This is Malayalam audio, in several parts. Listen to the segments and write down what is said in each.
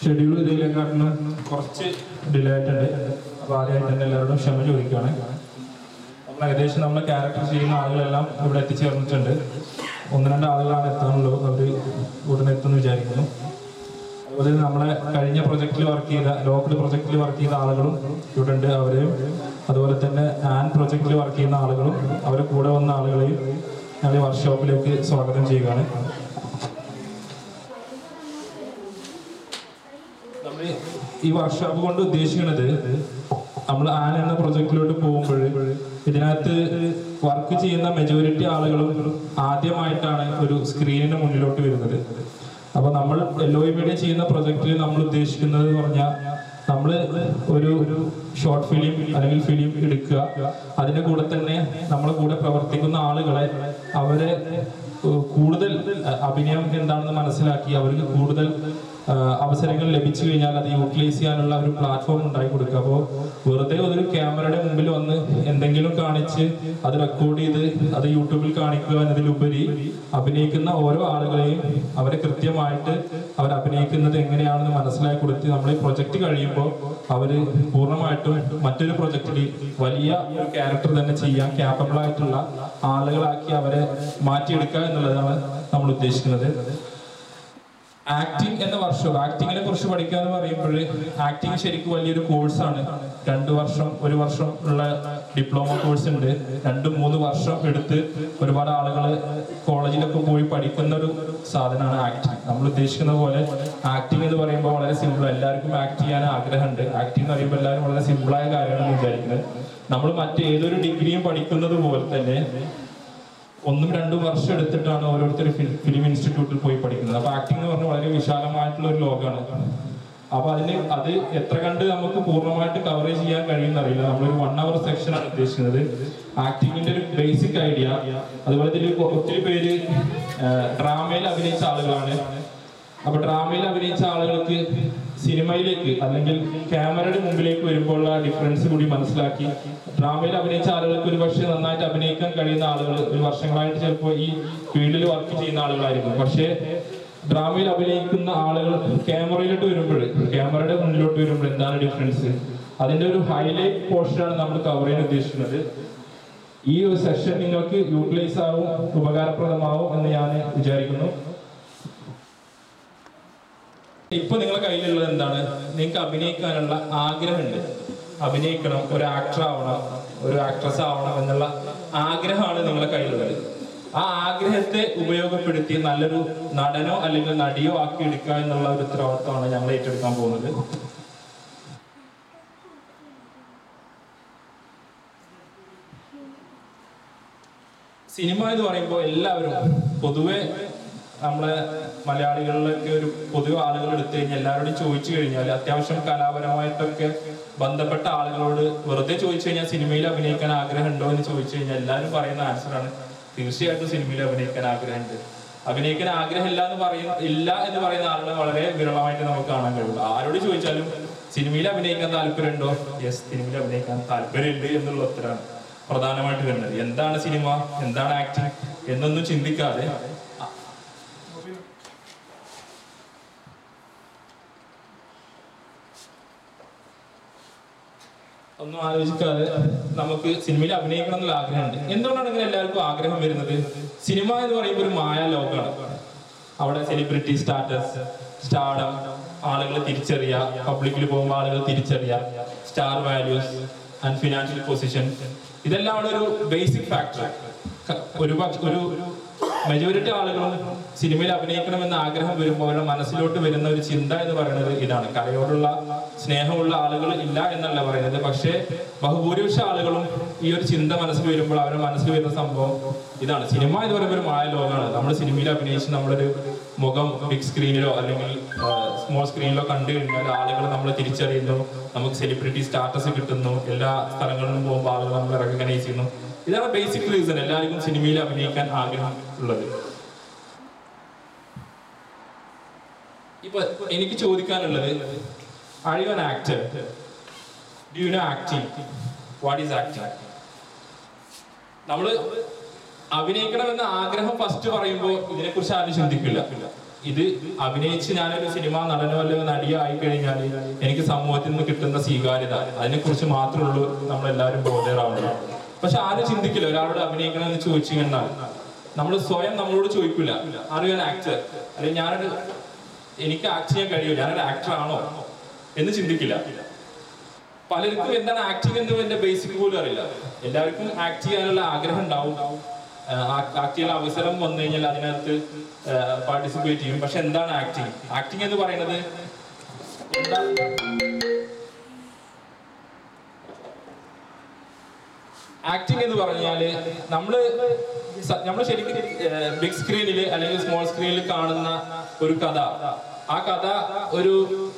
ഷെഡ്യൂൾ ഇതിലേക്കാട്ടിലും കുറച്ച് ഡിലേ ആയിട്ടുണ്ട് അപ്പോൾ ആദ്യമായിട്ട് തന്നെ എല്ലാവരോടും ക്ഷമ ചോദിക്കുകയാണ് നമ്മൾ ഏകദേശം നമ്മളെ ക്യാരക്ടർ ചെയ്യുന്ന ആളുകളെല്ലാം ഇവിടെ എത്തിച്ചേർന്നിട്ടുണ്ട് ഒന്ന് രണ്ട് ആളുകളാണ് എത്താനുള്ളൂ അവർ ഉടനെ എത്തുമെന്ന് വിചാരിക്കുന്നു അതുപോലെ തന്നെ നമ്മളെ കഴിഞ്ഞ പ്രൊജക്റ്റിൽ വർക്ക് ചെയ്ത ലോക്കൽ പ്രൊജക്റ്റിൽ വർക്ക് ചെയ്ത ആളുകളും ഇവിടെ ഉണ്ട് അവരെയും അതുപോലെ തന്നെ ആൻ പ്രൊജക്റ്റിൽ വർക്ക് ചെയ്യുന്ന ആളുകളും അവരെ കൂടെ വന്ന ആളുകളെയും ഞങ്ങൾ ഈ വർക്ക്ഷോപ്പിലേക്ക് സ്വാഗതം ചെയ്യുകയാണ് നമ്മൾ ഈ വർക്ക്ഷോപ്പ് കൊണ്ട് ഉദ്ദേശിക്കുന്നത് നമ്മൾ ആൻ എന്ന പ്രൊജക്റ്റിലോട്ട് പോകുമ്പോൾ ഇതിനകത്ത് വർക്ക് ചെയ്യുന്ന മെജോറിറ്റി ആളുകളും ആദ്യമായിട്ടാണ് ഒരു സ്ക്രീനിന് മുന്നിലോട്ട് വരുന്നത് അപ്പൊ നമ്മൾ എൽ ഒ മീഡിയ ചെയ്യുന്ന പ്രൊജക്റ്റിൽ നമ്മൾ ഉദ്ദേശിക്കുന്നത് എന്ന് പറഞ്ഞാൽ നമ്മൾ ഒരു ഒരു ഷോർട്ട് ഫിലിം അല്ലെങ്കിൽ ഫിലിം എടുക്കുക അതിന്റെ കൂടെ തന്നെ നമ്മളെ കൂടെ പ്രവർത്തിക്കുന്ന ആളുകളെ അവരെ ഏഹ്, കൂടുതൽ അഹ്, അഭിനയം എന്താണെന്ന് മനസ്സിലാക്കി അവർക്ക് കൂടുതൽ ആഹ്, അവസരങ്ങൾ ലഭിച്ചു കഴിഞ്ഞാൽ അത് യൂട്ടിലൈസ് ചെയ്യാനുള്ള ഒരു പ്ലാറ്റ്ഫോം ഉണ്ടാക്കി കൊടുക്കുക അപ്പോൾ വെറുതെ ഒരു ക്യാമറയുടെ മുമ്പിൽ വന്ന് എന്തെങ്കിലും കാണിച്ച് അത് റെക്കോർഡ് ചെയ്ത് അത് യൂട്യൂബിൽ കാണിക്കുക എന്നതിലുപരി അഭിനയിക്കുന്ന ഓരോ ആളുകളെയും അവരെ കൃത്യമായിട്ട് അവർ അഭിനയിക്കുന്നത് എങ്ങനെയാണെന്ന് മനസ്സിലാക്കി കൊടുത്ത് നമ്മൾ ഈ പ്രൊജക്ട് കഴിയുമ്പോൾ അവര് പൂർണ്ണമായിട്ടും മറ്റൊരു പ്രൊജക്റ്റിൽ വലിയ ഒരു ക്യാരക്ടർ തന്നെ ചെയ്യാൻ ക്യാപ്പബിൾ ആയിട്ടുള്ള ആളുകളാക്കി അവരെ മാറ്റിയെടുക്കുക എന്നുള്ളതാണ് നമ്മൾ ഉദ്ദേശിക്കുന്നത് ആക്ടിംഗ് എന്ന വർഷം ആക്ടിങ്ങിനെ കുറിച്ച് പഠിക്കുക എന്ന് പറയുമ്പോൾ ആക്ടിങ് ശരിക്കും വലിയൊരു കോഴ്സാണ് രണ്ട് വർഷം ഒരു വർഷം ഉള്ള ഡിപ്ലോമ കോഴ്സ് ഉണ്ട് രണ്ട് മൂന്ന് വർഷം എടുത്ത് ഒരുപാട് ആളുകൾ കോളേജിലൊക്കെ പോയി പഠിക്കുന്ന ഒരു സാധനമാണ് ആക്ടിങ് നമ്മൾ ഉദ്ദേശിക്കുന്ന പോലെ ആക്ടിങ് എന്ന് പറയുമ്പോൾ വളരെ സിമ്പിൾ എല്ലാവർക്കും ആക്ട് ചെയ്യാൻ ആഗ്രഹമുണ്ട് ആക്ടിങ് എന്ന് പറയുമ്പോൾ എല്ലാവരും വളരെ സിമ്പിളായ കാര്യമാണ് വിചാരിക്കുന്നത് നമ്മൾ മറ്റേതൊരു ഡിഗ്രിയും പഠിക്കുന്നത് പോലെ തന്നെ ഒന്നും രണ്ടും വർഷം എടുത്തിട്ടാണ് ഓരോരുത്തർ ഫിലിം ഇൻസ്റ്റിറ്റ്യൂട്ടിൽ പോയി പഠിക്കുന്നത് അപ്പൊ ആക്ടിംഗ് എന്ന് പറഞ്ഞാൽ വളരെ വിശാലമായിട്ടുള്ള ഒരു ലോകമാണ് അപ്പൊ അതിന് അത് എത്ര കണ്ട് നമുക്ക് പൂർണ്ണമായിട്ട് കവറേജ് ചെയ്യാൻ കഴിയുന്ന അറിയില്ല നമ്മളൊരു വൺ അവർ സെക്ഷൻ ആണ് ഉദ്ദേശിക്കുന്നത് ആക്ടിങ്ങിന്റെ ഒരു ബേസിക് ഐഡിയ അതുപോലെ തന്നെ ഒത്തിരി പേര് ഡ്രാമയിൽ അഭിനയിച്ച ആളുകളാണ് അപ്പൊ ഡ്രാമയിൽ അഭിനയിച്ച ആളുകൾക്ക് സിനിമയിലേക്ക് അല്ലെങ്കിൽ ക്യാമറയുടെ മുമ്പിലേക്ക് വരുമ്പോഴുള്ള ഡിഫറൻസ് കൂടി മനസ്സിലാക്കി ഡ്രാമയിൽ അഭിനയിച്ച ആളുകൾക്ക് ഒരു പക്ഷേ നന്നായിട്ട് അഭിനയിക്കാൻ കഴിയുന്ന ആളുകൾ ഒരു വർഷങ്ങളായിട്ട് ചിലപ്പോൾ ഈ ഫീൽഡിൽ വർക്ക് ചെയ്യുന്ന ആളുകളായിരിക്കും പക്ഷേ ഡ്രാമയിൽ അഭിനയിക്കുന്ന ആളുകൾ ക്യാമറയിലോട്ട് വരുമ്പോൾ ക്യാമറയുടെ മുന്നിലോട്ട് വരുമ്പോൾ എന്താണ് ഡിഫറൻസ് അതിന്റെ ഒരു ഹൈലൈറ്റ് പോർഷനാണ് നമ്മൾ കവർ ചെയ്യാൻ ഉദ്ദേശിക്കുന്നത് ഈ ഒരു സെഷൻ നിങ്ങൾക്ക് യൂട്ടിലൈസ് ആവും ഉപകാരപ്രദമാവും എന്ന് ഞാൻ വിചാരിക്കുന്നു ഇപ്പൊ നിങ്ങളുടെ കയ്യിലുള്ളത് എന്താണ് നിങ്ങൾക്ക് അഭിനയിക്കാനുള്ള ആഗ്രഹമുണ്ട് അഭിനയിക്കണം ഒരു ആക്ടർ ആവണം ഒരു ആക്ട്രസ് ആവണം എന്നുള്ള ആഗ്രഹമാണ് നിങ്ങളുടെ കയ്യിലുള്ളത് ആ ആഗ്രഹത്തെ ഉപയോഗപ്പെടുത്തി നല്ലൊരു നടനോ അല്ലെങ്കിൽ നടിയോ ആക്കി എടുക്കുക എന്നുള്ള ഒരു ഉത്തരവാദിത്തമാണ് ഞങ്ങൾ ഏറ്റെടുക്കാൻ പോകുന്നത് സിനിമ എന്ന് പറയുമ്പോൾ എല്ലാവരും പൊതുവെ നമ്മളെ മലയാളികളിലൊക്കെ ഒരു പൊതുവെ ആളുകൾ എടുത്തു കഴിഞ്ഞാൽ എല്ലാവരോടും ചോദിച്ചു കഴിഞ്ഞാൽ അത്യാവശ്യം കലാപരമായിട്ടൊക്കെ ബന്ധപ്പെട്ട ആളുകളോട് വെറുതെ ചോദിച്ചു കഴിഞ്ഞാൽ സിനിമയിൽ അഭിനയിക്കാൻ ആഗ്രഹമുണ്ടോ എന്ന് ചോദിച്ചു കഴിഞ്ഞാൽ എല്ലാവരും പറയുന്ന ആൻസറാണ് തീർച്ചയായിട്ടും സിനിമയിൽ അഭിനയിക്കാൻ ആഗ്രഹമുണ്ട് അഭിനയിക്കാൻ ആഗ്രഹമില്ല എന്ന് പറയും ഇല്ല എന്ന് പറയുന്ന ആളുകളെ വളരെ വിരളമായിട്ട് നമുക്ക് കാണാൻ കഴിയുള്ളൂ ആരോട് ചോദിച്ചാലും സിനിമയിൽ അഭിനയിക്കാൻ താല്പര്യമുണ്ടോ യെസ് സിനിമയിൽ അഭിനയിക്കാൻ താല്പര്യമുണ്ട് എന്നുള്ള ഉത്തരമാണ് പ്രധാനമായിട്ട് വരുന്നത് എന്താണ് സിനിമ എന്താണ് ആക്ടിങ് എന്നൊന്നും ചിന്തിക്കാതെ ഒന്നും ആലോചിക്കാതെ നമുക്ക് സിനിമയിൽ അഭിനയിക്കണം എന്നുള്ള ആഗ്രഹമുണ്ട് എന്തുകൊണ്ടാണ് ഇങ്ങനെ എല്ലാവർക്കും ആഗ്രഹം വരുന്നത് സിനിമ എന്ന് പറയുമ്പോൾ ഒരു മായ ലോകമാണ് അവിടെ സെലിബ്രിറ്റി സ്റ്റാറ്റസ് സ്റ്റാർഡം ആളുകൾ തിരിച്ചറിയുക പബ്ലിക്കിൽ പോകുമ്പോൾ ആളുകൾ തിരിച്ചറിയുക star values and financial position ഇതെല്ലാം അവിടെ ഒരു ബേസിക് ഫാക്ടർ ഒരു പക്ഷ- ഒരു മെജോറിറ്റി ആളുകളും സിനിമയിൽ അഭിനയിക്കണമെന്ന് ആഗ്രഹം വരുമ്പോൾ അവരുടെ മനസ്സിലോട്ട് വരുന്ന ഒരു ചിന്ത എന്ന് പറയുന്നത് ഇതാണ് കലയോടുള്ള സ്നേഹമുള്ള ആളുകൾ ഇല്ല എന്നല്ല പറയുന്നത് പക്ഷേ ബഹുഭൂരിപക്ഷ ആളുകളും ഈ ഒരു ചിന്ത മനസ്സിൽ വരുമ്പോൾ അവരുടെ മനസ്സിൽ വരുന്ന സംഭവം ഇതാണ് സിനിമ എന്ന് പറയുമ്പോൾ ഒരു മായ ലോകമാണ് നമ്മൾ സിനിമയിൽ അഭിനയിച്ച് നമ്മളൊരു മുഖം ബിഗ് സ്ക്രീനിലോ അല്ലെങ്കിൽ സ്മോൾ സ്ക്രീനിലോ കണ്ടു കഴിഞ്ഞാൽ ആളുകൾ നമ്മളെ തിരിച്ചറിയുന്നു നമുക്ക് സെലിബ്രിറ്റി സ്റ്റാറ്റസ് കിട്ടുന്നു എല്ലാ സ്ഥലങ്ങളിലും പോകുമ്പോൾ ആളുകൾ നമ്മളെ റെക്കഗ്നൈസ് ചെയ്യുന്നു ഇതാണ് ബേസിക് റീസൺ എല്ലാവർക്കും സിനിമയിൽ അഭിനയിക്കാൻ ആഗ്രഹം ഉള്ളത് ഇപ്പൊ എനിക്ക് ചോദിക്കാനുള്ളത് are you an actor do you know acting what is acting നമ്മള് അഭിനയിക്കണമെന്ന ആഗ്രഹം ഫസ്റ്റ് പറയുമ്പോൾ ഇതിനെക്കുറിച്ച് ആരും ചിന്തിക്കില്ല ഇത് അഭിനയിച്ച് ഞാനൊരു സിനിമ നടനോ അല്ലെങ്കിൽ നടിയോ ആയി കഴിഞ്ഞാൽ എനിക്ക് സമൂഹത്തിൽ നിന്ന് കിട്ടുന്ന സ്വീകാര്യത അതിനെക്കുറിച്ച് മാത്രമേ ഉള്ളൂ നമ്മളെല്ലാവരും ബോധേറാവുന്നത് പക്ഷെ ആരും ചിന്തിക്കില്ല ഒരാളോട് അഭിനയിക്കണമെന്ന് ചോദിച്ചു കഴിഞ്ഞാൽ നമ്മൾ സ്വയം നമ്മളോട് ചോദിക്കില്ല അറിയാൻ ആക്ടർ അല്ലെങ്കിൽ ഞാനൊരു എനിക്ക് ആക്ട് ചെയ്യാൻ കഴിയുമോ ഞാനൊരു ആക്ടർ ആണോ എന്ന് ചിന്തിക്കില്ല പലർക്കും എന്താണ് ആക്ടിങ് എന്ന് എന്റെ ബേസിക് പോലും അറിയില്ല എല്ലാവർക്കും ആക്ട് ചെയ്യാനുള്ള ആഗ്രഹം ഉണ്ടാവും ആക്ട് ചെയ്യാൻ അവസരം വന്നു കഴിഞ്ഞാൽ അതിനകത്ത് പാർട്ടിസിപ്പേറ്റ് ചെയ്യും പക്ഷെ എന്താണ് ആക്ടിങ് ആക്ടിങ് എന്ന് പറയുന്നത് എന്താ ആക്ടിങ് എന്ന് പറഞ്ഞാല് നമ്മള് സ- നമ്മള് ശരിക്കും ബിഗ് സ്ക്രീനിൽ അല്ലെങ്കിൽ സ്മോൾ സ്ക്രീനിൽ കാണുന്ന ഒരു കഥ ആ കഥ ഒരു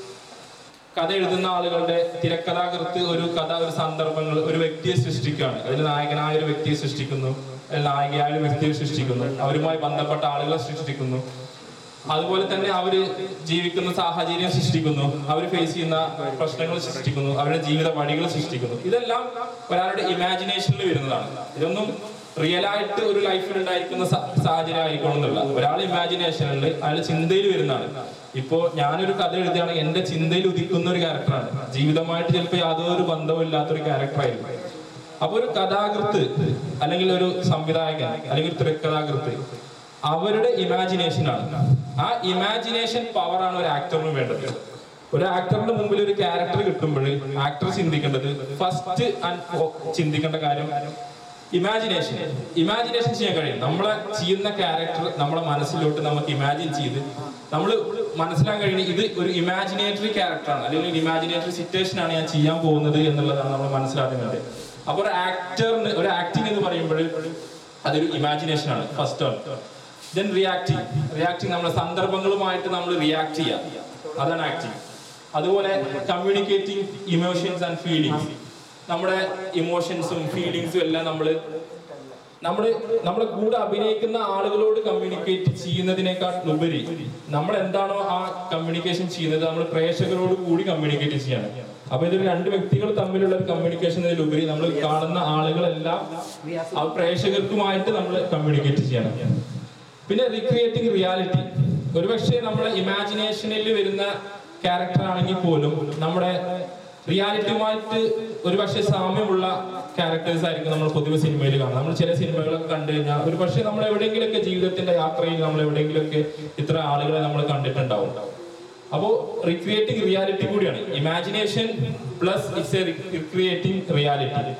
കഥ എഴുതുന്ന ആളുകളുടെ തിരക്കഥാകൃത്ത് ഒരു കഥ ഒരു സന്ദർഭങ്ങൾ ഒരു വ്യക്തിയെ സൃഷ്ടിക്കുകയാണ് അതിൽ നായകനായ ഒരു വ്യക്തിയെ സൃഷ്ടിക്കുന്നു അതിൽ നായികയായ ഒരു വ്യക്തിയെ സൃഷ്ടിക്കുന്നു അവരുമായി ബന്ധപ്പെട്ട ആളുകളെ സൃഷ്ടിക്കുന്നു അതുപോലെ തന്നെ അവര് ജീവിക്കുന്ന സാഹചര്യം സൃഷ്ടിക്കുന്നു അവർ ഫേസ് ചെയ്യുന്ന പ്രശ്നങ്ങൾ സൃഷ്ടിക്കുന്നു അവരുടെ ജീവിത വഴികൾ സൃഷ്ടിക്കുന്നു ഇതെല്ലാം ഒരാളുടെ ഇമാജിനേഷനിൽ വരുന്നതാണ് ഇതൊന്നും റിയൽ ആയിട്ട് ഒരു ലൈഫിൽ ഉണ്ടായിരിക്കുന്ന സ- സാഹചര്യം ആയിരിക്കണം എന്നില്ല ഒരാൾ ഇമാജിനേഷനിൽ അയാൾ ചിന്തയിൽ വരുന്നതാണ് ഇപ്പോ ഞാനൊരു കഥ എഴുതുകയാണെങ്കിൽ എന്റെ ചിന്തയിൽ ഉദിക്കുന്ന ഒരു ക്യാരക്ടറാണ് ജീവിതമായിട്ട് ചിലപ്പോൾ യാതൊരു ബന്ധവും ഇല്ലാത്തൊരു ക്യാരക്ടറായിരിക്കും അപ്പൊ ഒരു കഥാകൃത്ത് അല്ലെങ്കിൽ ഒരു സംവിധായകൻ അല്ലെങ്കിൽ ഒരു തിരക്കഥാകൃത്ത് അവരുടെ ഇമാജിനേഷൻ ആണ് ആ ഇമാജിനേഷൻ പവർ ആണ് ഒരു ആക്ടറിന് വേണ്ടത് ഒരു ആക്ടറിന്റെ മുമ്പിൽ ഒരു ക്യാരക്ടർ കിട്ടുമ്പോൾ ആക്ടർ ചിന്തിക്കേണ്ടത് ഫസ്റ്റ് ചിന്തിക്കേണ്ട കാര്യം ഇമാജിനേഷൻ ഇമാജിനേഷൻ ചെയ്യാൻ കഴിയും നമ്മളെ ചെയ്യുന്ന ക്യാരക്ടർ നമ്മുടെ മനസ്സിലോട്ട് നമുക്ക് ഇമാജിൻ ചെയ്ത് നമ്മൾ മനസ്സിലാക്കാൻ കഴിയുന്നത് ഇത് ഒരു ഇമാജിനേറ്ററി ക്യാരക്ടറാണ് അല്ലെങ്കിൽ ഒരു ഇമാജിനേറ്ററി സിറ്റുവേഷൻ ആണ് ഞാൻ ചെയ്യാൻ പോകുന്നത് എന്നുള്ളതാണ് നമ്മൾ മനസ്സിലാക്കുന്നത് അപ്പൊ ഒരു ആക്ടറിന് ഒരു ആക്ടിങ് എന്ന് പറയുമ്പോൾ അതൊരു ഇമാജിനേഷൻ ആണ് ഫസ്റ്റ് ആണ് ദെൻ റിയാക്ടിങ് റിയാക്ടിങ് നമ്മുടെ സന്ദർഭങ്ങളുമായിട്ട് നമ്മൾ റിയാക്ട് ചെയ്യാം അതാണ് ആക്ടിങ് അതുപോലെ കമ്മ്യൂണിക്കേറ്റിംഗ് ഇമോഷൻസ് ആൻഡ് ഫീലിങ്സ് നമ്മുടെ ഇമോഷൻസും ഫീലിങ്സും എല്ലാം നമ്മൾ നമ്മൾ നമ്മുടെ കൂടെ അഭിനയിക്കുന്ന ആളുകളോട് കമ്മ്യൂണിക്കേറ്റ് ചെയ്യുന്നതിനേക്കാൾ ഉപരി നമ്മൾ എന്താണോ ആ കമ്മ്യൂണിക്കേഷൻ ചെയ്യുന്നത് നമ്മൾ പ്രേക്ഷകരോട് കൂടി കമ്മ്യൂണിക്കേറ്റ് ചെയ്യണം അപ്പൊ ഇതൊരു രണ്ട് വ്യക്തികൾ തമ്മിലുള്ള ഒരു കമ്മ്യൂണിക്കേഷനിലുപരി നമ്മൾ കാണുന്ന ആളുകളെല്ലാം ആ പ്രേക്ഷകർക്കുമായിട്ട് നമ്മൾ കമ്മ്യൂണിക്കേറ്റ് ചെയ്യണം പിന്നെ റീക്രിയേറ്റിംഗ് റിയാലിറ്റി ഒരുപക്ഷെ നമ്മുടെ ഇമാജിനേഷനിൽ വരുന്ന ക്യാരക്ടർ ആണെങ്കിൽ പോലും നമ്മുടെ റിയാലിറ്റിയുമായിട്ട് ഒരുപക്ഷെ സാമ്യമുള്ള ക്യാരക്ടേഴ്സ് ആയിരിക്കും നമ്മൾ പൊതുവെ സിനിമയിൽ കാണുന്നത് നമ്മൾ ചില സിനിമകളൊക്കെ കണ്ടു കഴിഞ്ഞാൽ ഒരു പക്ഷേ നമ്മൾ എവിടെയെങ്കിലുമൊക്കെ ജീവിതത്തിന്റെ യാത്രയിൽ നമ്മൾ എവിടെയെങ്കിലുമൊക്കെ ഇത്ര ആളുകളെ നമ്മൾ കണ്ടിട്ടുണ്ടാവും അപ്പോൾ റീക്രിയേറ്റിംഗ് റിയാലിറ്റി കൂടിയാണ് imagination plus it's a recreating reality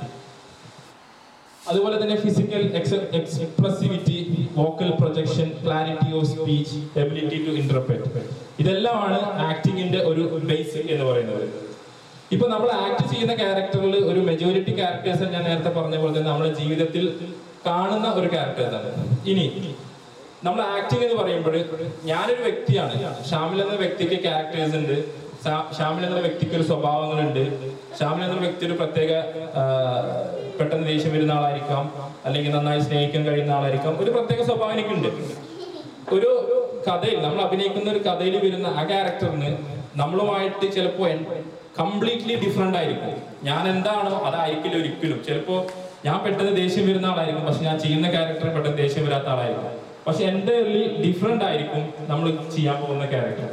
അതുപോലെ തന്നെ physical expressivity vocal projection clarity of speech ability to interpret ഇതെല്ലാമാണ് ആക്ടിങ്ങിന്റെ ഒരു ബേസിക് എന്ന് പറയുന്നത് ഇപ്പൊ നമ്മൾ ആക്ട് ചെയ്യുന്ന ക്യാരക്ടറിൽ ഒരു മെജോറിറ്റി ക്യാരക്ടേഴ്സ് ഞാൻ നേരത്തെ പറഞ്ഞ പോലെ തന്നെ നമ്മുടെ ജീവിതത്തിൽ കാണുന്ന ഒരു ക്യാരക്ടേഴ്സ് ആണ് ഇനി നമ്മൾ ആക്ടിങ് എന്ന് പറയുമ്പോൾ ഞാനൊരു വ്യക്തിയാണ് ഷാമിൽ എന്ന വ്യക്തിക്ക് ക്യാരക്ടേഴ്സ് ഉണ്ട് ഷാ- ഷാമിൽ എന്ന വ്യക്തിക്ക് ഒരു സ്വഭാവങ്ങളുണ്ട് ഷാമിൽ എന്ന വ്യക്തി ഒരു പ്രത്യേക ആ, പെട്ടെന്ന് ദേഷ്യം വരുന്ന ആളായിരിക്കാം അല്ലെങ്കിൽ നന്നായി സ്നേഹിക്കാൻ കഴിയുന്ന ആളായിരിക്കാം ഒരു പ്രത്യേക സ്വഭാവം എനിക്കുണ്ട് ഒരു കഥയിൽ നമ്മൾ അഭിനയിക്കുന്ന ഒരു കഥയിൽ വരുന്ന ആ ക്യാരക്ടറിന് നമ്മളുമായിട്ട് ചിലപ്പോ കംപ്ലീറ്റ്ലി ഡിഫറെന്റ് ആയിരിക്കും ഞാൻ എന്താണോ അതായിരിക്കില്ല ഒരിക്കലും ചിലപ്പോ ഞാൻ പെട്ടെന്ന് ദേഷ്യം വരുന്ന ആളായിരിക്കും പക്ഷെ ഞാൻ ചെയ്യുന്ന ക്യാരക്ടർ പെട്ടെന്ന് ദേഷ്യം വരാത്ത ആളായിരിക്കും പക്ഷെ എൻ്റെ ഡിഫറെന്റ് ആയിരിക്കും നമ്മൾ ചെയ്യാൻ പോകുന്ന ക്യാരക്ടർ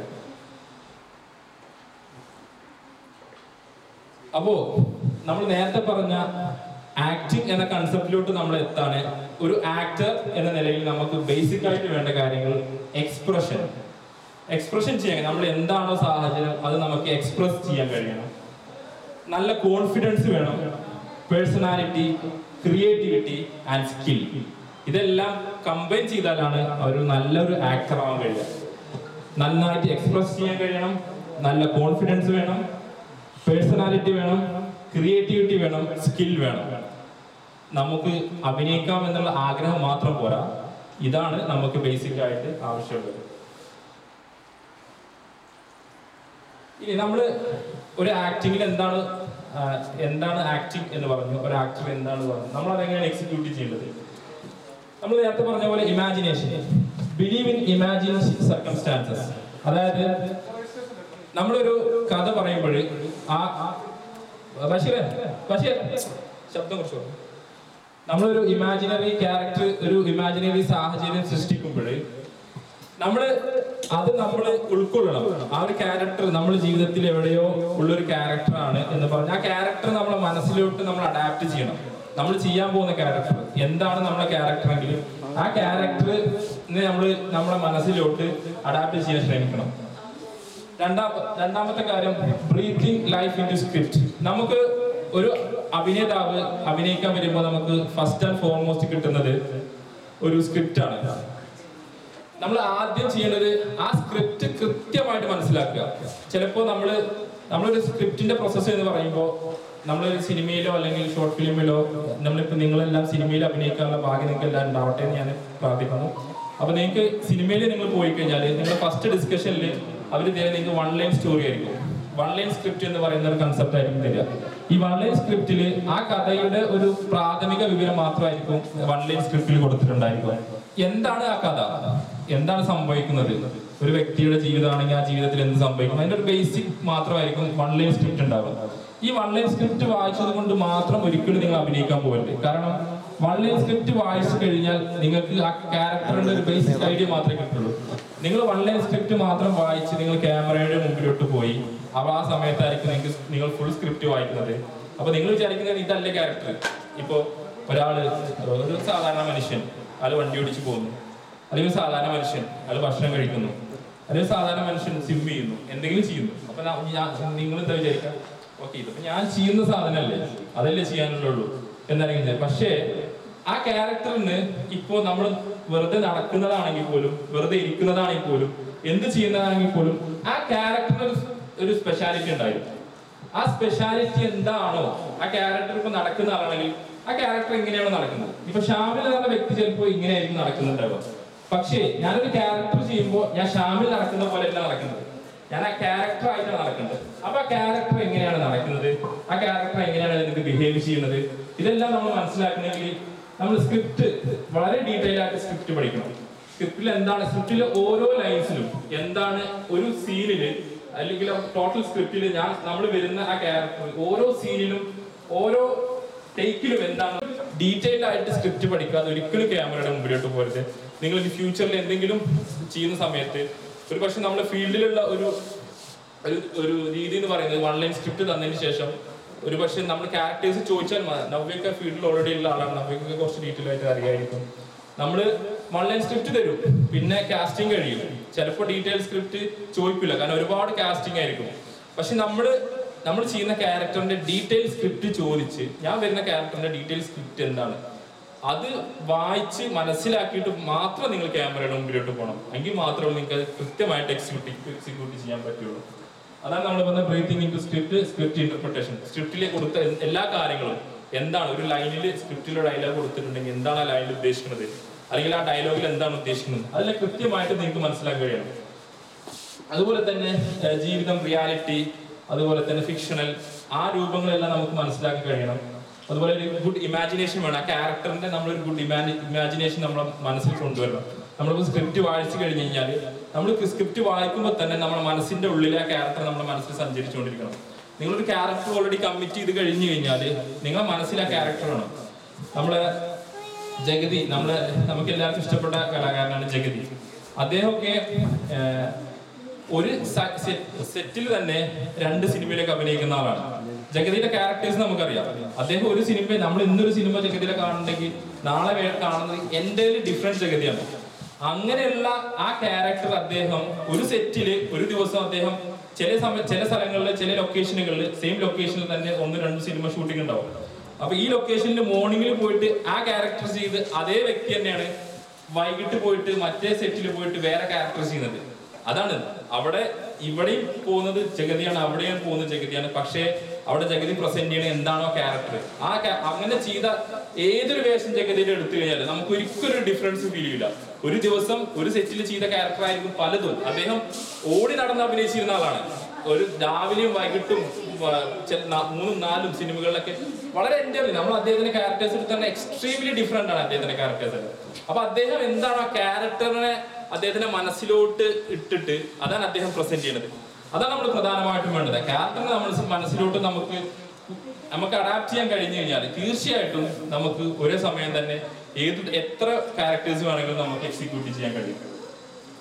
അപ്പോ നമ്മൾ നേരത്തെ പറഞ്ഞ ആക്ടിങ് എന്ന കൺസെപ്റ്റിലോട്ട് നമ്മൾ എത്താണ് ഒരു ആക്ടർ എന്ന നിലയിൽ നമുക്ക് ബേസിക് ആയിട്ട് വേണ്ട കാര്യങ്ങൾ എക്സ്പ്രഷൻ എക്സ്പ്രഷൻ ചെയ്യാൻ നമ്മൾ എന്താണോ സാഹചര്യം അത് നമുക്ക് എക്സ്പ്രസ് ചെയ്യാൻ കഴിയണം നല്ല കോൺഫിഡൻസ് വേണം പേഴ്സണാലിറ്റി ക്രിയേറ്റിവിറ്റി ആൻഡ് സ്കിൽ ഇതെല്ലാം കമ്പൈൻ ചെയ്താലാണ് ഒരു നല്ലൊരു ആക്ടർ ആവാൻ കഴിയുക നന്നായിട്ട് എക്സ്പ്രസ് ചെയ്യാൻ കഴിയണം നല്ല കോൺഫിഡൻസ് വേണം പേഴ്സണാലിറ്റി വേണം ക്രിയേറ്റിവിറ്റി വേണം സ്കിൽ വേണം നമുക്ക് അഭിനയിക്കാം എന്നുള്ള ആഗ്രഹം മാത്രം പോരാ ഇതാണ് നമുക്ക് ബേസിക് ആയിട്ട് ആവശ്യമുള്ളത് ഇനി നമ്മൾ ഒരു ആക്ടിങ്ങിൽ എന്താണ് ആ, എന്താണ് ആക്ടിങ് എന്ന് പറഞ്ഞു ഒരു ആക്ടർ എന്താണ് പറഞ്ഞു നമ്മൾ അതെങ്ങനെയാണ് എക്സിക്യൂട്ട് ചെയ്യേണ്ടത് നമ്മൾ നേരത്തെ പറഞ്ഞ പോലെ imagination believe in imagine circumstances അതായത് നമ്മളൊരു കഥ പറയുമ്പോൾ ആ ബഷീറേ ബഷീർ ശബ്ദം കുറച്ച് കുറവ്. നമ്മളൊരു ഇമാജിനറി ക്യാരക്ടർ ഒരു ഇമാജിനറി സാഹചര്യം സൃഷ്ടിക്കുമ്പോൾ നമ്മൾ അത് നമ്മൾ ഉൾക്കൊള്ളണം ആ ഒരു ക്യാരക്ടർ നമ്മുടെ ജീവിതത്തിൽ എവിടെയോ ഉള്ളൊരു ക്യാരക്ടറാണ് എന്ന് പറഞ്ഞാൽ ആ ക്യാരക്ടർ നമ്മളെ മനസ്സിലോട്ട് നമ്മൾ അഡാപ്റ്റ് ചെയ്യണം നമ്മൾ ചെയ്യാൻ പോകുന്ന ക്യാരക്ടർ എന്താണ് നമ്മുടെ ക്യാരക്ടർ എങ്കിൽ ആ ക്യാരക്ടർ നമ്മൾ നമ്മുടെ മനസ്സിലോട്ട് അഡാപ്റ്റ് ചെയ്യാൻ ശ്രമിക്കണം രണ്ടാം രണ്ടാമത്തെ കാര്യം ബ്രീത്തിങ് ലൈഫ് ഇൻ സ്ക്രിപ്റ്റ് നമുക്ക് ഒരു അഭിനേതാവ് അഭിനയിക്കാൻ വരുമ്പോൾ നമുക്ക് ഫസ്റ്റ് ആൻഡ് ഫോർമോസ്റ്റ് കിട്ടുന്നത് ഒരു സ്ക്രിപ്റ്റ് ആണ് നമ്മൾ ആദ്യം ചെയ്യേണ്ടത് ആ സ്ക്രിപ്റ്റ് കൃത്യമായിട്ട് മനസ്സിലാക്കുക ചിലപ്പോൾ നമ്മൾ നമ്മളൊരു സ്ക്രിപ്റ്റിന്റെ പ്രോസസ്സ് എന്ന് പറയുമ്പോൾ നമ്മളൊരു സിനിമയിലോ അല്ലെങ്കിൽ ഷോർട്ട് ഫിലിമിലോ നമ്മളിപ്പോൾ നിങ്ങളെല്ലാം സിനിമയിൽ അഭിനയിക്കാനുള്ള ഭാഗ്യം നിങ്ങൾക്ക് എല്ലാം ഉണ്ടാവട്ടെ എന്ന് ഞാൻ പ്രാർത്ഥിക്കുന്നു അപ്പൊ നിങ്ങൾക്ക് സിനിമയിൽ നിങ്ങൾ പോയി കഴിഞ്ഞാൽ നിങ്ങളുടെ ഫസ്റ്റ് ഡിസ്കഷനിൽ അവർ തരുന്ന നിങ്ങൾക്ക് വൺ ലൈൻ സ്റ്റോറി ആയിരിക്കും വൺ ലൈൻ സ്ക്രിപ്റ്റ് എന്ന് പറയുന്ന ഒരു കൺസെപ്റ്റ് ആയിരിക്കും തരിക ഈ വൺ ലൈൻ സ്ക്രിപ്റ്റിൽ ആ കഥയുടെ ഒരു പ്രാഥമിക വിവരം മാത്രമായിരിക്കും വൺ ലൈൻ സ്ക്രിപ്റ്റിൽ കൊടുത്തിട്ടുണ്ടായിരിക്കും എന്താണ് ആ കഥ എന്താണ് സംഭവിക്കുന്നത് ഒരു വ്യക്തിയുടെ ജീവിതമാണെങ്കിൽ ആ ജീവിതത്തിൽ എന്ത് സംഭവിക്കും അതിന്റെ ഒരു ബേസിക് മാത്രമായിരിക്കും വൺ ലൈൻ സ്ക്രിപ്റ്റ് ഉണ്ടാവുക ഈ വൺ ലൈൻ സ്ക്രിപ്റ്റ് വായിച്ചത് കൊണ്ട് മാത്രം ഒരിക്കലും നിങ്ങൾ അഭിനയിക്കാൻ പോകരുത് കാരണം വൺ ലൈൻ സ്ക്രിപ്റ്റ് വായിച്ചു കഴിഞ്ഞാൽ നിങ്ങൾക്ക് ആ ക്യാരക്ടറിന്റെ ഒരു ബേസിക് ഐഡിയ മാത്രമേ കിട്ടുള്ളൂ നിങ്ങൾ വൺ ലൈൻ സ്ക്രിപ്റ്റ് മാത്രം വായിച്ച് നിങ്ങൾ ക്യാമറയുടെ മുമ്പിലോട്ട് പോയി അപ്പൊ ആ സമയത്തായിരിക്കും നിങ്ങൾക്ക് നിങ്ങൾ ഫുൾ സ്ക്രിപ്റ്റ് വായിക്കുന്നത് അപ്പൊ നിങ്ങൾ വിചാരിക്കുന്നത് ഇതല്ലേ ക്യാരക്ടർ ഇപ്പോ ഒരാള് ഒരു സാധാരണ മനുഷ്യൻ അയാൾ വണ്ടി ഓടിച്ചു പോകുന്നു അല്ലെങ്കിൽ ഒരു സാധാരണ മനുഷ്യൻ അയാൾ ഭക്ഷണം കഴിക്കുന്നു അല്ലെങ്കിൽ ഒരു സാധാരണ മനുഷ്യൻ സ്വിം ചെയ്യുന്നു എന്തെങ്കിലും ചെയ്യുന്നു അപ്പൊ ന- ഞാൻ നിങ്ങൾ എന്താ വിചാരിക്കുക ഓക്കെ ഇതിപ്പോ ഞാൻ ചെയ്യുന്ന സാധനമല്ലേ അതല്ലേ ചെയ്യാനുള്ളൂ എന്നായിരിക്കും വിചാരിക്കുക. പക്ഷേ ആ ക്യാരക്ടറിന് ഇപ്പോ നമ്മൾ വെറുതെ നടക്കുന്നതാണെങ്കിൽ പോലും വെറുതെ ഇരിക്കുന്നതാണെങ്കിൽ പോലും എന്ത് ചെയ്യുന്നതാണെങ്കിൽ പോലും ആ ക്യാരക്ടറിന് ഒരു ഒരു സ്പെഷ്യാലിറ്റി ഉണ്ടായിരുന്നു ആ സ്പെഷ്യാലിറ്റി എന്താണോ ആ ക്യാരക്ടർ ഇപ്പൊ നടക്കുന്ന ആളാണെങ്കിൽ ആ ക്യാരക്ടർ എങ്ങനെയാണോ നടക്കുന്നത് ഇപ്പൊ ഷാമിൽ എന്ന വ്യക്തി ചിലപ്പോൾ ഇങ്ങനെയായിരിക്കും നടക്കുന്നുണ്ടാവുക പക്ഷേ ഞാനൊരു ക്യാരക്ടർ ചെയ്യുമ്പോൾ ഞാൻ ഷാമിൽ നടക്കുന്ന പോലെയല്ല നടക്കുന്നത് ഞാൻ ആ ക്യാരക്ടർ ആയിട്ടാണ് നടക്കുന്നത് അപ്പൊ ആ ക്യാരക്ടർ എങ്ങനെയാണ് നടക്കുന്നത് ആ ക്യാരക്ടർ എങ്ങനെയാണ് എനിക്ക് ബിഹേവ് ചെയ്യുന്നത് ഇതെല്ലാം നമ്മൾ മനസ്സിലാക്കണമെങ്കിൽ നമ്മൾ സ്ക്രിപ്റ്റ് വളരെ ഡീറ്റെയിൽ ആയിട്ട് സ്ക്രിപ്റ്റ് പഠിക്കണം സ്ക്രിപ്റ്റിൽ എന്താണ് സ്ക്രിപ്റ്റിലെ ഓരോ ലൈൻസിലും എന്താണ് ഒരു സീനില് അല്ലെങ്കിൽ ടോട്ടൽ സ്ക്രിപ്റ്റിൽ ഞാൻ നമ്മൾ വരുന്ന ആ ക്യാരക്ടർ ഓരോ സീനിലും ഓരോ ടേക്കിലും എന്താണ് ഡീറ്റെയിൽ ആയിട്ട് സ്ക്രിപ്റ്റ് പഠിക്കാതെ ഒരിക്കലും ക്യാമറയുടെ മുമ്പിലോട്ട് പോരുത് നിങ്ങൾ ഇനി ഫ്യൂച്ചറിൽ എന്തെങ്കിലും ചെയ്യുന്ന സമയത്ത് ഒരു പക്ഷെ നമ്മുടെ ഫീൽഡിലുള്ള ഒരു ഒരു ഒരു രീതി എന്ന് പറയുന്നത് വൺ ലൈൻ സ്ക്രിപ്റ്റ് തന്നതിന് ശേഷം ഒരു പക്ഷെ നമ്മൾ ക്യാരക്ടേഴ്സ് ചോദിച്ചാൽ മതി നവ്യൊക്കെ ഫീൽഡിൽ ഓൾറെഡി ഉള്ള ആളാണ് നവ്യൊക്കെ കുറച്ച് ഡീറ്റെയിൽ ആയിട്ട് അറിയായിരിക്കും നമ്മൾ വൺ ലൈൻ സ്ക്രിപ്റ്റ് തരും പിന്നെ കാസ്റ്റിംഗ് കഴിയും ചിലപ്പോൾ ഡീറ്റെയിൽ സ്ക്രിപ്റ്റ് ചോദിക്കില്ല കാരണം ഒരുപാട് കാസ്റ്റിംഗ് ആയിരിക്കും പക്ഷെ നമ്മൾ നമ്മൾ ചെയ്യുന്ന ക്യാരക്ടറിന്റെ ഡീറ്റെയിൽ സ്ക്രിപ്റ്റ് ചോദിച്ച് ഞാൻ വരുന്ന ക്യാരക്ടറിന്റെ ഡീറ്റെയിൽ സ്ക്രിപ്റ്റ് എന്താണ് അത് വായിച്ച് മനസ്സിലാക്കിയിട്ട് മാത്രം നിങ്ങൾ ക്യാമറയുടെ മുമ്പിലോട്ട് പോകണം എങ്കിൽ മാത്രമേ നിങ്ങൾക്ക് അത് കൃത്യമായിട്ട് എക്സിക്യൂട്ടീവ് എക്സിക്യൂട്ട് ചെയ്യാൻ പറ്റുള്ളൂ അതാണ് നമ്മൾ പറഞ്ഞ breathing in script script interpretation സ്ക്രിപ്റ്റിലെ കൊടുത്ത എല്ലാ കാര്യങ്ങളും എന്താണ് ഒരു ലൈനിൽ സ്ക്രിപ്റ്റിലെ ഡയലോഗ് കൊടുത്തിട്ടുണ്ടെങ്കിൽ എന്താണ് ആ ലൈനിൽ ഉദ്ദേശിക്കുന്നത് അല്ലെങ്കിൽ ആ ഡയലോഗിൽ എന്താണ് ഉദ്ദേശിക്കുന്നത് അതിൽ കൃത്യമായിട്ട് നിങ്ങൾക്ക് മനസ്സിലാക്കാൻ കഴിയണം അതുപോലെ തന്നെ ഏഹ്, ജീവിതം റിയാലിറ്റി അതുപോലെ തന്നെ ഫിക്ഷണൽ ആ രൂപങ്ങളെല്ലാം നമുക്ക് മനസ്സിലാക്കി കഴിയണം അതുപോലെ ഒരു ഗുഡ് ഇമാജിനേഷൻ വേണം ആ ക്യാരക്ടറിന്റെ നമ്മളൊരു ഗുഡ് ഇമാജിനേഷൻ നമ്മളെ മനസ്സിൽ കൊണ്ടുവരണം നമ്മളിപ്പോൾ സ്ക്രിപ്റ്റ് വായിച്ചു കഴിഞ്ഞ് കഴിഞ്ഞാൽ നമ്മൾ സ്ക്രിപ്റ്റ് വായിക്കുമ്പോൾ തന്നെ നമ്മുടെ മനസ്സിന്റെ ഉള്ളിലെ ആ ക്യാരക്ടർ നമ്മുടെ മനസ്സിൽ സഞ്ചരിച്ചുകൊണ്ടിരിക്കണം നിങ്ങളൊരു ക്യാരക്ടർ ഓൾറെഡി കമ്മിറ്റ് ചെയ്ത് കഴിഞ്ഞു കഴിഞ്ഞാൽ നിങ്ങളെ മനസ്സിൽ ആ ക്യാരക്ടർ വേണം നമ്മളെ ജഗതി നമ്മളെ നമുക്ക് എല്ലാവർക്കും ഇഷ്ടപ്പെട്ട കലാകാരനാണ് ജഗതി അദ്ദേഹമൊക്കെ ഏഹ്, ഒരു സെറ്റിൽ തന്നെ രണ്ട് സിനിമയിലൊക്കെ അഭിനയിക്കുന്ന ആളാണ് ജഗതിയുടെ ക്യാരക്ടേഴ്സ് നമുക്കറിയാം അദ്ദേഹം ഒരു സിനിമ നമ്മൾ ഇന്നൊരു സിനിമ ജഗതിയിലെ കാണുന്നുണ്ടെങ്കിൽ നാളെ വേ- കാണുന്നത് എൻ്റെ ഡിഫറെന്റ് ജഗതിയാണ് അങ്ങനെയുള്ള ആ ക്യാരക്ടർ അദ്ദേഹം ഒരു സെറ്റില് ഒരു ദിവസം അദ്ദേഹം ചില സമയ ചില സ്ഥലങ്ങളിൽ ചില ലൊക്കേഷനുകളിൽ സെയിം ലൊക്കേഷനിൽ തന്നെ ഒന്ന് രണ്ട് സിനിമ ഷൂട്ടിംഗ് ഉണ്ടാവും അപ്പൊ ഈ ലൊക്കേഷനിൽ മോർണിംഗിൽ പോയിട്ട് ആ ക്യാരക്ടർ ചെയ്ത് അതേ വ്യക്തി തന്നെയാണ് വൈകിട്ട് പോയിട്ട് മറ്റേ സെറ്റിൽ പോയിട്ട് വേറെ ക്യാരക്ടർ ചെയ്യുന്നത് അതാണ് അവിടെ ഇവിടെയും പോകുന്നത് ജഗതിയാണ് അവിടെയും പോകുന്നത് ജഗതിയാണ് പക്ഷേ അവിടെ ജഗതി പ്രസന്റ് ചെയ്യണ എന്താണോ ക്യാരക്ടർ ആ ca- അങ്ങനെ ചെയ്ത ഏതൊരു വേഷം ജഗതിയുടെ എടുത്തു കഴിഞ്ഞാൽ നമുക്ക് ഒരിക്കലും ഒരു ഡിഫറൻസ് ഫീൽ ചെയ്യില്ല ഒരു ദിവസം ഒരു സെറ്റിൽ ചെയ്ത ക്യാരക്ടർ ആയിരിക്കും പലതും അദ്ദേഹം ഓടി നടന്ന് അഭിനയിച്ചിരുന്ന ആളാണ് ഒരു രാവിലെയും വൈകിട്ടും വ- ചെ- ന- മൂന്നും നാലും സിനിമകളിലൊക്കെ വളരെ എൻജോയ് നമ്മൾ അദ്ദേഹത്തിന്റെ ക്യാരക്ടേഴ്സിൽ തന്നെ എക്സ്ട്രീംലി ഡിഫറെന്റ് ആണ് അദ്ദേഹത്തിന്റെ ക്യാരക്ടേഴ്സ് അപ്പൊ അദ്ദേഹം എന്താണ് ആ ക്യാരക്ടറിനെ അദ്ദേഹത്തിന്റെ മനസ്സിലോട്ട് ഇട്ടിട്ട് അതാണ് അദ്ദേഹം പ്രസന്റ് ചെയ്യുന്നത് അതാണ് നമ്മൾ പ്രധാനമായിട്ടും വേണ്ടത് ക്യാരക്ടറിനെ നമ്മൾ മനസ്സിലോട്ട് നമുക്ക് നമുക്ക് അഡാപ്റ്റ് ചെയ്യാൻ കഴിഞ്ഞു കഴിഞ്ഞാൽ തീർച്ചയായിട്ടും നമുക്ക് ഒരേ സമയം തന്നെ ഏത് എത്ര ക്യാരക്ടേഴ്സ് വേണമെങ്കിലും നമുക്ക് എക്സിക്യൂട്ട് ചെയ്യാൻ കഴിയും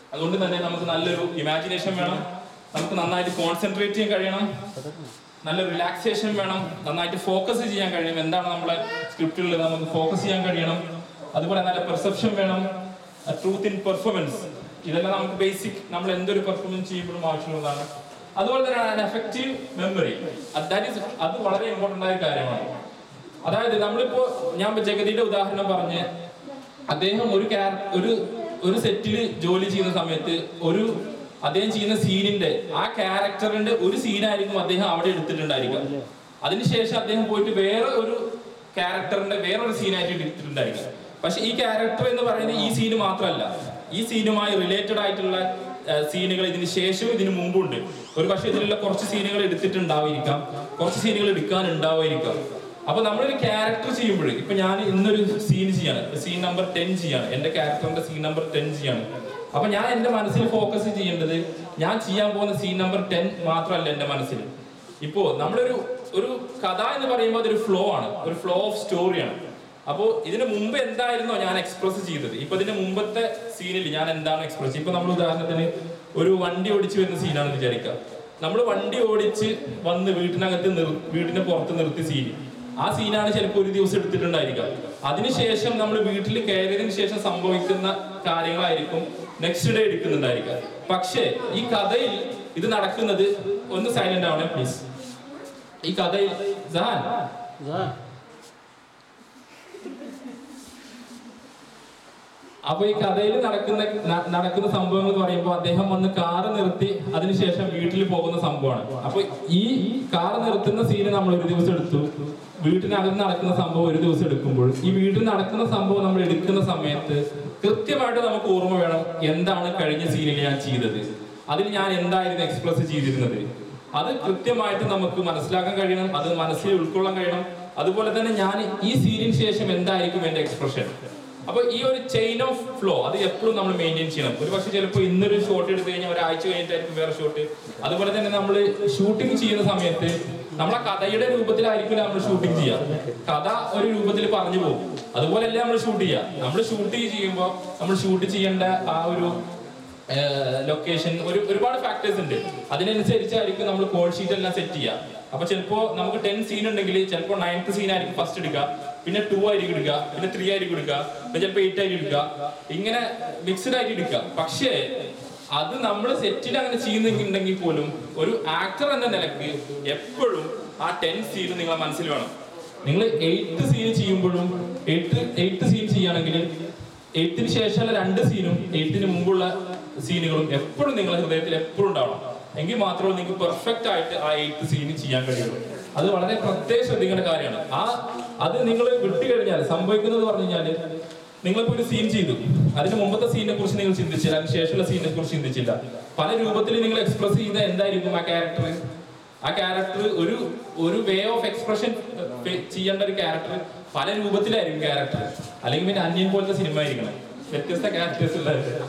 അതുകൊണ്ട് തന്നെ നമുക്ക് നല്ലൊരു ഇമാജിനേഷൻ വേണം നമുക്ക് നന്നായിട്ട് കോൺസെൻട്രേറ്റ് ചെയ്യാൻ കഴിയണം നല്ല റിലാക്സേഷൻ വേണം നന്നായിട്ട് ഫോക്കസ് ചെയ്യാൻ കഴിയണം എന്താണ് നമ്മളെ സ്ക്രിപ്റ്റിൽ നമുക്ക് ഫോക്കസ് ചെയ്യാൻ കഴിയണം അതുപോലെ നല്ല പെർസെപ്ഷൻ വേണം ട്രൂത്ത് ഇൻ പെർഫോമൻസ് ഇതെല്ലാം നമുക്ക് ബേസിക് നമ്മൾ എന്തൊരു പെർഫോമൻസ് ചെയ്യുമ്പോഴും ആവശ്യമുള്ളതാണ് അതുപോലെ തന്നെ എഫക്റ്റീവ് മെമ്മറി ദാറ്റ് അത് വളരെ ഇമ്പോർട്ടൻ്റ് ആയ കാര്യമാണ് അതായത് നമ്മളിപ്പോ ഞാൻ ഇപ്പൊ ജഗതിയുടെ ഉദാഹരണം പറഞ്ഞ് അദ്ദേഹം ഒരു ക്യാര- ഒരു ഒരു സെറ്റിൽ ജോലി ചെയ്യുന്ന സമയത്ത് ഒരു അദ്ദേഹം ചെയ്യുന്ന സീനിന്റെ ആ ക്യാരക്ടറിന്റെ ഒരു സീനായിരിക്കും അദ്ദേഹം അവിടെ എടുത്തിട്ടുണ്ടായിരിക്കുക അതിനുശേഷം അദ്ദേഹം പോയിട്ട് വേറെ ഒരു ക്യാരക്ടറിന്റെ വേറൊരു സീനായിട്ട് എടുത്തിട്ടുണ്ടായിരിക്കുക പക്ഷെ ഈ ക്യാരക്ടർ എന്ന് പറയുന്നത് ഈ സീന് മാത്രമല്ല ഈ സീനുമായി റിലേറ്റഡ് ആയിട്ടുള്ള സീനുകൾ ഇതിന് ശേഷവും ഇതിന് മുമ്പുണ്ട് ഒരു പക്ഷേ ഇതിലുള്ള കുറച്ച് സീനുകൾ എടുത്തിട്ടുണ്ടാവുമായിരിക്കാം കുറച്ച് സീനുകൾ എടുക്കാനുണ്ടാവുമായിരിക്കാം അപ്പൊ നമ്മളൊരു ക്യാരക്ടർ ചെയ്യുമ്പോൾ ഇപ്പൊ ഞാൻ ഇന്നൊരു സീൻ ചെയ്യാണ് സീൻ നമ്പർ ടെൻ ചെയ്യാണ് എന്റെ ക്യാരക്ടറിന്റെ സീൻ നമ്പർ ടെൻ ചെയ്യാണ് അപ്പൊ ഞാൻ എന്റെ മനസ്സിൽ ഫോക്കസ് ചെയ്യേണ്ടത് ഞാൻ ചെയ്യാൻ പോകുന്ന സീൻ നമ്പർ ടെൻ മാത്രമല്ല എന്റെ മനസ്സിൽ ഇപ്പോ നമ്മളൊരു ഒരു കഥ എന്ന് പറയുമ്പോൾ അതൊരു ഫ്ലോ ആണ് ഒരു ഫ്ലോ ഓഫ് സ്റ്റോറിയാണ് അപ്പോ ഇതിന് മുമ്പ് എന്തായിരുന്നോ ഞാൻ എക്സ്പ്രസ് ചെയ്തത് ഇപ്പൊ ഇതിന്റെ മുമ്പത്തെ സീനിൽ ഞാൻ എന്താണ് എക്സ്പ്രസ് ഇപ്പൊ നമ്മൾ ഉദാഹരണത്തിന് ഒരു വണ്ടി ഓടിച്ചു വരുന്ന സീനാണെന്ന് വിചാരിക്കുക നമ്മൾ വണ്ടി ഓടിച്ച് വന്ന് വീട്ടിനകത്ത് നിർ വീടിന് പുറത്ത് നിർത്തി സീൻ ആ സീനാണ് ചിലപ്പോൾ ഒരു ദിവസം എടുത്തിട്ടുണ്ടായിരിക്കാം അതിനുശേഷം നമ്മൾ വീട്ടിൽ കയറിയതിനു ശേഷം സംഭവിക്കുന്ന കാര്യങ്ങളായിരിക്കും നെക്സ്റ്റ് ഡേ എടുക്കുന്നുണ്ടായിരിക്കാം പക്ഷേ ഈ കഥയിൽ ഇത് നടക്കുന്നത് ഒന്ന് സൈലന്റ് ആവണേ പ്ലീസ് ഈ കഥയിൽ ജഹാൻ അപ്പൊ ഈ കഥയിൽ നടക്കുന്ന ന- നടക്കുന്ന സംഭവങ്ങൾ എന്ന് പറയുമ്പോൾ അദ്ദേഹം വന്ന് കാറ് നിർത്തി അതിനുശേഷം വീട്ടിൽ പോകുന്ന സംഭവമാണ് അപ്പൊ ഈ കാറ് നിർത്തുന്ന സീന് നമ്മൾ ഒരു ദിവസം എടുത്തു വീട്ടിനകത്ത് നടക്കുന്ന സംഭവം ഒരു ദിവസം എടുക്കുമ്പോൾ ഈ വീട്ടിൽ നടക്കുന്ന സംഭവം നമ്മൾ എടുക്കുന്ന സമയത്ത് കൃത്യമായിട്ട് നമുക്ക് ഓർമ്മ വേണം എന്താണ് കഴിഞ്ഞ സീനിൽ ഞാൻ ചെയ്തത് അതിൽ ഞാൻ എന്തായിരുന്നു എക്സ്പ്രസ് ചെയ്തിരുന്നത് അത് കൃത്യമായിട്ട് നമുക്ക് മനസ്സിലാക്കാൻ കഴിയണം അത് മനസ്സിൽ ഉൾക്കൊള്ളാൻ കഴിയണം അതുപോലെ തന്നെ ഞാൻ ഈ സീനിന് ശേഷം എന്തായിരിക്കും എന്റെ എക്സ്പ്രഷൻ അപ്പൊ ഈ ഒരു ചെയിൻ ഓഫ് ഫ്ലോ അത് എപ്പോഴും നമ്മൾ മെയിൻറ്റെയിൻ ചെയ്യണം ഒരു പക്ഷേ ചിലപ്പോൾ ഇന്നൊരു ഷോട്ട് എടുത്തു കഴിഞ്ഞാൽ ഒരാഴ്ച കഴിഞ്ഞിട്ടായിരിക്കും വേറെ ഷോട്ട് അതുപോലെ തന്നെ നമ്മൾ ഷൂട്ടിംഗ് ചെയ്യുന്ന സമയത്ത് നമ്മളെ കഥയുടെ രൂപത്തിലായിരിക്കില്ല നമ്മൾ ഷൂട്ടിംഗ് ചെയ്യുക കഥ ഒരു രൂപത്തിൽ പറഞ്ഞു പോകും അതുപോലെയല്ല നമ്മൾ ഷൂട്ട് ചെയ്യുക നമ്മൾ ഷൂട്ട് ചെയ്യുമ്പോൾ നമ്മൾ ഷൂട്ട് ചെയ്യേണ്ട ആ ഒരു ലൊക്കേഷൻ ഒരു ഒരുപാട് ഫാക്ടേഴ്സ് ഉണ്ട് അതിനനുസരിച്ചായിരിക്കും നമ്മൾ കോൾ ഷീറ്റ് എല്ലാം സെറ്റ് ചെയ്യുക അപ്പൊ ചിലപ്പോ നമുക്ക് ടെൻ സീൻ ഉണ്ടെങ്കിൽ ചിലപ്പോൾ നയൻത്ത് സീൻ ആയിരിക്കും ഫസ്റ്റ് എടുക്കുക പിന്നെ ടു ആയിരിക്കും എടുക്കുക പിന്നെ ത്രീ ആയിരിക്കും എടുക്കുക പിന്നെ ചിലപ്പോൾ എയ്റ്റ് ആയിരിക്കും എടുക്കുക ഇങ്ങനെ മിക്സ്ഡ് ആയിട്ട് എടുക്കുക പക്ഷേ അത് നമ്മൾ സെറ്റിൽ അങ്ങനെ ചെയ്യുന്നുണ്ടെങ്കിൽ പോലും ഒരു ആക്ടർ എന്ന നിലക്ക് എപ്പോഴും ആ ടെൻ സീൻ നിങ്ങളെ മനസ്സിൽ വേണം നിങ്ങൾ എയ്ത്ത് സീൻ ചെയ്യുമ്പോഴും എയ്ത്ത് എയ്ത്ത് സീൻ ചെയ്യുകയാണെങ്കിൽ എയ്ത്തിന് ശേഷമുള്ള രണ്ട് സീനും എയ്ത്തിന് മുമ്പുള്ള സീനുകളും എപ്പോഴും നിങ്ങളുടെ ഹൃദയത്തിൽ എപ്പോഴും ഉണ്ടാവണം എങ്കിൽ മാത്രമേ നിങ്ങൾക്ക് പെർഫെക്റ്റ് ആയിട്ട് ആ എയ്ത്ത് സീൻ ചെയ്യാൻ കഴിയുള്ളൂ അത് വളരെ പ്രത്യേകം ശ്രദ്ധിക്കേണ്ട കാര്യമാണ് ആ അത് നിങ്ങൾ വിട്ടു കഴിഞ്ഞാൽ സംഭവിക്കുന്നത് പറഞ്ഞു കഴിഞ്ഞാൽ നിങ്ങളിപ്പോ ഒരു സീൻ ചെയ്തു അതിന് മുമ്പത്തെ സീനിനെ കുറിച്ച് നിങ്ങൾ ചിന്തിച്ചില്ല അതിന് ശേഷമുള്ള സീനിനെ കുറിച്ച് ചിന്തിച്ചില്ല പല രൂപത്തിൽ നിങ്ങൾ എക്സ്പ്രസ് ചെയ്ത എന്തായിരിക്കും ആ ക്യാരക്ടർ ആ ക്യാരക്ടർ ഒരു ഒരു വേ ഓഫ് എക്സ്പ്രഷൻ ചെയ്യേണ്ട ഒരു ക്യാരക്ടർ പല രൂപത്തിലായിരിക്കും ക്യാരക്ടർ അല്ലെങ്കിൽ പിന്നെ അന്യൻ പോലത്തെ സിനിമ ആയിരിക്കണം വ്യത്യസ്ത ക്യാരക്ടേഴ്സ് ഉള്ളതായിട്ട്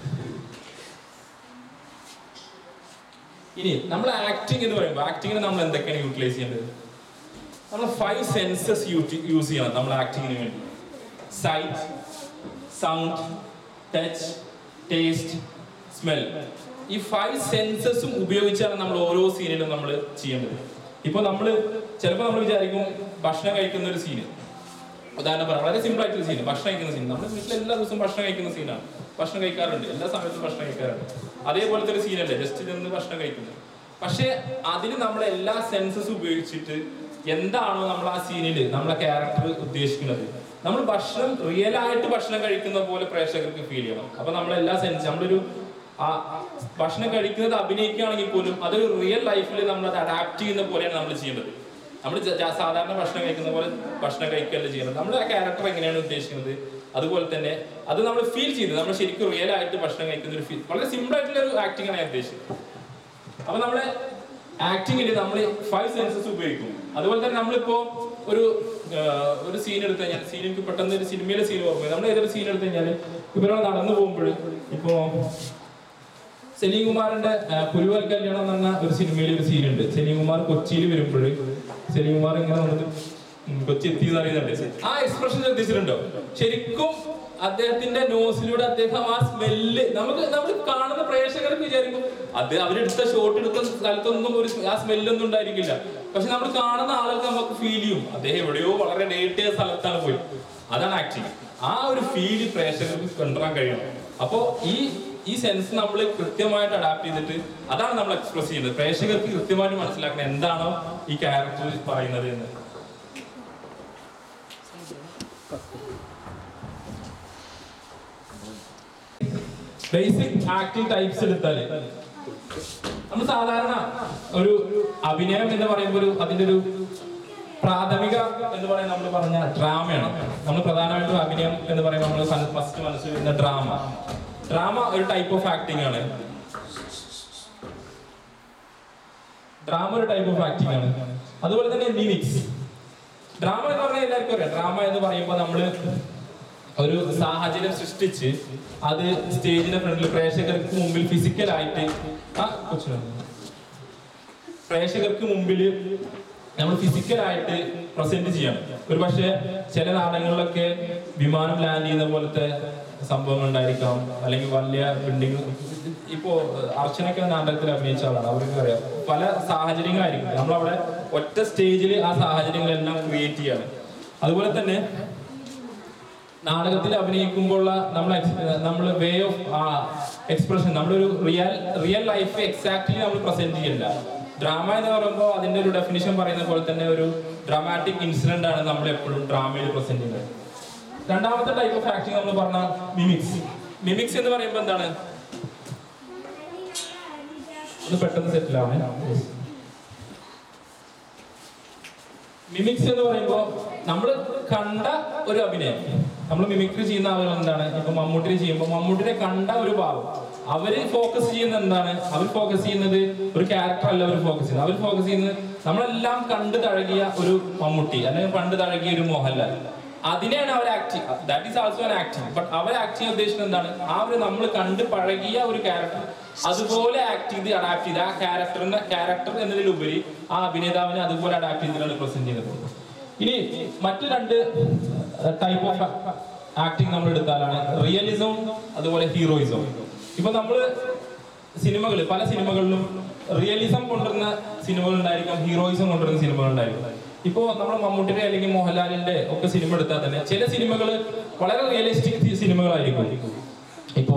ഇനി നമ്മൾ ആക്ടിങ് എന്ന് പറയുമ്പോൾ ആക്ടിങ്ങിന് നമ്മൾ എന്തൊക്കെയാണ് യൂട്ടിലൈസ് ചെയ്യേണ്ടത് നമ്മൾ ഫൈവ് സെൻസസ് യൂസ് ചെയ്യണം നമ്മൾ ആക്ടിങ്ങിന് വേണ്ടി sight sound touch taste smell ഈ ഫൈവ് സെൻസസും ഉപയോഗിച്ചാണ് നമ്മൾ ഓരോ സീനിലും നമ്മൾ ചെയ്യേണ്ടത് ഇപ്പൊ നമ്മൾ ചിലപ്പോൾ നമ്മൾ വിചാരിക്കും ഭക്ഷണം കഴിക്കുന്ന ഒരു സീന് ഉദാഹരണം പറയാം വളരെ സിമ്പിൾ ആയിട്ടുള്ള സീൻ ഭക്ഷണം കഴിക്കുന്ന സീൻ നമ്മുടെ വീട്ടിൽ എല്ലാ ദിവസവും ഭക്ഷണം കഴിക്കുന്ന സീനാണ് ഭക്ഷണം കഴിക്കാറുണ്ട് എല്ലാ സമയത്തും ഭക്ഷണം കഴിക്കാറുണ്ട് അതേപോലത്തെ ഒരു സീനല്ലേ ജസ്റ്റ് നിന്ന് ഭക്ഷണം കഴിക്കുന്നത് പക്ഷേ അതിന് നമ്മൾ എല്ലാ സെൻസസ് ഉപയോഗിച്ചിട്ട് എന്താണോ നമ്മൾ ആ സീനിൽ നമ്മളെ ക്യാരക്ടർ ഉദ്ദേശിക്കുന്നത് നമ്മൾ ഭക്ഷണം റിയൽ ആയിട്ട് ഭക്ഷണം കഴിക്കുന്ന പോലെ പ്രേക്ഷകർക്ക് ഫീൽ ചെയ്യണം അപ്പൊ നമ്മൾ എല്ലാ സെൻസ് നമ്മളൊരു ആ ആ ഭക്ഷണം കഴിക്കുന്നത് അഭിനയിക്കുകയാണെങ്കിൽ പോലും അതൊരു റിയൽ ലൈഫിൽ നമ്മൾ അത് അഡാപ്റ്റ് ചെയ്യുന്ന പോലെയാണ് നമ്മൾ ചെയ്യേണ്ടത് നമ്മൾ സാധാരണ ഭക്ഷണം കഴിക്കുന്ന പോലെ ഭക്ഷണം കഴിക്കുകയല്ല ചെയ്യുന്നത് നമ്മൾ ആ ക്യാരക്ടർ എങ്ങനെയാണ് ഉദ്ദേശിക്കുന്നത് അതുപോലെ തന്നെ അത് നമ്മൾ ഫീൽ ചെയ്യുന്നത് നമ്മൾ ശരിക്കും റിയൽ ആയിട്ട് ഭക്ഷണം കഴിക്കുന്ന ഒരു ഫീൽ വളരെ സിമ്പിൾ ആയിട്ടുള്ള ഒരു ആക്ടിംഗ് ആണ് ഞാൻ ഉദ്ദേശിച്ചത് അപ്പൊ നമ്മളെ ആക്ടിങ്ങിൽ നമ്മൾ ഫൈവ് സെൻസസ് ഉപയോഗിക്കും അതുപോലെ തന്നെ നമ്മളിപ്പോ ഒരു ആ, ഒരു സീൻ എടുത്തു കഴിഞ്ഞാൽ സീൻ എനിക്ക് പെട്ടെന്ന് ഒരു സിനിമയിലെ സീൻ ഓർമ്മ നമ്മൾ ഏതൊരു സീൻ എടുത്തു കഴിഞ്ഞാൽ ഇവരോ നടന്നു പോകുമ്പോൾ ഇപ്പോ സലീം കുമാറിന്റെ ആ, പുലിവാൽ കല്യാണം എന്ന് പറഞ്ഞ ഒരു സിനിമയിൽ ഒരു സീൻ ഉണ്ട് സലീം കുമാർ കൊച്ചിയിൽ വരുമ്പോൾ സലീം കുമാർ ഇങ്ങനെ വന്നിട്ട് ഉം, കൊച്ചി എത്തി എന്ന് പറയുന്നുണ്ട് ആ എക്സ്പ്രഷൻ ശ്രദ്ധിച്ചിട്ടുണ്ടോ ശരിക്കും അദ്ദേഹത്തിന്റെ നോസിലൂടെ അദ്ദേഹം ആ സ്മെല്ല് നമുക്ക് നമ്മൾ കാണുന്ന പ്രേക്ഷകർക്ക് വിചാരിക്കും അത് അവരെടുത്ത ഷോട്ട് എടുത്ത സ്ഥലത്തൊന്നും ഒരു ആ സ്മെല്ലൊന്നും ഉണ്ടായിരിക്കില്ല പക്ഷെ നമ്മൾ കാണുന്ന ആളുകൾക്ക് നമുക്ക് ഫീൽ ചെയ്യും അദ്ദേഹം എവിടെയോ വളരെ നേരിട്ടിയ സ്ഥലത്താണ് പോയി അതാണ് ആക്ടിങ് ആ ഒരു ഫീല് പ്രേക്ഷകർക്ക് കൊണ്ടുവരാൻ കഴിയണം അപ്പോ ഈ ഈ സെൻസ് നമ്മൾ കൃത്യമായിട്ട് അഡാപ്റ്റ് ചെയ്തിട്ട് അതാണ് നമ്മൾ എക്സ്പ്രസ് ചെയ്യുന്നത് പ്രേക്ഷകർക്ക് കൃത്യമായിട്ട് മനസ്സിലാക്കണം എന്താണോ ഈ ക്യാരക്ടർ പറയുന്നത് എന്ന് ബേസിക് ആക്ടിങ് ടൈപ്സ് എടുത്താല് നമ്മൾ സാധാരണ ഒരു അഭിനയം എന്ന് പറയുമ്പോൾ ഒരു അതിന്റെ ഒരു പ്രാഥമിക എന്ന് പറയുന്നത് നമ്മൾ പറഞ്ഞ ഡ്രാമയാണ് നമ്മൾ പ്രധാനമായിട്ടും അഭിനയം എന്ന് പറയുമ്പോൾ നമ്മൾ ഫസ്റ്റ് മനസ്സിൽ വരുന്ന ഡ്രാമ ഡ്രാമ ഒരു ടൈപ്പ് ഓഫ് ആക്ടിംഗ് ആണ് ഡ്രാമ ഒരു ടൈപ്പ് ഓഫ് ആക്ടിംഗ് ആണ് അതുപോലെ തന്നെ മിമിക്സ് ഡ്രാമ എന്ന് പറഞ്ഞാൽ എല്ലാവർക്കും അറിയാം ഡ്രാമ എന്ന് പറയുമ്പോൾ നമ്മള് ഒരു സാഹചര്യം സൃഷ്ടിച്ച് അത് സ്റ്റേജിന്റെ ഫ്രണ്ടിൽ പ്രേക്ഷകർക്ക് മുമ്പിൽ ഫിസിക്കലായിട്ട് ആ കൊച്ചിനെ പ്രേക്ഷകർക്ക് മുമ്പിൽ നമ്മൾ ഫിസിക്കലായിട്ട് പ്രസന്റ് ചെയ്യണം ഒരു പക്ഷേ ചില നാടകങ്ങളിലൊക്കെ വിമാനം ലാൻഡ് ചെയ്യുന്ന പോലത്തെ സംഭവങ്ങൾ ഉണ്ടായിരിക്കാം അല്ലെങ്കിൽ വലിയ ബിൽഡിംഗ് ഇപ്പോ അർച്ചനൊക്കെ നാടകത്തിൽ അഭിനയിച്ച ആളാണ് അവർക്ക് അറിയാം പല സാഹചര്യങ്ങളായിരിക്കും നമ്മളവിടെ ഒറ്റ സ്റ്റേജിൽ ആ സാഹചര്യങ്ങളെല്ലാം ക്രിയേറ്റ് ചെയ്യാണ് അതുപോലെ തന്നെ നാടകത്തിൽ അഭിനയിക്കുമ്പോഴുള്ള നമ്മൾ നമ്മൾ വേ ഓഫ് എക്സ്പ്രഷൻ നമ്മളൊരു റിയൽ റിയൽ ലൈഫ് എക്സാക്ട്ലി നമ്മൾ പ്രസന്റ് ചെയ്യില്ല ഡ്രാമ എന്ന് പറയുമ്പോൾ അതിന്റെ ഒരു ഡെഫിനിഷൻ പറയുന്ന പോലെ തന്നെ ഒരു ഡ്രാമാറ്റിക് ഇൻസിഡന്റ് ആണ് നമ്മൾ എപ്പോഴും ഡ്രാമയിൽ പ്രസന്റ് ചെയ്യുന്നത് രണ്ടാമത്തെ ടൈപ്പ് ഓഫ് ആക്ടിങ് നമ്മൾ പറഞ്ഞ മിമിക്സ് മിമിക്സ് എന്ന് പറയുമ്പോൾ എന്താണ് ഒന്ന് പെട്ടെന്ന് സെറ്റിൽ ആവണേ മിമിക്സ് എന്ന് പറയുമ്പോൾ നമ്മൾ കണ്ട ഒരു അഭിനയം നമ്മൾ മിമിക്രി ചെയ്യുന്ന ആളുകൾ എന്താണ് ഇപ്പൊ മമ്മൂട്ടിനെ ചെയ്യുമ്പോൾ മമ്മൂട്ടിനെ കണ്ട ഒരു ഭാവം അവര് ഫോക്കസ് ചെയ്യുന്നത് എന്താണ് അവർ ഫോക്കസ് ചെയ്യുന്നത് ഒരു ക്യാരക്ടർ അല്ല അവർ ഫോക്കസ് ചെയ്യുന്നത് അവർ ഫോക്കസ് ചെയ്യുന്നത് നമ്മളെല്ലാം കണ്ടു തഴകിയ ഒരു മമ്മൂട്ടി അല്ലെങ്കിൽ കണ്ടു തഴകിയ ഒരു മോഹൻലാൽ അതിനെയാണ് അവർ acting that is also an acting but അവർ ആക്ട് ചെയ്യാൻ ഉദ്ദേശിക്കുന്നത് എന്താണ് ആ ഒരു നമ്മൾ കണ്ട് പഴകിയ ഒരു ക്യാരക്ടർ അതുപോലെ ആക്ട് ചെയ്ത് അഡാപ്റ്റ് ചെയ്ത് ആ ക്യാരക്ടറിന്റെ ക്യാരക്ടർ എന്നതിലുപരി ആ അഭിനേതാവിനെ അതുപോലെ അഡാപ്റ്റ് ചെയ്തിട്ടാണ് പ്രസന്റ് ചെയ്യുന്നത് ഇനി മറ്റു രണ്ട് ടൈപ്പ് ഓഫ് ആക്ടിങ് നമ്മൾ എടുത്താലാണ് റിയലിസവും അതുപോലെ ഹീറോയിസവും ഇപ്പൊ നമ്മള് സിനിമകൾ പല സിനിമകളിലും റിയലിസം കൊണ്ടുവരുന്ന സിനിമകൾ ഉണ്ടായിരിക്കാം ഹീറോയിസം കൊണ്ടുവരുന്ന സിനിമകൾ ഉണ്ടായിരിക്കും ഇപ്പോ നമ്മൾ മമ്മൂട്ടിയുടെ അല്ലെങ്കിൽ മോഹൻലാലിന്റെ ഒക്കെ സിനിമ എടുത്താൽ തന്നെ ചില സിനിമകൾ വളരെ റിയലിസ്റ്റിക് സിനിമകളായിരിക്കും ഇപ്പോ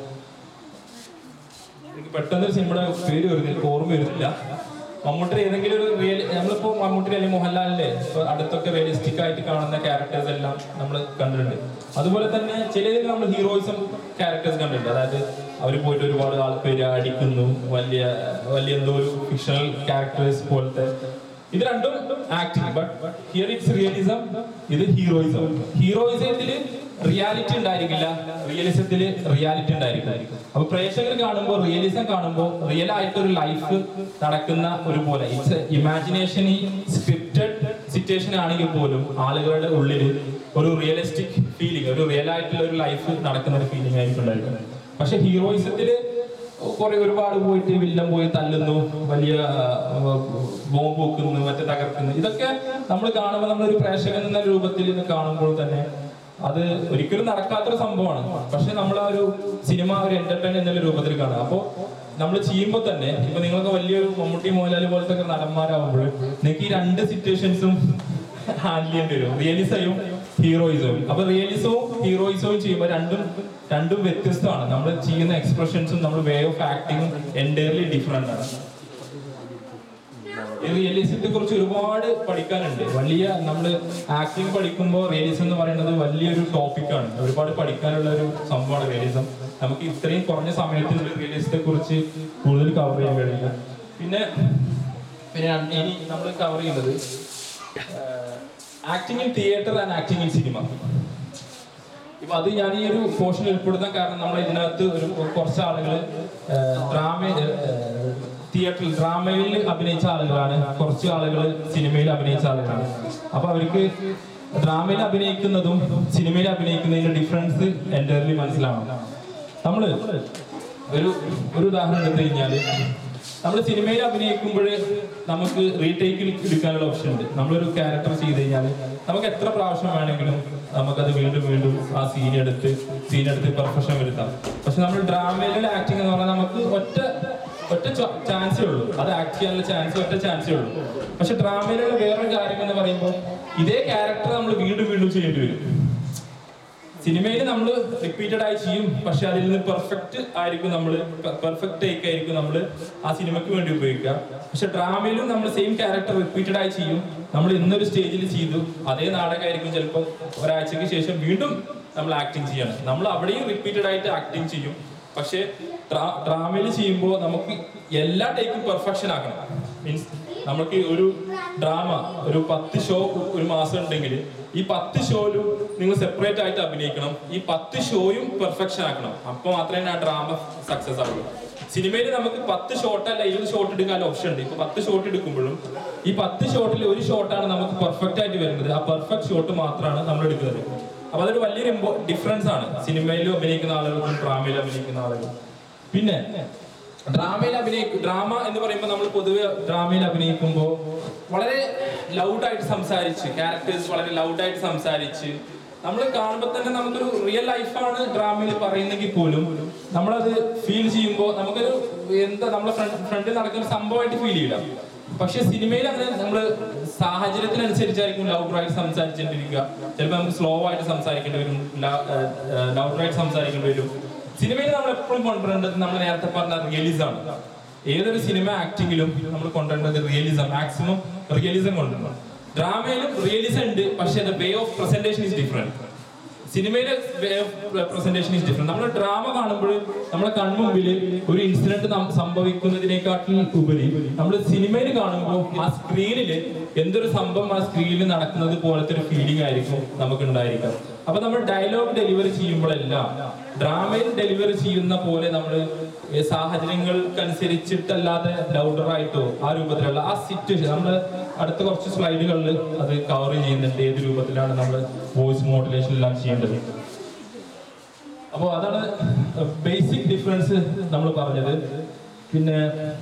എനിക്ക് പെട്ടെന്ന് ഒരു സിനിമയുടെ പേര് വരുന്നില്ല എനിക്ക് ഓർമ്മ വരുന്നില്ല മമ്മൂട്ടിയുടെ ഏതെങ്കിലും ഒരു റിയൽ നമ്മളിപ്പോ മമ്മൂട്ടിയുടെ അല്ലെങ്കിൽ മോഹൻലാലിന്റെ ഇപ്പൊ അടുത്തൊക്കെ റിയലിസ്റ്റിക് ആയിട്ട് കാണുന്ന ക്യാരക്ടേഴ്സ് എല്ലാം നമ്മൾ കണ്ടിട്ടുണ്ട് അതുപോലെ തന്നെ ചിലതിൽ നമ്മൾ ഹീറോയിസം ക്യാരക്ടേഴ്സ് കണ്ടിട്ടുണ്ട് അതായത് അവർ പോയിട്ട് ഒരുപാട് ആൾക്കാര് അടിക്കുന്നു വലിയ വലിയ എന്തോ ഒരു ഫിക്ഷണൽ ക്യാരക്ടേഴ്സ് പോലത്തെ ഇത് രണ്ടും acting but here it's realism ഇത് ഹീറോയിസം ഹീറോയിസത്തിൽ റിയാലിറ്റി ഉണ്ടായിരിക്കില്ല റിയലിസത്തിൽ റിയാലിറ്റി ഉണ്ടായിരിക്കും അപ്പൊ പ്രേക്ഷകർ കാണുമ്പോൾ റിയലിസം കാണുമ്പോൾ റിയൽ ആയിട്ട് ഒരു ലൈഫ് നടക്കുന്ന ഒരു പോലെ ഇറ്റ്സ് ഇമാജിനേഷൻ ഈ സ്ക്രിപ്റ്റഡ് സിറ്റുവേഷൻ ആണെങ്കിൽ പോലും ആളുകളുടെ ഉള്ളിൽ ഒരു റിയലിസ്റ്റിക് ഫീലിംഗ് ഒരു റിയൽ ആയിട്ടുള്ള ഒരു ലൈഫ് നടക്കുന്ന ഒരു ഫീലിംഗ് ആയിരിക്കും ഉണ്ടായിരിക്കുന്നത് പക്ഷെ ഹീറോയിസത്തില് കുറെ ഒരുപാട് പോയിട്ട് വില്ലൻ പോയി തല്ലുന്നു വലിയ ബോംബ് വെക്കുന്നു മറ്റേ തകർക്കുന്നു ഇതൊക്കെ നമ്മൾ കാണുമ്പോൾ നമ്മളൊരു പ്രേക്ഷകൻ എന്ന രൂപത്തിൽ ഇത് കാണുമ്പോൾ തന്നെ അത് ഒരിക്കലും നടക്കാത്തൊരു സംഭവമാണ് പക്ഷെ നമ്മൾ ആ ഒരു സിനിമ ഒരു എന്റർടൈൻ എന്നുള്ള രൂപത്തിൽ കാണുക അപ്പോൾ നമ്മൾ ചെയ്യുമ്പോൾ തന്നെ ഇപ്പൊ നിങ്ങൾക്ക് വലിയൊരു മമ്മൂട്ടി മോഹൻലാൽ പോലത്തെ ഒക്കെ നടന്മാരാകുമ്പോൾ നിങ്ങൾക്ക് ഈ രണ്ട് സിറ്റുവേഷൻസും ഹാൻഡിൽ ചെയ്യേണ്ടി വരും റിയലിസവും ഹീറോയിസവും അപ്പൊ റിയലിസവും ഹീറോയിസവും ചെയ്യുമ്പോൾ രണ്ടും രണ്ടും വ്യത്യസ്തമാണ് നമ്മൾ ചെയ്യുന്ന എക്സ്പ്രഷൻസും നമ്മൾ വേ ഓഫ് ആക്ടിങ്ങും എൻറ്റയർലി ഡിഫറെന്റ് ആണ് ഈ റിയലിസത്തെ കുറിച്ച് ഒരുപാട് പഠിക്കാനുണ്ട് വലിയ നമ്മൾ ആക്ടിങ് പഠിക്കുമ്പോൾ റിയലിസം എന്ന് പറയുന്നത് വലിയൊരു ടോപ്പിക്കാണ് ഒരുപാട് പഠിക്കാനുള്ള ഒരു സംഭവമാണ് റിയലിസം നമുക്ക് ഇത്രയും കുറഞ്ഞ സമയത്തിനുള്ളിൽ റിയലിസത്തെ കുറിച്ച് കൂടുതൽ കവർ ചെയ്യാൻ കഴിയില്ല പിന്നെ പിന്നെ ഇനി നമ്മൾ കവർ ചെയ്യുന്നത് acting in theatre and acting in cinema ഇപ്പൊ അത് ഞാൻ ഈ ഒരു പോർഷൻ ഉൾപ്പെടുത്താൻ കാരണം നമ്മൾ ഇതിനകത്ത് ഒരു കുറച്ച് ആളുകൾ ഡ്രാമ തിയേറ്ററിൽ ഡ്രാമയിൽ അഭിനയിച്ച ആളുകളാണ് കുറച്ച് ആളുകൾ സിനിമയിൽ അഭിനയിച്ച ആളുകളാണ് അപ്പൊ അവർക്ക് ഡ്രാമയിൽ അഭിനയിക്കുന്നതും സിനിമയിൽ അഭിനയിക്കുന്നതിന്റെ ഡിഫറൻസ് എൻ്റർലി മനസ്സിലാവണം നമ്മള് ഒരു ഒരു ഉദാഹരണം എടുത്തു കഴിഞ്ഞാല് നമ്മൾ സിനിമയിൽ അഭിനയിക്കുമ്പോൾ നമുക്ക് റീടേക്കിൽ എടുക്കാനുള്ള ഓപ്ഷൻ ഉണ്ട് നമ്മളൊരു ക്യാരക്ടർ ചെയ്ത് കഴിഞ്ഞാൽ നമുക്ക് എത്ര പ്രാവശ്യം വേണമെങ്കിലും നമുക്കത് വീണ്ടും വീണ്ടും ആ സീൻ എടുത്ത് സീൻ എടുത്ത് പെർഫെക്ഷൻ വരുത്താം പക്ഷെ നമ്മൾ ഡ്രാമയിലുള്ള ആക്ടിങ് എന്ന് പറഞ്ഞാൽ നമുക്ക് ഒറ്റ ഒറ്റ ചാൻസേ ഉള്ളൂ അത് ആക്ട് ചെയ്യാനുള്ള ചാൻസ് ഒറ്റ ചാൻസേ ഉള്ളൂ പക്ഷെ ഡ്രാമയിലുള്ള വേറൊരു കാര്യം എന്ന് പറയുമ്പോൾ ഇതേ ക്യാരക്ടർ നമ്മൾ വീണ്ടും വീണ്ടും ചെയ്യേണ്ടി വരും സിനിമയിൽ നമ്മൾ റിപ്പീറ്റഡ് ആയി ചെയ്യും പക്ഷെ അതിൽ നിന്ന് പെർഫെക്റ്റ് ആയിരിക്കും നമ്മൾ പെർഫെക്റ്റ് ടേക്ക് ആയിരിക്കും നമ്മൾ ആ സിനിമയ്ക്ക് വേണ്ടി ഉപയോഗിക്കുക പക്ഷെ ഡ്രാമയിലും നമ്മൾ സെയിം ക്യാരക്ടർ റിപ്പീറ്റഡ് ആയി ചെയ്യും നമ്മൾ ഇന്നൊരു സ്റ്റേജിൽ ചെയ്തു അതേ നാടകമായിരിക്കും ചിലപ്പോൾ ഒരാഴ്ചക്ക് ശേഷം വീണ്ടും നമ്മൾ ആക്ടിങ് ചെയ്യണം നമ്മൾ അവിടെയും റിപ്പീറ്റഡ് ആയിട്ട് ആക്ടിങ് ചെയ്യും പക്ഷേ ഡ്രാമയിൽ ചെയ്യുമ്പോൾ നമുക്ക് എല്ലാ ടേക്കും പെർഫെക്ഷൻ ആക്കണം മീൻസ് നമുക്ക് ഒരു ഡ്രാമ ഒരു പത്ത് ഷോ ഒരു മാസം ഉണ്ടെങ്കിൽ ഈ പത്ത് ഷോയിലും നിങ്ങൾ സെപ്പറേറ്റ് ആയിട്ട് അഭിനയിക്കണം ഈ പത്ത് ഷോയും പെർഫെക്ഷൻ ആക്കണം അപ്പോൾ മാത്രമേ ആ ഡ്രാമ സക്സസ് ആവുള്ളൂ സിനിമയിൽ നമുക്ക് പത്ത് ഷോട്ട് അല്ല ഇരുപത് ഷോട്ട് എടുക്കാൻ ഓപ്ഷൻ ഉണ്ട് ഇപ്പൊ പത്ത് ഷോട്ട് എടുക്കുമ്പോഴും ഈ പത്ത് ഷോട്ടിൽ ഒരു ഷോട്ടാണ് നമുക്ക് പെർഫെക്റ്റ് ആയിട്ട് വരുന്നത് ആ പെർഫെക്റ്റ് ഷോട്ട് മാത്രമാണ് നമ്മൾ എടുക്കുന്നത് അപ്പൊ അതൊരു വലിയൊരു ഇമ്പോ ഡിഫറൻസ് ആണ് സിനിമയിലും അഭിനയിക്കുന്ന ആളുകൾക്കും ഡ്രാമയിലും അഭിനയിക്കുന്ന ആളുകൾക്കും പിന്നെ ഡ്രാമയിൽ അഭിനയിക്കും ഡ്രാമ എന്ന് പറയുമ്പോൾ നമ്മൾ പൊതുവെ ഡ്രാമയിൽ അഭിനയിക്കുമ്പോൾ വളരെ ലൗഡായിട്ട് സംസാരിച്ച് ക്യാരക്ടേഴ്സ് വളരെ ലൗഡായിട്ട് സംസാരിച്ച് നമ്മൾ കാണുമ്പോൾ തന്നെ നമുക്കൊരു റിയൽ ലൈഫാണ് ഡ്രാമയിൽ പറയുന്നെങ്കിൽ പോലും നമ്മളത് ഫീൽ ചെയ്യുമ്പോൾ നമുക്കൊരു എന്താ നമ്മളെ ഫ്രണ്ടിൽ നടക്കുന്ന സംഭവമായിട്ട് ഫീൽ ചെയ്യില്ല പക്ഷെ സിനിമയിൽ അങ്ങനെ നമ്മൾ സാഹചര്യത്തിനനുസരിച്ചായിരിക്കും ലൗഡറായിട്ട് സംസാരിച്ചുകൊണ്ടിരിക്കുക ചിലപ്പോൾ നമുക്ക് സ്ലോ ആയിട്ട് സംസാരിക്കേണ്ടി വരും ലൗഡറായിട്ട് സംസാരിക്കേണ്ടി വരും സിനിമയിൽ നമ്മൾ എപ്പോഴും കൊണ്ടുവരേണ്ടത് നമ്മൾ നേരത്തെ പറഞ്ഞ റിയലിസം ആണ് ഏതൊരു സിനിമ ആക്ടിങ്ങിലും നമ്മൾ കൊണ്ടുവരേണ്ടത് റിയലിസം മാക്സിമം റിയലിസം കൊണ്ടുവരണം ഡ്രാമയിലും റിയലിസം ഉണ്ട് പക്ഷേ way of presentation is different സിനിമയിലെ way of presentation is different നമ്മൾ ഡ്രാമ കാണുമ്പോൾ നമ്മളെ കൺമുമ്പിൽ ഒരു ഇൻസിഡന്റ് സംഭവിക്കുന്നതിനേക്കാട്ടിൽ ഉപരി നമ്മൾ സിനിമയിൽ കാണുമ്പോൾ ആ സ്ക്രീനിൽ എന്തൊരു സംഭവം ആ സ്ക്രീനിൽ നടക്കുന്നത് പോലത്തെ ഒരു ഫീലിംഗ് ആയിരിക്കും നമുക്ക് ഉണ്ടായിരിക്കുക അപ്പൊ നമ്മൾ ഡയലോഗ് ഡെലിവറി ചെയ്യുമ്പോഴെല്ലാം ഡ്രാമയിൽ ഡെലിവറി ചെയ്യുന്ന പോലെ നമ്മൾ സാഹചര്യങ്ങൾക്കനുസരിച്ചിട്ടല്ലാതെ ലൗഡറായിട്ടോ ആ രൂപത്തിലുള്ള ആ സിറ്റുവേഷൻ നമ്മൾ അടുത്ത കുറച്ച് സ്ലൈഡുകളിൽ അത് കവർ ചെയ്യുന്നുണ്ട് ഏത് രൂപത്തിലാണ് നമ്മൾ വോയിസ് മോഡുലേഷൻ എല്ലാം ചെയ്യേണ്ടത് അപ്പോൾ അതാണ് ബേസിക് ഡിഫറൻസ് നമ്മൾ പറഞ്ഞത് പിന്നെ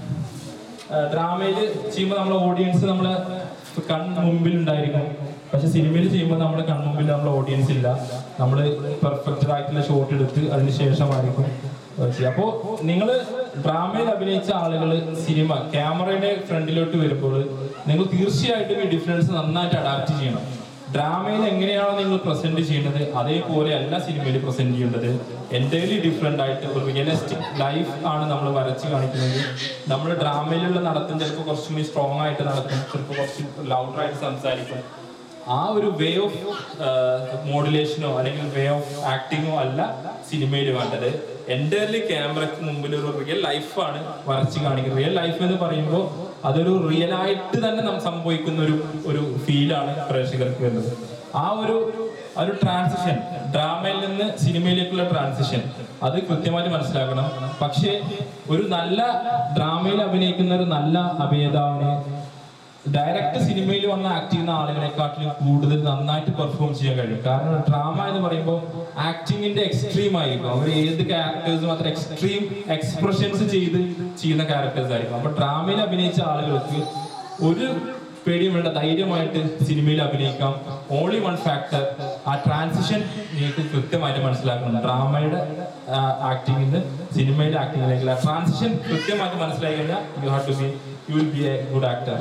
ഡ്രാമയിൽ ചെയ്യുമ്പോൾ നമ്മളെ ഓഡിയൻസ് നമ്മളെ കൺ മുമ്പിൽ ഉണ്ടായിരിക്കും പക്ഷെ സിനിമയിൽ ചെയ്യുമ്പോൾ നമ്മുടെ കൺമുമ്പിൽ നമ്മളെ ഓഡിയൻസ് ഇല്ല നമ്മൾ പെർഫെക്റ്റ് ആയിട്ടുള്ള ഷോട്ട് എടുത്ത് അതിന് ശേഷമായിരിക്കും ചെയ്യുക അപ്പോൾ നിങ്ങൾ ഡ്രാമയിൽ അഭിനയിച്ച ആളുകൾ സിനിമ ക്യാമറയുടെ ഫ്രണ്ടിലോട്ട് വരുമ്പോൾ നിങ്ങൾ തീർച്ചയായിട്ടും ഈ ഡിഫറൻസ് നന്നായിട്ട് അഡാപ്റ്റ് ചെയ്യണം ഡ്രാമയിൽ എങ്ങനെയാണോ നിങ്ങൾ പ്രസന്റ് ചെയ്യുന്നത് അതേപോലെ അല്ല സിനിമയിൽ പ്രസന്റ് ചെയ്യേണ്ടത് എൻ്റയർലി ഡിഫറെൻ്റ് ആയിട്ട് ഒരു റിയലിസ്റ്റിക് ലൈഫ് ആണ് നമ്മൾ വരച്ച് കാണിക്കുന്നത് നമ്മൾ ഡ്രാമയിലുള്ള നടത്തും ചിലപ്പോൾ കുറച്ചും കൂടി സ്ട്രോങ് ആയിട്ട് നടക്കും ചിലപ്പോൾ കുറച്ച് ലൗഡറായിട്ട് സംസാരിക്കും ആ ഒരു വേ ഓഫ് മോഡുലേഷനോ അല്ലെങ്കിൽ വേ ഓഫ് ആക്ടിങ്ങോ അല്ല സിനിമയിൽ വേണ്ടത് എൻ്റയർലി ക്യാമറയ്ക്ക് മുമ്പിൽ ഒരു റിയൽ ലൈഫാണ് വരച്ച് കാണിക്കുന്നത് റിയൽ ലൈഫ് എന്ന് പറയുമ്പോൾ അതൊരു റിയൽ ആയിട്ട് തന്നെ നം സംഭവിക്കുന്ന ഒരു ഒരു ഫീലാണ് പ്രേക്ഷകർക്ക് വരുന്നത് ആ ഒരു ആ ഒരു ട്രാൻസിഷൻ ഡ്രാമയിൽ നിന്ന് സിനിമയിലേക്കുള്ള ട്രാൻസിഷൻ അത് കൃത്യമായിട്ട് മനസ്സിലാക്കണം പക്ഷേ ഒരു നല്ല ഡ്രാമയിൽ അഭിനയിക്കുന്ന ഒരു നല്ല അഭിനേതാവിന് ഡയറക്റ്റ് സിനിമയിൽ വന്ന് ആക്ട് ചെയ്യുന്ന ആളുകളെക്കാട്ടിലും കൂടുതൽ നന്നായിട്ട് പെർഫോം ചെയ്യാൻ കഴിയും കാരണം ഡ്രാമ എന്ന് പറയുമ്പോൾ ആക്ടിങ്ങിന്റെ എക്സ്ട്രീം ആയിരിക്കും അവർ ഏത് ക്യാരക്ടേഴ്സും അത്ര എക്സ്ട്രീം എക്സ്പ്രഷൻസ് ചെയ്ത് ചെയ്യുന്ന ക്യാരക്ടേഴ്സ് ആയിരിക്കും അപ്പൊ ഡ്രാമയിൽ അഭിനയിച്ച ആളുകൾക്ക് ഒരു പേടിയും വേണ്ട ധൈര്യമായിട്ട് സിനിമയിൽ അഭിനയിക്കാം ഓൺലി വൺ ഫാക്ടർ ആ ട്രാൻസിഷൻ നിങ്ങൾക്ക് കൃത്യമായിട്ട് മനസ്സിലാക്കണം ഡ്രാമയുടെ ആക്ടിങ്ങിന് സിനിമയിലെ ആക്ടിങ്ങിലേക്ക് ആ ട്രാൻസിഷൻ കൃത്യമായിട്ട് മനസ്സിലാക്കി കഴിഞ്ഞാൽ you have to be you will be a good actor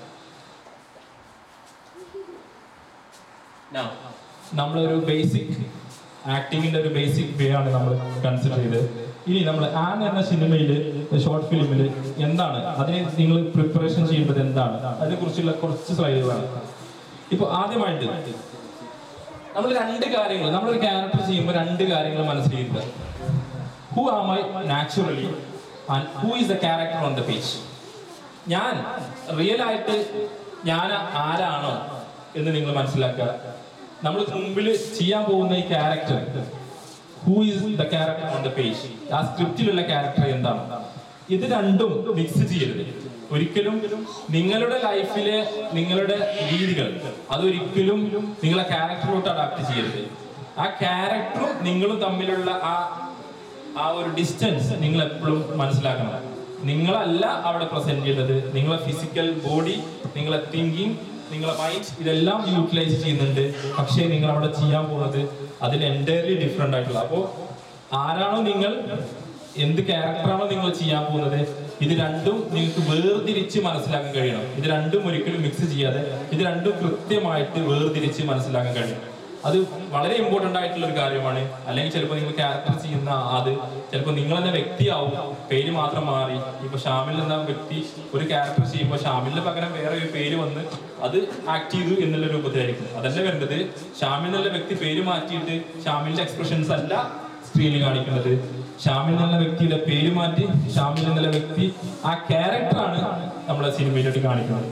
നമ്മളൊരു ബേസിക് ആക്ടിങ്ങിന്റെ ഒരു ബേസിക് വേ ആണ് നമ്മൾ കൺസിഡർ ചെയ്തത് ഇനി നമ്മൾ ആൻ എന്ന സിനിമയിൽ ഷോർട്ട് ഫിലിമിൽ എന്താണ് അതിന് നിങ്ങൾ പ്രിപ്പറേഷൻ ചെയ്യേണ്ടത് എന്താണ് അതിനെ കുറിച്ചുള്ള കുറച്ച് സ്ലൈഡുകളാണ് ഇപ്പൊ ആദ്യമായിട്ട് നമ്മൾ രണ്ട് കാര്യങ്ങൾ നമ്മളൊരു ക്യാരക്ടർ ചെയ്യുമ്പോൾ രണ്ട് കാര്യങ്ങൾ മനസ്സിലാക്കുക who am I naturally and who is the character on the page ഞാൻ റിയൽ ആയിട്ട് ഞാൻ ആരാണോ എന്ന് നിങ്ങൾ മനസ്സിലാക്കുക നമ്മൾ മുമ്പിൽ ചെയ്യാൻ പോകുന്ന ഈ character who is the character on the page ആ സ്ക്രിപ്റ്റിലുള്ള ക്യാരക്ടർ എന്താണ് ഇത് രണ്ടും മിക്സ് ചെയ്യരുത് ഒരിക്കലും നിങ്ങളുടെ ലൈഫിലെ നിങ്ങളുടെ രീതികൾ അതൊരിക്കലും നിങ്ങളെ ക്യാരക്ടറിലോട്ട് അഡാപ്റ്റ് ചെയ്യരുത് ആ ക്യാരക്ടറും നിങ്ങളും തമ്മിലുള്ള ആ ആ ഒരു ഡിസ്റ്റൻസ് നിങ്ങൾ എപ്പോഴും മനസ്സിലാക്കണം നിങ്ങളല്ല അവിടെ പ്രസന്റ് ചെയ്യുന്നത് നിങ്ങളെ ഫിസിക്കൽ ബോഡി നിങ്ങളെ തിങ്കിങ് നിങ്ങളെ മൈൻഡ് ഇതെല്ലാം യൂട്ടിലൈസ് ചെയ്യുന്നുണ്ട് പക്ഷേ നിങ്ങൾ അവിടെ ചെയ്യാൻ പോകുന്നത് അതിന് എൻറ്റയർലി ഡിഫറെന്റ് ആയിട്ടുള്ള അപ്പോൾ ആരാണോ നിങ്ങൾ എന്ത് ക്യാരക്ടറാണോ നിങ്ങൾ ചെയ്യാൻ പോകുന്നത് ഇത് രണ്ടും നിങ്ങൾക്ക് വേർതിരിച്ച് മനസ്സിലാക്കാൻ കഴിയണം ഇത് രണ്ടും ഒരിക്കലും മിക്സ് ചെയ്യാതെ ഇത് രണ്ടും കൃത്യമായിട്ട് വേർതിരിച്ച് മനസ്സിലാക്കാൻ കഴിയണം അത് വളരെ ഇമ്പോർട്ടന്റ് ആയിട്ടുള്ള ഒരു കാര്യമാണ് അല്ലെങ്കിൽ ചിലപ്പോൾ നിങ്ങൾ ക്യാരക്ടർ ചെയ്യുന്ന അത് ചിലപ്പോൾ നിങ്ങൾ എന്ന വ്യക്തിയാവും പേര് മാത്രം മാറി ഇപ്പൊ ഷാമിൽ എന്ന വ്യക്തി ഒരു ക്യാരക്ടർ ചെയ്യുമ്പോൾ ഷാമിലിന് പകരം വേറെ ഒരു പേര് വന്ന് അത് ആക്ട് ചെയ്തു എന്നുള്ള രൂപത്തിലായിരിക്കും അതല്ല വരേണ്ടത് ഷാമിൽ എന്നുള്ള വ്യക്തി പേര് മാറ്റിയിട്ട് ഷാമിലിന്റെ എക്സ്പ്രഷൻസ് അല്ല സ്ക്രീനിൽ കാണിക്കുന്നത് ഷാമിൽ എന്നുള്ള വ്യക്തിയുടെ പേര് മാറ്റി ഷാമിൽ എന്നുള്ള വ്യക്തി ആ ക്യാരക്ടറാണ് നമ്മളെ സിനിമയിലോട്ട് കാണിക്കുന്നത്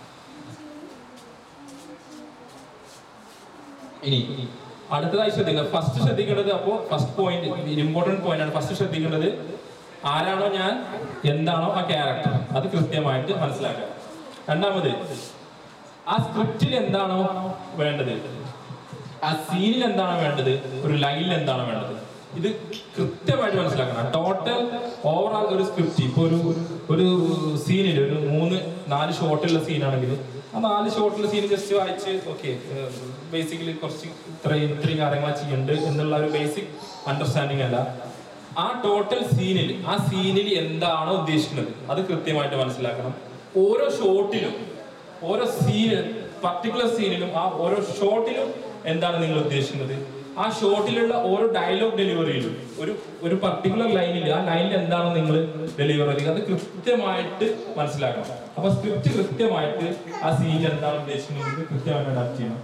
ഇനി അടുത്തതായി ശ്രദ്ധിക്കുക ഫസ്റ്റ് ശ്രദ്ധിക്കേണ്ടത് അപ്പോ ഫസ്റ്റ് പോയിന്റ് ഇമ്പോർട്ടന്റ് പോയിന്റ് ആണ് ഫസ്റ്റ് ശ്രദ്ധിക്കേണ്ടത് ആരാണോ ഞാൻ എന്താണോ ആ ക്യാരക്ടർ അത് കൃത്യമായിട്ട് മനസ്സിലാക്കുക രണ്ടാമത് ആ സ്ക്രിപ്റ്റിൽ എന്താണോ വേണ്ടത് ആ സീനിൽ എന്താണ് വേണ്ടത് ഒരു ലൈനിൽ എന്താണ് വേണ്ടത് ഇത് കൃത്യമായിട്ട് മനസ്സിലാക്കണം ടോട്ടൽ ഓവറോൾ ഒരു സ്ക്രിപ്റ്റ് ഇപ്പൊ ഒരു ഒരു സീനിൽ ഒരു മൂന്ന് നാല് ഷോട്ടുള്ള സീനാണെങ്കിൽ ആ നാല് ഷോട്ടുള്ള സീൻ ജസ്റ്റ് വായിച്ച് ഓക്കെ ബേസിക്കലി കുറച്ച് ഇത്രയും ഇത്രയും കാര്യങ്ങൾ ചെയ്യുന്നുണ്ട് എന്നുള്ള ഒരു ബേസിക് അണ്ടർസ്റ്റാൻഡിങ് അല്ല ആ ടോട്ടൽ സീനിൽ ആ സീനിൽ എന്താണോ ഉദ്ദേശിക്കുന്നത് അത് കൃത്യമായിട്ട് മനസ്സിലാക്കണം ഓരോ ഷോട്ടിലും ഓരോ സീന് പർട്ടിക്കുലർ സീനിലും ആ ഓരോ ഷോട്ടിലും എന്താണ് നിങ്ങൾ ഉദ്ദേശിക്കുന്നത് ആ ഷോട്ടിലുള്ള ഓരോ ഡയലോഗ് ഡെലിവറിയിലും ഒരു ഒരു പർട്ടിക്കുലർ ലൈനിൽ ആ ലൈനിൽ എന്താണ് നിങ്ങൾ ഡെലിവർ ചെയ്യുക അത് കൃത്യമായിട്ട് മനസ്സിലാക്കണം അപ്പൊ സ്ക്രിപ്റ്റ് കൃത്യമായിട്ട് ആ സീനിൽ എന്താണ് ഉദ്ദേശിക്കുന്നത് കൃത്യമായിട്ട് അഡാപ്റ്റ് ചെയ്യണം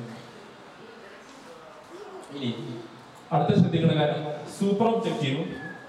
ഇനി അടുത്ത ശ്രദ്ധിക്കുന്ന കാര്യം സൂപ്പർ ഒബ്ജക്റ്റീവും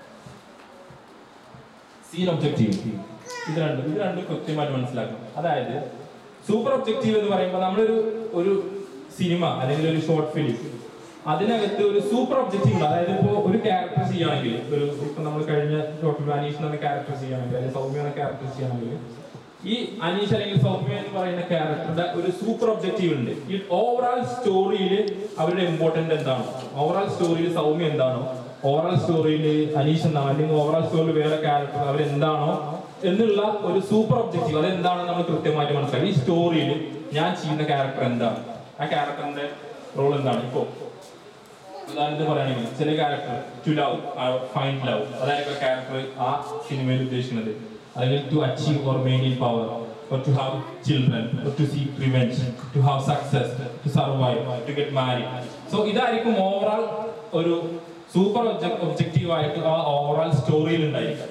സീൻ ഒബ്ജക്റ്റീവ് ഇത് രണ്ടും ഇത് രണ്ടും കൃത്യമായിട്ട് മനസ്സിലാക്കണം അതായത് സൂപ്പർ ഒബ്ജക്റ്റീവ് എന്ന് പറയുമ്പോൾ നമ്മളൊരു ഒരു സിനിമ അല്ലെങ്കിൽ ഒരു ഷോർട്ട് ഫിലിം അതിനകത്ത് ഒരു സൂപ്പർ ഒബ്ജക്റ്റീവ് ഉണ്ട് അതായത് ഇപ്പോൾ ഒരു ക്യാരക്ടർ ചെയ്യുകയാണെങ്കിൽ ഒരു ഇപ്പൊ നമ്മൾ കഴിഞ്ഞ ഡോക്ടർ അനീഷ് എന്ന ക്യാരക്ടർ ചെയ്യുകയാണെങ്കിൽ അല്ലെങ്കിൽ സൗമ്യ എന്ന ക്യാരക്ടർ ചെയ്യുകയാണെങ്കിൽ ഈ അനീഷ് അല്ലെങ്കിൽ സൗമ്യ എന്ന് പറയുന്ന ക്യാരക്ടറുടെ ഒരു സൂപ്പർ ഒബ്ജക്റ്റീവ് ഉണ്ട് ഈ ഓവറോൾ സ്റ്റോറിയിൽ അവരുടെ ഇമ്പോർട്ടന്റ് എന്താണ് ഓവറോൾ സ്റ്റോറിയിൽ സൗമ്യ എന്താണോ ഓവറോൾ സ്റ്റോറിയിൽ അനീഷ് എന്താണോ അല്ലെങ്കിൽ ഓവറോൾ സ്റ്റോറിയിൽ വേറെ ക്യാരക്ടർ അവരെന്താണോ എന്നുള്ള ഒരു സൂപ്പർ ഒബ്ജക്റ്റീവ് അതെന്താണെന്ന് നമ്മൾ കൃത്യമായിട്ട് മനസ്സിലാക്കി ഈ സ്റ്റോറിയിൽ ഞാൻ ചെയ്യുന്ന ക്യാരക്ടർ എന്താണ് ആ ക്യാരക്ടറിന്റെ റോൾ എന്താണ് ഇപ്പോ ഉദാഹരണത്തിന് പറയുകയാണെങ്കിൽ ചില character to love find love അതായത് ക്യാരക്ടർ ആ സിനിമയിൽ ഉദ്ദേശിക്കുന്നത് അല്ലെങ്കിൽ to achieve or main in power or to have children or to seek revenge to have success to survive to get married so ഇതായിരിക്കും ഓവറാൾ ഒരു സൂപ്പർ ഒബ്ജക്റ്റീവ് ആയിട്ട് ആ ഓവറാൾ സ്റ്റോറിയിൽ ഉണ്ടായിരിക്കുക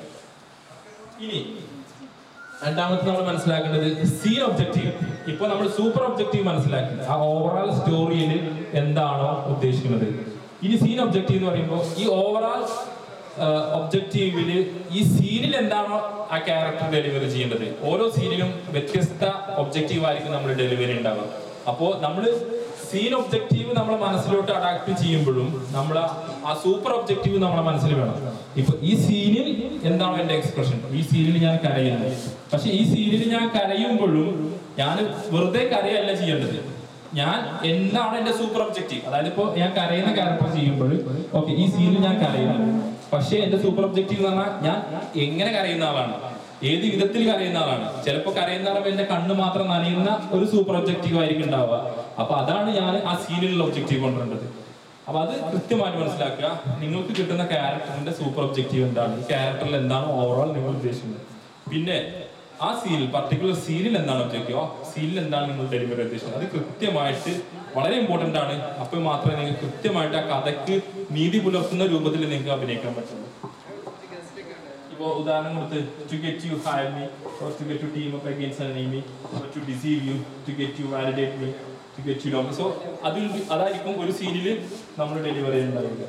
ഇനി രണ്ടാമത്തെ നമ്മൾ മനസ്സിലാക്കേണ്ടത് സീൻ ഒബ്ജക്റ്റീവ് ഇപ്പൊ നമ്മൾ സൂപ്പർ ഒബ്ജക്റ്റീവ് മനസ്സിലാക്കി ആ ഓവറാൾ സ്റ്റോറിയിൽ എന്താണോ ഉദ്ദേശിക്കുന്നത് ഇനി സീൻ ഒബ്ജക്റ്റീവ് എന്ന് പറയുമ്പോൾ ഈ ഓവറാൾ ഒബ്ജക്റ്റീവില് ഈ സീനിൽ എന്താണോ ആ ക്യാരക്ടർ ഡെലിവറി ചെയ്യേണ്ടത് ഓരോ സീനിലും വ്യത്യസ്ത ഒബ്ജക്റ്റീവ് ആയിരിക്കും നമ്മൾ ഡെലിവറി ഉണ്ടാവുക അപ്പോ നമ്മൾ സീൻ ഒബ്ജക്റ്റീവ് നമ്മളെ മനസ്സിലോട്ട് അഡാപ്റ്റ് ചെയ്യുമ്പോഴും നമ്മൾ ആ സൂപ്പർ ഒബ്ജക്റ്റീവ് നമ്മളെ മനസ്സിൽ വേണം ഇപ്പൊ ഈ സീനിൽ എന്താണോ എന്റെ എക്സ്പ്രഷൻ ഈ സീനിൽ ഞാൻ കരയുന്നു പക്ഷെ ഈ സീനിൽ ഞാൻ കരയുമ്പോഴും ഞാൻ വെറുതെ കരയല്ല ചെയ്യേണ്ടത് ഞാൻ എന്താണ് എന്റെ സൂപ്പർ ഒബ്ജക്റ്റീവ് അതായത് ഇപ്പോ ഞാൻ കരയുന്ന ക്യാരക്ടർ ചെയ്യുമ്പോൾ ഓക്കെ ഈ സീനിൽ ഞാൻ കരയുന്നു പക്ഷേ എന്റെ സൂപ്പർ ഒബ്ജക്റ്റീവ് എന്ന് പറഞ്ഞാൽ ഞാൻ എങ്ങനെ കരയുന്ന ആളാണ് ഏത് വിധത്തിൽ കരയുന്ന ആളാണ് ചിലപ്പോൾ കരയുന്ന ആളും എന്റെ കണ്ണ് മാത്രം നനയുന്ന ഒരു സൂപ്പർ ഒബ്ജക്റ്റീവ് ആയിരിക്കും ഉണ്ടാവുക അപ്പൊ അതാണ് ഞാൻ ആ സീനിലുള്ള ഒബ്ജക്റ്റീവ് കൊണ്ടുവരേണ്ടത് അപ്പൊ അത് കൃത്യമായിട്ട് മനസ്സിലാക്കുക നിങ്ങൾക്ക് കിട്ടുന്ന ക്യാരക്ടറിന്റെ സൂപ്പർ ഒബ്ജക്റ്റീവ് എന്താണ് ഈ ക്യാരക്ടറിൽ എന്താണ് ഓവറോൾ നിങ്ങൾ ഉദ്ദേശിക്കുന്നത് പിന്നെ ആ സീനിൽ പർട്ടിക്കുലർ സീനിൽ എന്താണ് ഒബ്ജക്റ്റീവ് ആ സീനിൽ എന്താണ് നിങ്ങൾ ഡെലിവറി ഉദ്ദേശിക്കുന്നത് അത് കൃത്യമായിട്ട് വളരെ ഇമ്പോർട്ടന്റ് ആണ് അപ്പോൾ മാത്രമേ നിങ്ങൾക്ക് കൃത്യമായിട്ട് ആ കഥയ്ക്ക് നീതി പുലർത്തുന്ന രൂപത്തിൽ നിങ്ങൾക്ക് അഭിനയിക്കാൻ പറ്റുള്ളൂ ഇപ്പോ ഉദാഹരണം കൊടുത്ത് to get you hire me or to get you team up against an enemy or to deceive you to get you validate me to get you love so അതിൽ അതായിരിക്കും ഒരു സീനിൽ നമ്മൾ ഡെലിവറി ചെയ്യുന്നുണ്ടാവുക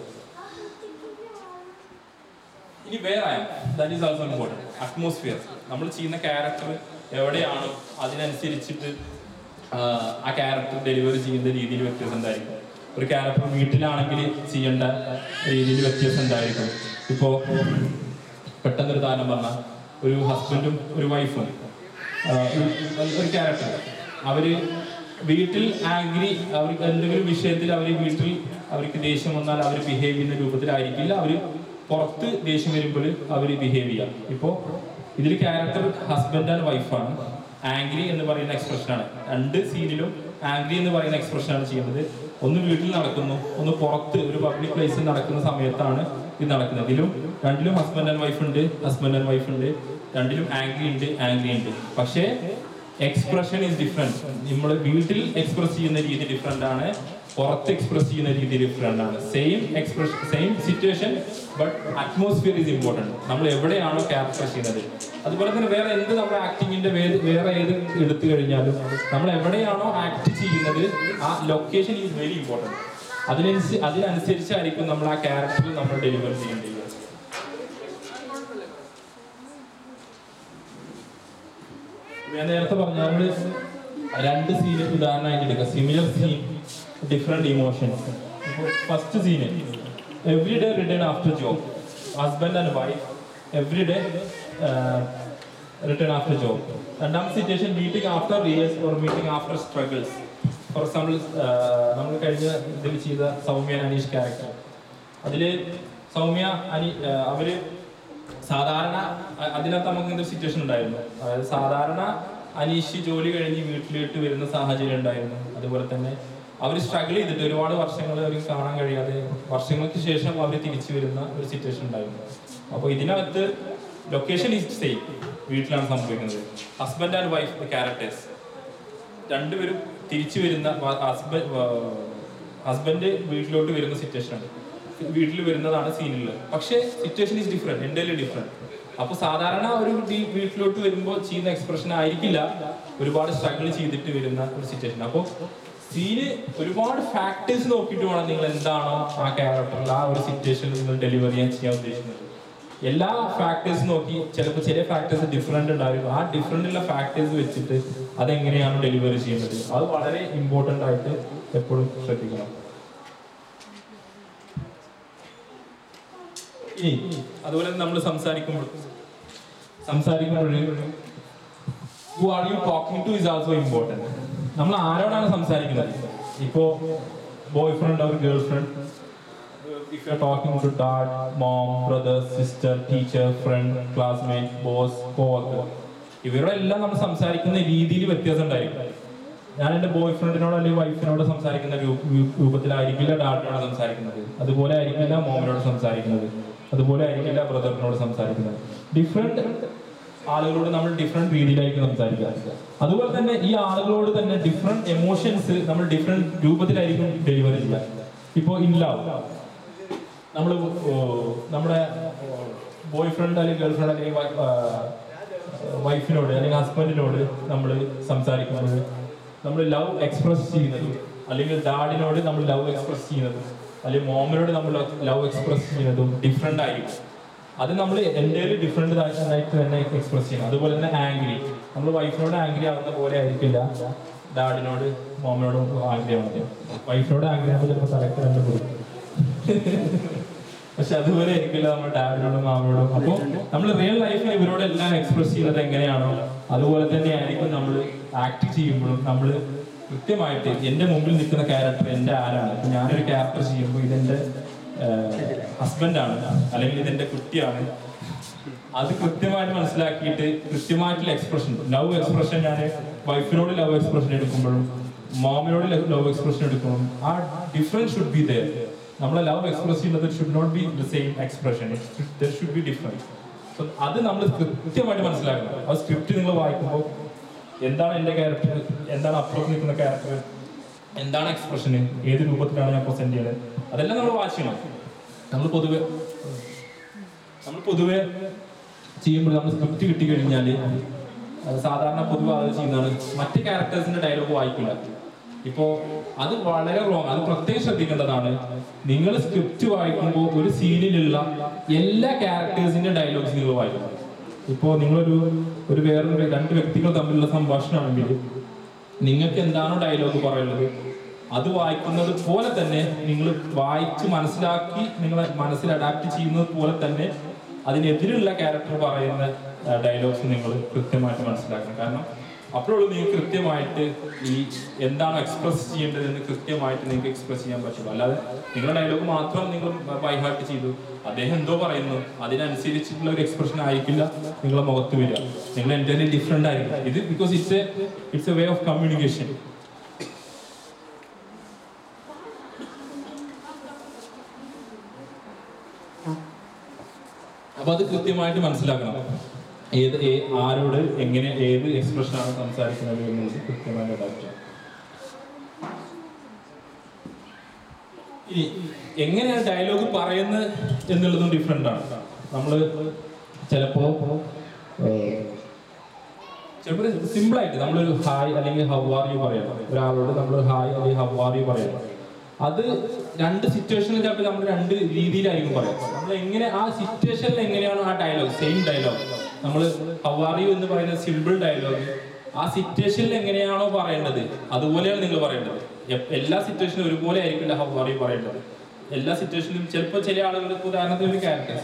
ഇനി വേറെ that is also important atmosphere നമ്മൾ ചെയ്യുന്ന ക്യാരക്ടർ എവിടെയാണോ അതിനനുസരിച്ചിട്ട് ആഹ്, ആ ക്യാരക്ടർ ഡെലിവറി ചെയ്യുന്ന രീതിയിൽ വ്യത്യാസം ഉണ്ടായിരിക്കും ഒരു ക്യാരക്ടർ വീട്ടിലാണെങ്കിൽ ചെയ്യേണ്ട രീതിയിൽ വ്യത്യാസം ഉണ്ടായിരിക്കും ഇപ്പോ പെട്ടെന്നൊരു ഉദാഹരണം പറഞ്ഞാൽ ഒരു ഹസ്ബൻഡും ഒരു വൈഫും ഒരു ക്യാരക്ടർ അവര് വീട്ടിൽ ആഗ്രി അവർക്ക് എന്തെങ്കിലും വിഷയത്തിൽ അവർ വീട്ടിൽ അവർക്ക് ദേഷ്യം വന്നാൽ അവർ ബിഹേവ് ചെയ്യുന്ന രൂപത്തിലായിരിക്കില്ല അവർ പുറത്ത് ദേഷ്യം വരുമ്പോൾ അവർ ബിഹേവ് ചെയ്യാം ഇപ്പോൾ ഇതിൽ ക്യാരക്ടർ ഹസ്ബൻഡ് ആൻഡ് വൈഫാണ് ആംഗ്രി എന്ന് പറയുന്ന എക്സ്പ്രഷനാണ് രണ്ട് സീനിലും ആംഗ്രി എന്ന് പറയുന്ന എക്സ്പ്രഷനാണ് ചെയ്യുന്നത് ഒന്ന് വീട്ടിൽ നടക്കുന്നു ഒന്ന് പുറത്ത് ഒരു പബ്ലിക് പ്ലേസിൽ നടക്കുന്ന സമയത്താണ് ഇത് നടക്കുന്നത് ഇതിലും രണ്ടിലും ഹസ്ബൻഡ് ആൻഡ് വൈഫ് ഉണ്ട് ഹസ്ബൻഡ് ആൻഡ് വൈഫ് ഉണ്ട് രണ്ടിലും ആംഗ്രി ഉണ്ട് ആംഗ്രി ഉണ്ട് പക്ഷേ എക്സ്പ്രഷൻ ഈസ് ഡിഫറെന്റ് നമ്മൾ വീട്ടിൽ എക്സ്പ്രസ് ചെയ്യുന്ന രീതി ഡിഫറെന്റ് ആണ് പുറത്ത് എക്സ്പ്രസ് ചെയ്യുന്ന രീതി ഡിഫറെന്റ് ആണ് same expression same situation but atmosphere is important നമ്മൾ എവിടെയാണോ ക്യാപ്ചർ ചെയ്യുന്നത് അതുപോലെ തന്നെ വേറെ എന്ത് നമ്മൾ ആക്ടിങ്ങിന്റെ വേറെ ഏത് എടുത്തു കഴിഞ്ഞാലും നമ്മൾ എവിടെയാണോ ആക്ട് ചെയ്യുന്നത് ആ ലൊക്കേഷൻ ഈസ് വെരി ഇമ്പോർട്ടൻറ്റ് അതിനനുസരിച്ച് അതിനനുസരിച്ചായിരിക്കും നമ്മൾ ആ ക്യാരക്ടർ നമ്മൾ ഡെലിവർ ചെയ്യേണ്ടത് ഞാൻ നേരത്തെ പറഞ്ഞ നമ്മള് രണ്ട് സീന് ഉദാഹരണമായിട്ട് എടുക്കുക similar scene different emotions first scene every day return after job husband and wife every day return after job രണ്ടാമത്തെ situation meeting after years or meeting after struggles for example നമ്മൾ കഴിഞ്ഞ ഇതിൽ ചെയ്ത സൗമ്യ അനീഷ് ക്യാരക്ടർ അതില് സൗമ്യ അനി ആ, അവര് സാധാരണ അ- അതിനകത്ത് നമുക്ക് എന്തൊരു സിറ്റുവേഷൻ ഉണ്ടായിരുന്നു അതായത് സാധാരണ അനീഷ് ജോലി കഴിഞ്ഞ് വീട്ടിലിട്ട് വരുന്ന സാഹചര്യം ഉണ്ടായിരുന്നു അതുപോലെ തന്നെ അവർ സ്ട്രഗിൾ ചെയ്തിട്ട് ഒരുപാട് വർഷങ്ങൾ അവർ കാണാൻ കഴിയാതെ വർഷങ്ങൾക്ക് ശേഷം അവർ തിരിച്ചു വരുന്ന ഒരു സിറ്റുവേഷൻ ഉണ്ടായിരുന്നു അപ്പോൾ ഇതിനകത്ത് ലൊക്കേഷൻ ഈസ് സെയിം വീട്ടിലാണ് സംഭവിക്കുന്നത് ഹസ്ബൻഡ് ആൻഡ് വൈഫ് ക്യാരക്ടേഴ്സ് രണ്ടുപേരും തിരിച്ചു വരുന്ന ഹസ്ബൻഡ് ഹസ്ബൻഡ് വീട്ടിലോട്ട് വരുന്ന സിറ്റുവേഷൻ ആണ് വീട്ടിൽ വരുന്നതാണ് സീനിൽ പക്ഷേ സിറ്റുവേഷൻ ഈസ് ഡിഫറെന്റ് എൻ്റെ ഡിഫറെന്റ് അപ്പൊ സാധാരണ ഒരു വീ- വീട്ടിലോട്ട് വരുമ്പോൾ ചെയ്യുന്ന എക്സ്പ്രഷൻ ആയിരിക്കില്ല ഒരുപാട് സ്ട്രഗിൾ ചെയ്തിട്ട് വരുന്ന ഒരു സിറ്റുവേഷൻ അപ്പോൾ സീന് ഒരുപാട് ഫാക്ടേഴ്സ് നോക്കിയിട്ട് വേണം നിങ്ങൾ എന്താണോ ആ ക്യാരക്ടറിൽ ആ ഒരു സിറ്റുവേഷനിൽ നിങ്ങൾ ഡെലിവറി ചെയ്യാൻ ചെയ്യാൻ ഉദ്ദേശിക്കുന്നത് എല്ലാ ഫാക്ടേഴ്സ് നോക്കി ചിലപ്പോൾ ചില ഫാക്ടേഴ്സ് ഡിഫറെന്റ് ഉണ്ടാവും ആ ഡിഫറെന്റ് ഉള്ള ഫാക്ടേഴ്സ് വെച്ചിട്ട് അതെങ്ങനെയാണ് ഡെലിവറി ചെയ്യുന്നത് അത് വളരെ ഇമ്പോർട്ടന്റ് ആയിട്ട് എപ്പോഴും ശ്രദ്ധിക്കണം ഇനി അതുപോലെ നമ്മൾ സംസാരിക്കുമ്പോൾ സംസാരിക്കുമ്പോൾ who are you talking to is also important നമ്മൾ ആരോടാണ് സംസാരിക്കുന്നത് ഇപ്പോ ബോയ് ഫ്രണ്ട് അവർ girlfriend if you're talking to dad, mom, brother, sister, teacher, friend, classmate, boss, co-worker, ഇവരോട് എല്ലാം നമ്മൾ സംസാരിക്കുന്ന രീതിയിൽ വ്യത്യാസം ഉണ്ടായിരിക്കും ഞാൻ എൻ്റെ ബോയ് ഫ്രണ്ടിനോട് അല്ലെങ്കിൽ വൈഫിനോട് സംസാരിക്കുന്ന രൂ- രൂ- രൂപത്തിലായിരിക്കില്ല ഡാഡിനോട് സംസാരിക്കുന്നത് അതുപോലെ ആയിരിക്കില്ല മോമിനോട് സംസാരിക്കുന്നത് അതുപോലെ ആയിരിക്കില്ല ബ്രദറിനോട് സംസാരിക്കുന്നത് ഡിഫറെന്റ് ആളുകളോട് നമ്മൾ ഡിഫറെന്റ് രീതിയിലായിരിക്കും സംസാരിക്കുക അതുപോലെ തന്നെ ഈ ആളുകളോട് തന്നെ ഡിഫറെന്റ് എമോഷൻസ് നമ്മൾ ഡിഫറെന്റ് രൂപത്തിലായിരിക്കും ഡെലിവറി ചെയ്യുക ഇപ്പോൾ ഇൻ ലവ് നമ്മൾ നമ്മുടെ ബോയ് ഫ്രണ്ട് അല്ലെങ്കിൽ ഗേൾ ഫ്രണ്ട് അല്ലെങ്കിൽ വൈഫിനോട് അല്ലെങ്കിൽ ഹസ്ബൻഡിനോട് നമ്മൾ സംസാരിക്കുമ്പോൾ നമ്മൾ ലവ് എക്സ്പ്രസ് ചെയ്യുന്നതും അല്ലെങ്കിൽ ഡാഡിനോട് നമ്മൾ ലവ് എക്സ്പ്രസ് ചെയ്യുന്നതും അല്ലെങ്കിൽ മോമിനോട് നമ്മൾ ലവ് എക്സ്പ്രസ് ചെയ്യുന്നതും ഡിഫറെൻ്റ് ആയിരിക്കും അത് നമ്മൾ എൻ്റെ ഡിഫറെൻ്റ് ആയിട്ട് തന്നെ എക്സ്പ്രസ് ചെയ്യണം അതുപോലെ തന്നെ ആംഗ്രി നമ്മൾ വൈഫിനോട് ആംഗ്രി ആവുന്ന പോലെ ആയിരിക്കില്ല ഡാഡിനോട് മോമിനോടും ആംഗ്രി ആവുന്നത് വൈഫിനോട് ആംഗ്രി ആവുമ്പോൾ ചിലപ്പോൾ തലക്ക് രണ്ട് കൊടുക്കും പക്ഷെ അതുപോലെ ആയിരിക്കില്ല നമ്മൾ ഡാഡിനോടും മാമിനോടും അപ്പോൾ നമ്മൾ റിയൽ ലൈഫിൽ ഇവരോട് എല്ലാം എക്സ്പ്രസ് ചെയ്യുന്നത് എങ്ങനെയാണോ അതുപോലെ തന്നെ ആയിരിക്കും നമ്മൾ ആക്ട് ചെയ്യുമ്പോഴും നമ്മൾ കൃത്യമായിട്ട് എൻ്റെ മുമ്പിൽ നിൽക്കുന്ന ക്യാരക്ടർ എൻ്റെ ആരാണ് ഇപ്പൊ ഞാനൊരു ക്യാരക്ടർ ചെയ്യുമ്പോൾ ഇതെന്റെ ഹസ്ബൻഡാണ് അല്ലെങ്കിൽ ഇതെന്റെ കുട്ടിയാണ് അത് കൃത്യമായിട്ട് മനസ്സിലാക്കിയിട്ട് കൃത്യമായിട്ടുള്ള എക്സ്പ്രഷൻ ലവ് എക്സ്പ്രഷൻ ഞാൻ വൈഫിനോട് ലവ് എക്സ്പ്രഷൻ എടുക്കുമ്പോഴും മോമിനോട് ലവ് എക്സ്പ്രഷൻ എടുക്കുമ്പോഴും ആ ഡിഫറൻസ് ഷുഡ് ബി ദയർ നമ്മളെ ലവ് എക്സ്പ്രസ് ചെയ്യുന്നത് should not be the same expression there should be difference so അത് നമ്മൾ കൃത്യമായിട്ട് മനസ്സിലാക്കണം ആ സ്ക്രിപ്റ്റ് നിങ്ങൾ വായിക്കുമ്പോൾ എന്താണ് എൻ്റെ ക്യാരക്ടർ എന്താണ് അപ്പുറത്ത് നിൽക്കുന്ന ക്യാരക്ടർ എന്താണ് എക്സ്പ്രഷന് ഏത് രൂപത്തിലാണ് ഞാൻ പ്രസന്റ് ചെയ്യുന്നത് അതെല്ലാം നമ്മൾ വാച്ച് ചെയ്യണം നമ്മൾ പൊതുവെ നമ്മൾ പൊതുവെ ചെയ്യുമ്പോൾ നമ്മൾ സ്ക്രിപ്റ്റ് കിട്ടി കഴിഞ്ഞാൽ സാധാരണ പൊതുവെ ആളുകൾ ചെയ്യുന്നതാണ് മറ്റ് ക്യാരക്ടേഴ്സിന്റെ ഡയലോഗ് വായിക്കില്ല ഇപ്പോ അത് വളരെ റോങ് അത് പ്രത്യേകം ശ്രദ്ധിക്കേണ്ടതാണ് നിങ്ങൾ സ്ക്രിപ്റ്റ് വായിക്കുമ്പോൾ ഒരു സീനിലുള്ള എല്ലാ ക്യാരക്ടേഴ്സിന്റെ ഡയലോഗ്സ് നിങ്ങൾ വായിക്കണം ഇപ്പോ നിങ്ങളൊരു ഒരു വേറൊരു രണ്ട് വ്യക്തികൾ തമ്മിലുള്ള സംഭാഷണമാണെങ്കിൽ നിങ്ങൾക്ക് എന്താണോ ഡയലോഗ് പറയുന്നത് അത് വായിക്കുന്നത് പോലെ തന്നെ നിങ്ങൾ വായിച്ച് മനസ്സിലാക്കി നിങ്ങളെ മനസ്സിൽ അഡാപ്റ്റ് ചെയ്യുന്നത് പോലെ തന്നെ അതിനെതിരുള്ള ക്യാരക്ടർ പറയുന്ന ഡയലോഗ്സ് നിങ്ങൾ കൃത്യമായിട്ട് മനസ്സിലാക്കണം കാരണം അപ്പോഴുള്ളൂ നിങ്ങൾക്ക് കൃത്യമായിട്ട് ഈ എന്താണ് എക്സ്പ്രസ് ചെയ്യേണ്ടതെന്ന് കൃത്യമായിട്ട് നിങ്ങൾക്ക് എക്സ്പ്രസ് ചെയ്യാൻ പറ്റുള്ളൂ അല്ലാതെ നിങ്ങളുടെ ഡയലോഗ് മാത്രം നിങ്ങൾ ബൈ ഹാർട്ട് ചെയ്തു അദ്ദേഹം എന്തോ പറയുന്നു അതിനനുസരിച്ചിട്ടുള്ള ഒരു എക്സ്പ്രഷൻ ആയിരിക്കില്ല നിങ്ങളുടെ മുഖത്ത് വരിക നിങ്ങൾ എൻ്റെ ഡിഫറെൻ്റ് ആയിരിക്കും ഇത് because it's a it's a way of communication അപ്പൊ അത് കൃത്യമായിട്ട് മനസ്സിലാക്കണം ഏത് ഏ- ആരോട് എങ്ങനെ ഏത് എക്സ്പ്രഷൻ ആണ് സംസാരിക്കുന്നത് എന്നുള്ളത് കൃത്യമായിട്ട് ഡോക്ടർ ഇനി എങ്ങനെയാണ് ഡയലോഗ് പറയുന്നത് എന്നുള്ളതും ഡിഫറെന്റ് ആണ് നമ്മൾ ചിലപ്പോ ചിലപ്പോൾ സിമ്പിൾ ആയിട്ട് നമ്മളൊരു ഹായ് അല്ലെങ്കിൽ ഹൗ ആർ യു പറയണം ഒരാളോട് നമ്മൾ ഹായ് അല്ലെങ്കിൽ ഹൗ ആർ യു പറയണം അത് രണ്ട് സിറ്റുവേഷനിൽ ചിലപ്പോൾ നമ്മൾ രണ്ട് രീതിയിലായിരിക്കും പറയാം നമ്മൾ എങ്ങനെ ആ സിറ്റുവേഷനിൽ എങ്ങനെയാണ് ആ ഡയലോഗ് സെയിം ഡയലോഗ് നമ്മൾ ഹൗ ആർ യു എന്ന് പറയുന്ന സിമ്പിൾ ഡയലോഗ് ആ സിറ്റുവേഷനിൽ എങ്ങനെയാണോ പറയേണ്ടത് അതുപോലെയാണ് നിങ്ങൾ പറയേണ്ടത് എ- എല്ലാ സിറ്റുവേഷനും ഒരുപോലെ ആയിരിക്കില്ല ഹൗ ആർ യു പറയേണ്ടത് എല്ലാ സിറ്റുവേഷനിലും ചിലപ്പോൾ ചില ആളുകൾക്ക് ഉദാഹരണത്തിന് ഒരു ക്യാരക്ടേഴ്സ്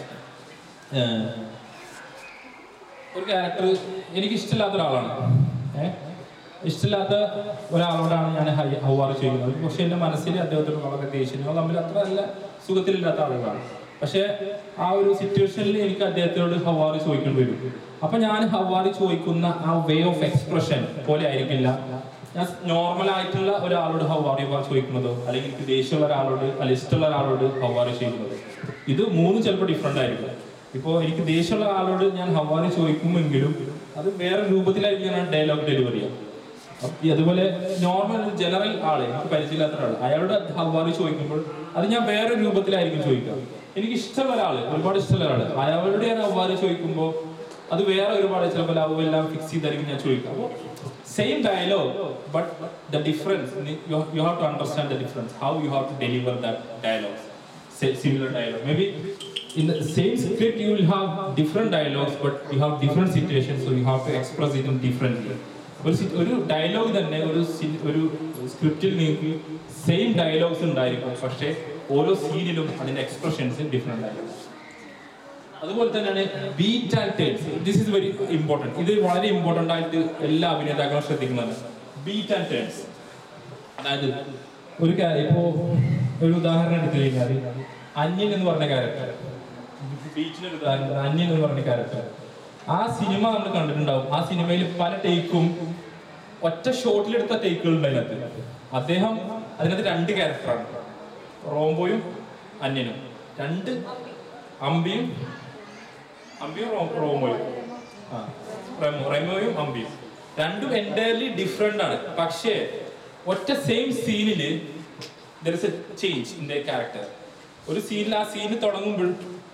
ഒരു ക്യാരക്ടർ എനിക്ക് ഇഷ്ടമില്ലാത്ത ഒരാളാണ് ഏഹ് ഇഷ്ടമില്ലാത്ത ഒരാളോടാണ് ഞാൻ ഹൈ ഹൗവാറ് ചെയ്യുന്നത് പക്ഷെ എൻ്റെ മനസ്സിൽ അദ്ദേഹത്തിന് വളരെ ദേഷ്യം ഞങ്ങൾ തമ്മിൽ അത്ര നല്ല സുഖത്തിലില്ലാത്ത ആളുകളാണ് പക്ഷെ ആ ഒരു സിറ്റുവേഷനിൽ എനിക്ക് അദ്ദേഹത്തിനോട് ഹവാറി ചോദിക്കേണ്ടി വരും അപ്പൊ ഞാൻ ഹവാറി ചോദിക്കുന്ന ആ വേ ഓഫ് എക്സ്പ്രഷൻ പോലെ ആയിരിക്കില്ല ഞാൻ നോർമൽ ആയിട്ടുള്ള ഒരാളോട് ഹവാറി ചോദിക്കുന്നതോ അല്ലെങ്കിൽ എനിക്ക് ദേഷ്യമുള്ള ഒരാളോട് അല്ലെങ്കിൽ ഇഷ്ടമുള്ള ഒരാളോട് ഹവാറി ചെയ്യുന്നത് ഇത് മൂന്നും ചിലപ്പോൾ ഡിഫറെന്റ് ആയിരിക്കും ഇപ്പോൾ എനിക്ക് ദേഷ്യമുള്ള ആളോട് ഞാൻ ഹവാറി ചോദിക്കുമെങ്കിലും അത് വേറെ രൂപത്തിലായിരിക്കും ഞാൻ ഡയലോഗ് ഡെലിവറി ചെയ്യാം അപ്പൊ ഈ അതുപോലെ നോർമൽ ജനറൽ ആള് എനിക്ക് പരിചയമില്ലാത്ത ഒരാൾ അയാളോട് ഹവാറി ചോദിക്കുമ്പോൾ അത് ഞാൻ വേറെ രൂപത്തിലായിരിക്കും ചോദിക്കുക എനിക്ക് ഇഷ്ടമുള്ള ഒരാള് ഒരുപാട് ഇഷ്ടമുള്ള ഒരാള് അയാളോട് ഞാൻ ഹവാറി ചോദിക്കുമ്പോൾ അത് വേറെ ഒരുപാട് ചിലപ്പോൾ ലവ് എല്ലാം ഫിക്സ് ചെയ്തായിരിക്കും ഞാൻ ചോദിക്കുക അപ്പോൾ same dialogue but the difference you have to understand the difference how you have to deliver that dialogues similar dialogue. Maybe in the same script you will have different dialogues, but you have different situations, so you have to express it in differently. ഒരു sit- ഒരു ഡയലോഗ് തന്നെ ഒരു സി- ഒരു സ്ക്രിപ്റ്റിൽ നിങ്ങൾക്ക് സെയിം ഡയലോഗ്സ് ഉണ്ടായിരിക്കും പക്ഷേ ഓരോ സീനിലും അതിന്റെ എക്സ്പ്രഷൻസ് ഡിഫറെന്റ് ആയിരിക്കും അതുപോലെ തന്നെയാണ് beat and turns this is very important ഇത് വളരെ ഇമ്പോർട്ടൻ്റ് ആയിട്ട് എല്ലാ അഭിനേതാക്കളും ശ്രദ്ധിക്കുന്നതാണ് ബീറ്റ് ആൻഡ് ടേൺസ് അതായത് ഒരു കാ- ഇപ്പോ ഒരു ഉദാഹരണം എടുത്തു കഴിഞ്ഞാൽ അന്യൻ എന്ന് പറഞ്ഞ ക്യാരക്ടർ ബീച്ചിന് ഒരു ഉദാഹരണം അന്യൻ എന്ന് പറഞ്ഞ ക്യാരക്ടർ ആ സിനിമ നമ്മൾ കണ്ടിട്ടുണ്ടാവും ആ സിനിമയിൽ പല ടേക്കും ഒറ്റ ഷോട്ടിലെടുത്ത ടേക്കുകൾ ഉണ്ട് അതിനകത്ത് അദ്ദേഹം അതിനകത്ത് രണ്ട് ക്യാരക്ടറാണ് റോംബോയും അന്യനും രണ്ട് അമ്പിയും അമ്പിയും റോ- റോമോയും ആ റെമോ റെമോയും അമ്പിയും രണ്ടും എൻറ്റയർലി ഡിഫറെന്റ് ആണ് പക്ഷേ ഒറ്റ സെയിം സീനില് there is a change in the character ഒരു സീനിൽ ആ സീന് തുടങ്ങുമ്പോൾ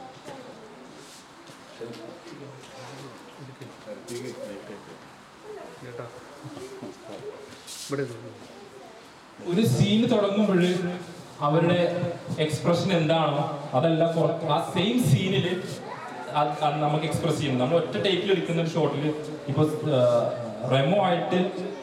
ഒരു സീന് തുടങ്ങുമ്പോൾ അവരുടെ എക്സ്പ്രഷൻ എന്താണോ അതെല്ലാം പുറത്ത് ആ സെയിം സീനിൽ നമുക്ക് എക്സ്പ്രസ് ചെയ്യണം നമ്മൾ ഒറ്റ ടേക്കിൽ എടുക്കുന്ന ഒരു ഷോട്ടിൽ ഇപ്പൊ റെമോ ആയിട്ട്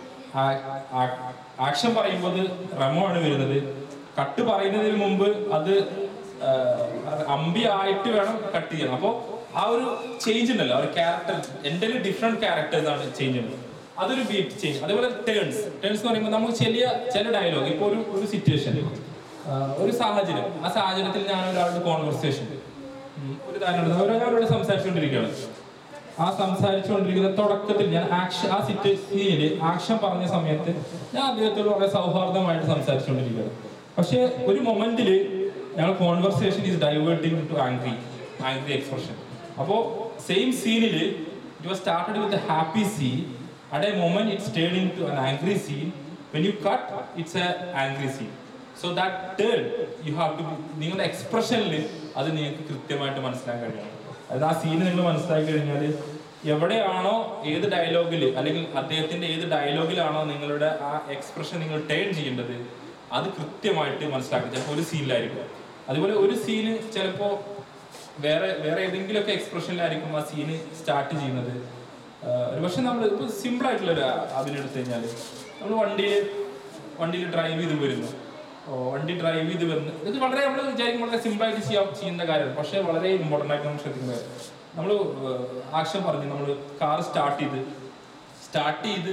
ആക്ഷൻ പറയുമ്പോൾ അത് റെമോ ആണ് വരുന്നത് കട്ട് പറയുന്നതിന് മുമ്പ് അത് ആ, അമ്പി ആയിട്ട് വേണം കട്ട് ചെയ്യണം അപ്പോൾ ആ ഒരു ചേഞ്ച് ഉണ്ടല്ലോ ആ ഒരു ക്യാരക്ടർ എൻ്റെ ഡിഫറെന്റ് ക്യാരക്ടേഴ്സ് ആണ് ചേഞ്ച് ഉണ്ട് അതൊരു ബീറ്റ് ചേഞ്ച് അതേപോലെ ടേൺസ് ടേൺസ് എന്ന് പറയുമ്പോൾ നമുക്ക് ചെറിയ ചില ഡയലോഗ് ഇപ്പോൾ ഒരു ഒരു സിറ്റുവേഷൻ ഒരു സാഹചര്യം ആ സാഹചര്യത്തിൽ ഞാൻ ഒരാളുടെ കോൺവെർസേഷൻ ഒരു ഉദാഹരണം ഒരാളോട് സംസാരിച്ചുകൊണ്ടിരിക്കുകയാണ് ആ സംസാരിച്ചുകൊണ്ടിരിക്കുന്ന തുടക്കത്തിൽ ഞാൻ ആക്ഷൻ ആ സിറ്റുവേഷനിൽ ആക്ഷൻ പറഞ്ഞ സമയത്ത് ഞാൻ അദ്ദേഹത്തോട് വളരെ സൗഹാർദ്ദമായിട്ട് സംസാരിച്ചുകൊണ്ടിരിക്കുകയാണ് പക്ഷേ ഒരു മൊമെന്റിൽ ഞങ്ങൾ conversation is diverting to angry angry expression അപ്പോൾ സെയിം സീനിൽ it was started with happy scene at a moment it's turning to an angry scene when you cut it's a angry scene so that turn you have to നിങ്ങളുടെ എക്സ്പ്രഷനിൽ അത് നിങ്ങൾക്ക് കൃത്യമായിട്ട് മനസ്സിലാക്കാൻ കഴിയണം അതായത് ആ സീൻ നിങ്ങൾ മനസ്സിലാക്കി കഴിഞ്ഞാൽ എവിടെയാണോ ഏത് ഡയലോഗിൽ അല്ലെങ്കിൽ അദ്ദേഹത്തിന്റെ ഏത് ഡയലോഗിലാണോ നിങ്ങളുടെ ആ എക്സ്പ്രഷൻ നിങ്ങൾ ടേൺ ചെയ്യേണ്ടത് അത് കൃത്യമായിട്ട് മനസ്സിലാക്കി ചിലപ്പോൾ ഒരു സീനിലായിരിക്കും അതുപോലെ ഒരു സീന് ചിലപ്പോൾ വേറെ വേറെ ഏതെങ്കിലുമൊക്കെ എക്സ്പ്രഷനിലായിരിക്കും ആ സീന് സ്റ്റാർട്ട് ചെയ്യുന്നത് ആഹ് ഒരു പക്ഷെ നമ്മൾ ഇപ്പോൾ സിമ്പിൾ ആയിട്ടുള്ള ഒരു അഭിനയം എടുത്തു കഴിഞ്ഞാൽ നമ്മൾ വണ്ടിയിൽ വണ്ടിയിൽ ഡ്രൈവ് ചെയ്ത് വരുന്നു ഓ, വണ്ടി ഡ്രൈവ് ചെയ്ത് വരുന്നു ഇത് വളരെ നമ്മൾ വിചാരിക്കും വളരെ സിമ്പിൾ ആയിട്ട് ചെയ്യാൻ ചെയ്യുന്ന കാര്യമാണ് പക്ഷേ വളരെ ഇമ്പോർട്ടൻ്റ് ആയിട്ട് നമ്മൾ ശ്രദ്ധിക്കുന്ന കാര്യം നമ്മൾ ആക്ഷൻ പറഞ്ഞു നമ്മൾ കാർ സ്റ്റാർട്ട് ചെയ്ത് സ്റ്റാർട്ട് ചെയ്ത്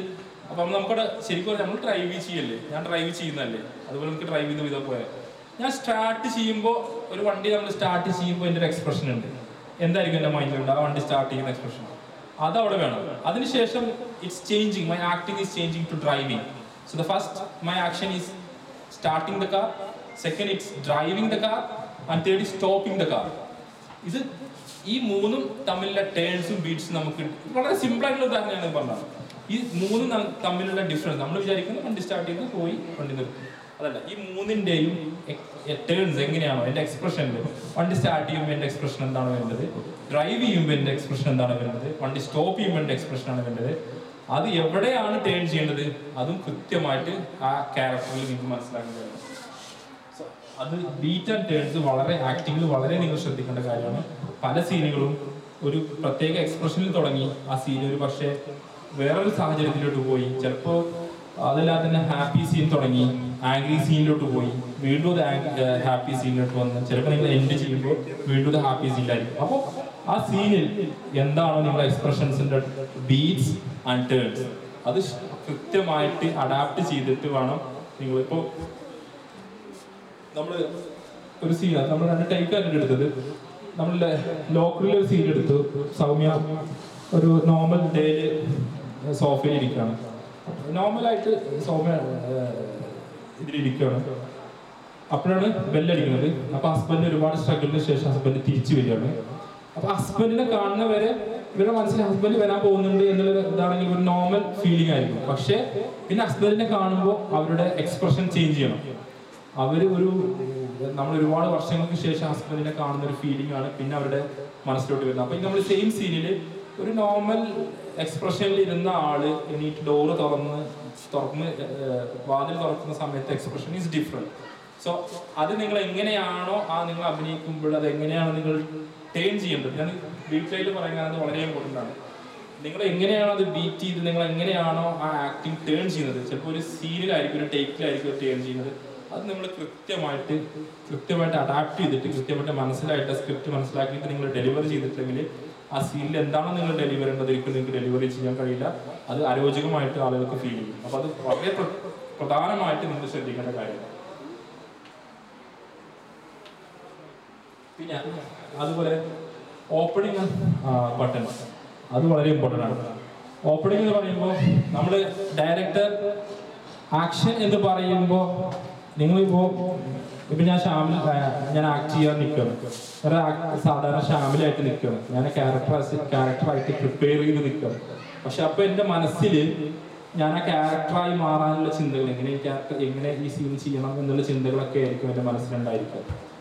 അപ്പം നമുക്കവിടെ ശരിക്കും പറഞ്ഞാൽ നമ്മൾ ഡ്രൈവ് ചെയ്യല്ലേ ഞാൻ ഡ്രൈവ് ചെയ്യുന്നതല്ലേ അതുപോലെ നമുക്ക് ഡ്രൈവ് ചെയ്ത് വിധം പോയാൽ ഞാൻ സ്റ്റാർട്ട് ചെയ്യുമ്പോൾ ഒരു വണ്ടി നമ്മൾ സ്റ്റാർട്ട് ചെയ്യുമ്പോൾ എൻ്റെ ഒരു എക്സ്പ്രഷൻ ഉണ്ട് എന്തായിരിക്കും എൻ്റെ മൈൻഡിലുണ്ട് ആ വണ്ടി സ്റ്റാർട്ട് ചെയ്യുന്ന എക്സ്പ്രഷൻ അതവിടെ വേണം അതിനുശേഷം it's changing my acting is changing to driving so the first my action is starting the car second it's driving the car and third is stopping the car ഇത് ഈ മൂന്നും തമ്മിലുള്ള ടേൺസും ബീറ്റ്സും നമുക്ക് വളരെ സിമ്പിൾ ആയിട്ടുള്ള ഉദാഹരണമാണ് പറഞ്ഞത് ഈ മൂന്നും നം- തമ്മിലുള്ള ഡിഫറൻസ് നമ്മൾ വിചാരിക്കുന്നത് വണ്ടി സ്റ്റാർട്ട് ചെയ്ത് പോയി വണ്ടി നിർത്തി അതല്ല ഈ മൂന്നിന്റെയും ടേൺസ് എങ്ങനെയാണോ എൻ്റെ എക്സ്പ്രഷനിൽ വണ്ടി സ്റ്റാർട്ട് ചെയ്യുമ്പോൾ എൻ്റെ എക്സ്പ്രഷൻ എന്താണ് വേണ്ടത് ഡ്രൈവ് ചെയ്യുമ്പോൾ എൻ്റെ എക്സ്പ്രഷൻ എന്താണ് വേണ്ടത് വണ്ടി സ്റ്റോപ്പ് ചെയ്യുമ്പോൾ എൻ്റെ എക്സ്പ്രഷൻ ആണ് വേണ്ടത് അത് എവിടെയാണ് ടേൺ ചെയ്യേണ്ടത് അതും കൃത്യമായിട്ട് ആ ക്യാരക്ടറിൽ നിങ്ങൾക്ക് മനസ്സിലാക്കാൻ കഴിയും So, അത് ബീറ്റ് ആൻഡ് ടേൺസ് വളരെ ആക്ടിങ്ങിൽ വളരെ നിങ്ങൾ ശ്രദ്ധിക്കേണ്ട കാര്യമാണ് പല സീനുകളും ഒരു പ്രത്യേക എക്സ്പ്രഷനിൽ തുടങ്ങി ആ സീൻ ഒരു പക്ഷേ വേറൊരു സാഹചര്യത്തിലോട്ട് പോയി ചിലപ്പോൾ അതല്ലാതെ തന്നെ ഹാപ്പി സീൻ തുടങ്ങി ആംഗ്രി സീനിലോട്ട് പോയി വീണ്ടും അത് ഹാപ്പി സീനിലോട്ട് വന്ന് ചിലപ്പോൾ നിങ്ങൾ എൻഡ് ചെയ്യുമ്പോൾ വീണ്ടും ഒരു ഹാപ്പി സീനിലായിരിക്കും അപ്പോൾ ആ സീനിൽ എന്താണോ നിങ്ങളുടെ എക്സ്പ്രഷൻസിന്റെ ബീറ്റ്സ് ആൻഡ് ടേൺസ് അത് കൃത്യമായിട്ട് അഡാപ്റ്റ് ചെയ്തിട്ട് വേണം നിങ്ങളിപ്പോൾ നമ്മൾ ഒരു സീൻ നമ്മൾ രണ്ട് ടൈപ്പ് ആയിട്ട് എടുത്തത് നമ്മൾ ലോക്കറിൽ ഒരു സീൻ എടുത്തു സൗമ്യ ഒരു നോർമൽ ഡേയില് സോഫയിൽ ഇരിക്കുകയാണ് നോർമലായിട്ട് സൗമ്യ ഇതിലിരിക്കുകയാണ് അപ്പോഴാണ് ബെല്ലടിക്കുന്നത് അപ്പൊ ഹസ്ബൻഡ് ഒരുപാട് സ്ട്രഗിളിന് ശേഷം ഹസ്ബൻഡ് തിരിച്ചു വരികയാണ് അപ്പൊ ഹസ്ബൻഡിനെ കാണുന്ന വരെ ഇവരുടെ മനസ്സിൽ ഹസ്ബൻഡ് വരാൻ പോകുന്നുണ്ട് എന്നുള്ള ഇതാണെങ്കിൽ ഒരു നോർമൽ ഫീലിംഗ് ആയിരിക്കും പക്ഷെ പിന്നെ ഹസ്ബൻഡിനെ കാണുമ്പോൾ അവരുടെ എക്സ്പ്രഷൻ ചേഞ്ച് ചെയ്യണം അവര് ഒരു നമ്മൾ ഒരുപാട് വർഷങ്ങൾക്ക് ശേഷം ഹസ്ബൻഡിനെ കാണുന്ന ഒരു ഫീലിംഗ് ആണ് പിന്നെ അവരുടെ മനസ്സിലോട്ട് വരുന്നത് അപ്പൊ നമ്മൾ സെയിം സീനിൽ ഒരു നോർമൽ എക്സ്പ്രഷനിൽ ഇരുന്ന ആള് എണീറ്റ് ഡോറ് തുറന്ന് തുറന്ന് ഏർ, വാതിൽ തുറക്കുന്ന സമയത്ത് എക്സ്പ്രഷൻ ഈസ് ഡിഫറെന്റ് സോ അത് നിങ്ങൾ എങ്ങനെയാണോ ആ നിങ്ങൾ അഭിനയിക്കുമ്പോൾ അത് എങ്ങനെയാണ് നിങ്ങൾ ടേൺ ചെയ്യേണ്ടത് ഞാൻ ഡീറ്റെയിൽ പറയുന്നത് വളരെ ഇമ്പോർട്ടൻ്റ് ആണ് നിങ്ങൾ എങ്ങനെയാണോ അത് ബീറ്റ് ചെയ്ത് നിങ്ങൾ എങ്ങനെയാണോ ആ ആക്ടിങ് ടേൺ ചെയ്യുന്നത് ചിലപ്പോൾ ഒരു സീനിലായിരിക്കും ഒരു ടേക്കിലായിരിക്കും ടേൺ ചെയ്യുന്നത് അത് നിങ്ങൾ കൃത്യമായിട്ട് കൃത്യമായിട്ട് അഡാപ്റ്റ് ചെയ്തിട്ട് കൃത്യമായിട്ട് മനസ്സിലായിട്ട് സ്ക്രിപ്റ്റ് മനസ്സിലാക്കിയിട്ട് നിങ്ങൾ ഡെലിവറി ചെയ്തിട്ടില്ലെങ്കിൽ ആ സീനിൽ എന്താണോ നിങ്ങൾ ഡെലിവറി ചെയ്യേണ്ടത് ഒരിക്കലും നിങ്ങൾക്ക് ഡെലിവറി ചെയ്യാൻ കഴിയില്ല അത് അരോചകമായിട്ട് ആളുകൾക്ക് ഫീൽ ചെയ്യും അപ്പോൾ അത് വളരെ പ്ര- പ്രധാനമായിട്ട് നിങ്ങൾ ശ്രദ്ധിക്കേണ്ട കാര്യമാണ് പിന്നെ അതുപോലെ ഓപ്പണിംഗ് ബട്ടൺ അത് വളരെ ഇമ്പോർട്ടൻ്റ് ആണ് ഓപ്പണിംഗ് എന്ന് പറയുമ്പോൾ നമ്മൾ ഡയറക്ടർ ആക്ഷൻ എന്ന് പറയുമ്പോൾ നിങ്ങളിപ്പോൾ ഇപ്പൊ ഞാൻ ഷാമിൽ ആ, ഞാൻ ആക്ട് ചെയ്യാൻ നിൽക്കുകയാണ് ഒരു act- സാധാരണ ഷാമിലായിട്ട് നിൽക്കുകയാണ് ഞാൻ ക്യാരക്ടർ ക്യാരക്ടറായിട്ട് പ്രിപ്പയർ ചെയ്ത് നിൽക്കുകയാണ് പക്ഷെ അപ്പൊ എൻ്റെ മനസ്സിൽ ഞാൻ ആ ക്യാരക്ടറായി മാറാനുള്ള ചിന്തകൾ എങ്ങനെ ഈ ക്യാരക്ടർ എങ്ങനെ ഈ സീൻ ചെയ്യണം എന്നുള്ള ചിന്തകളൊക്കെ ആയിരിക്കും എൻ്റെ മനസ്സിലുണ്ടായിരിക്കുക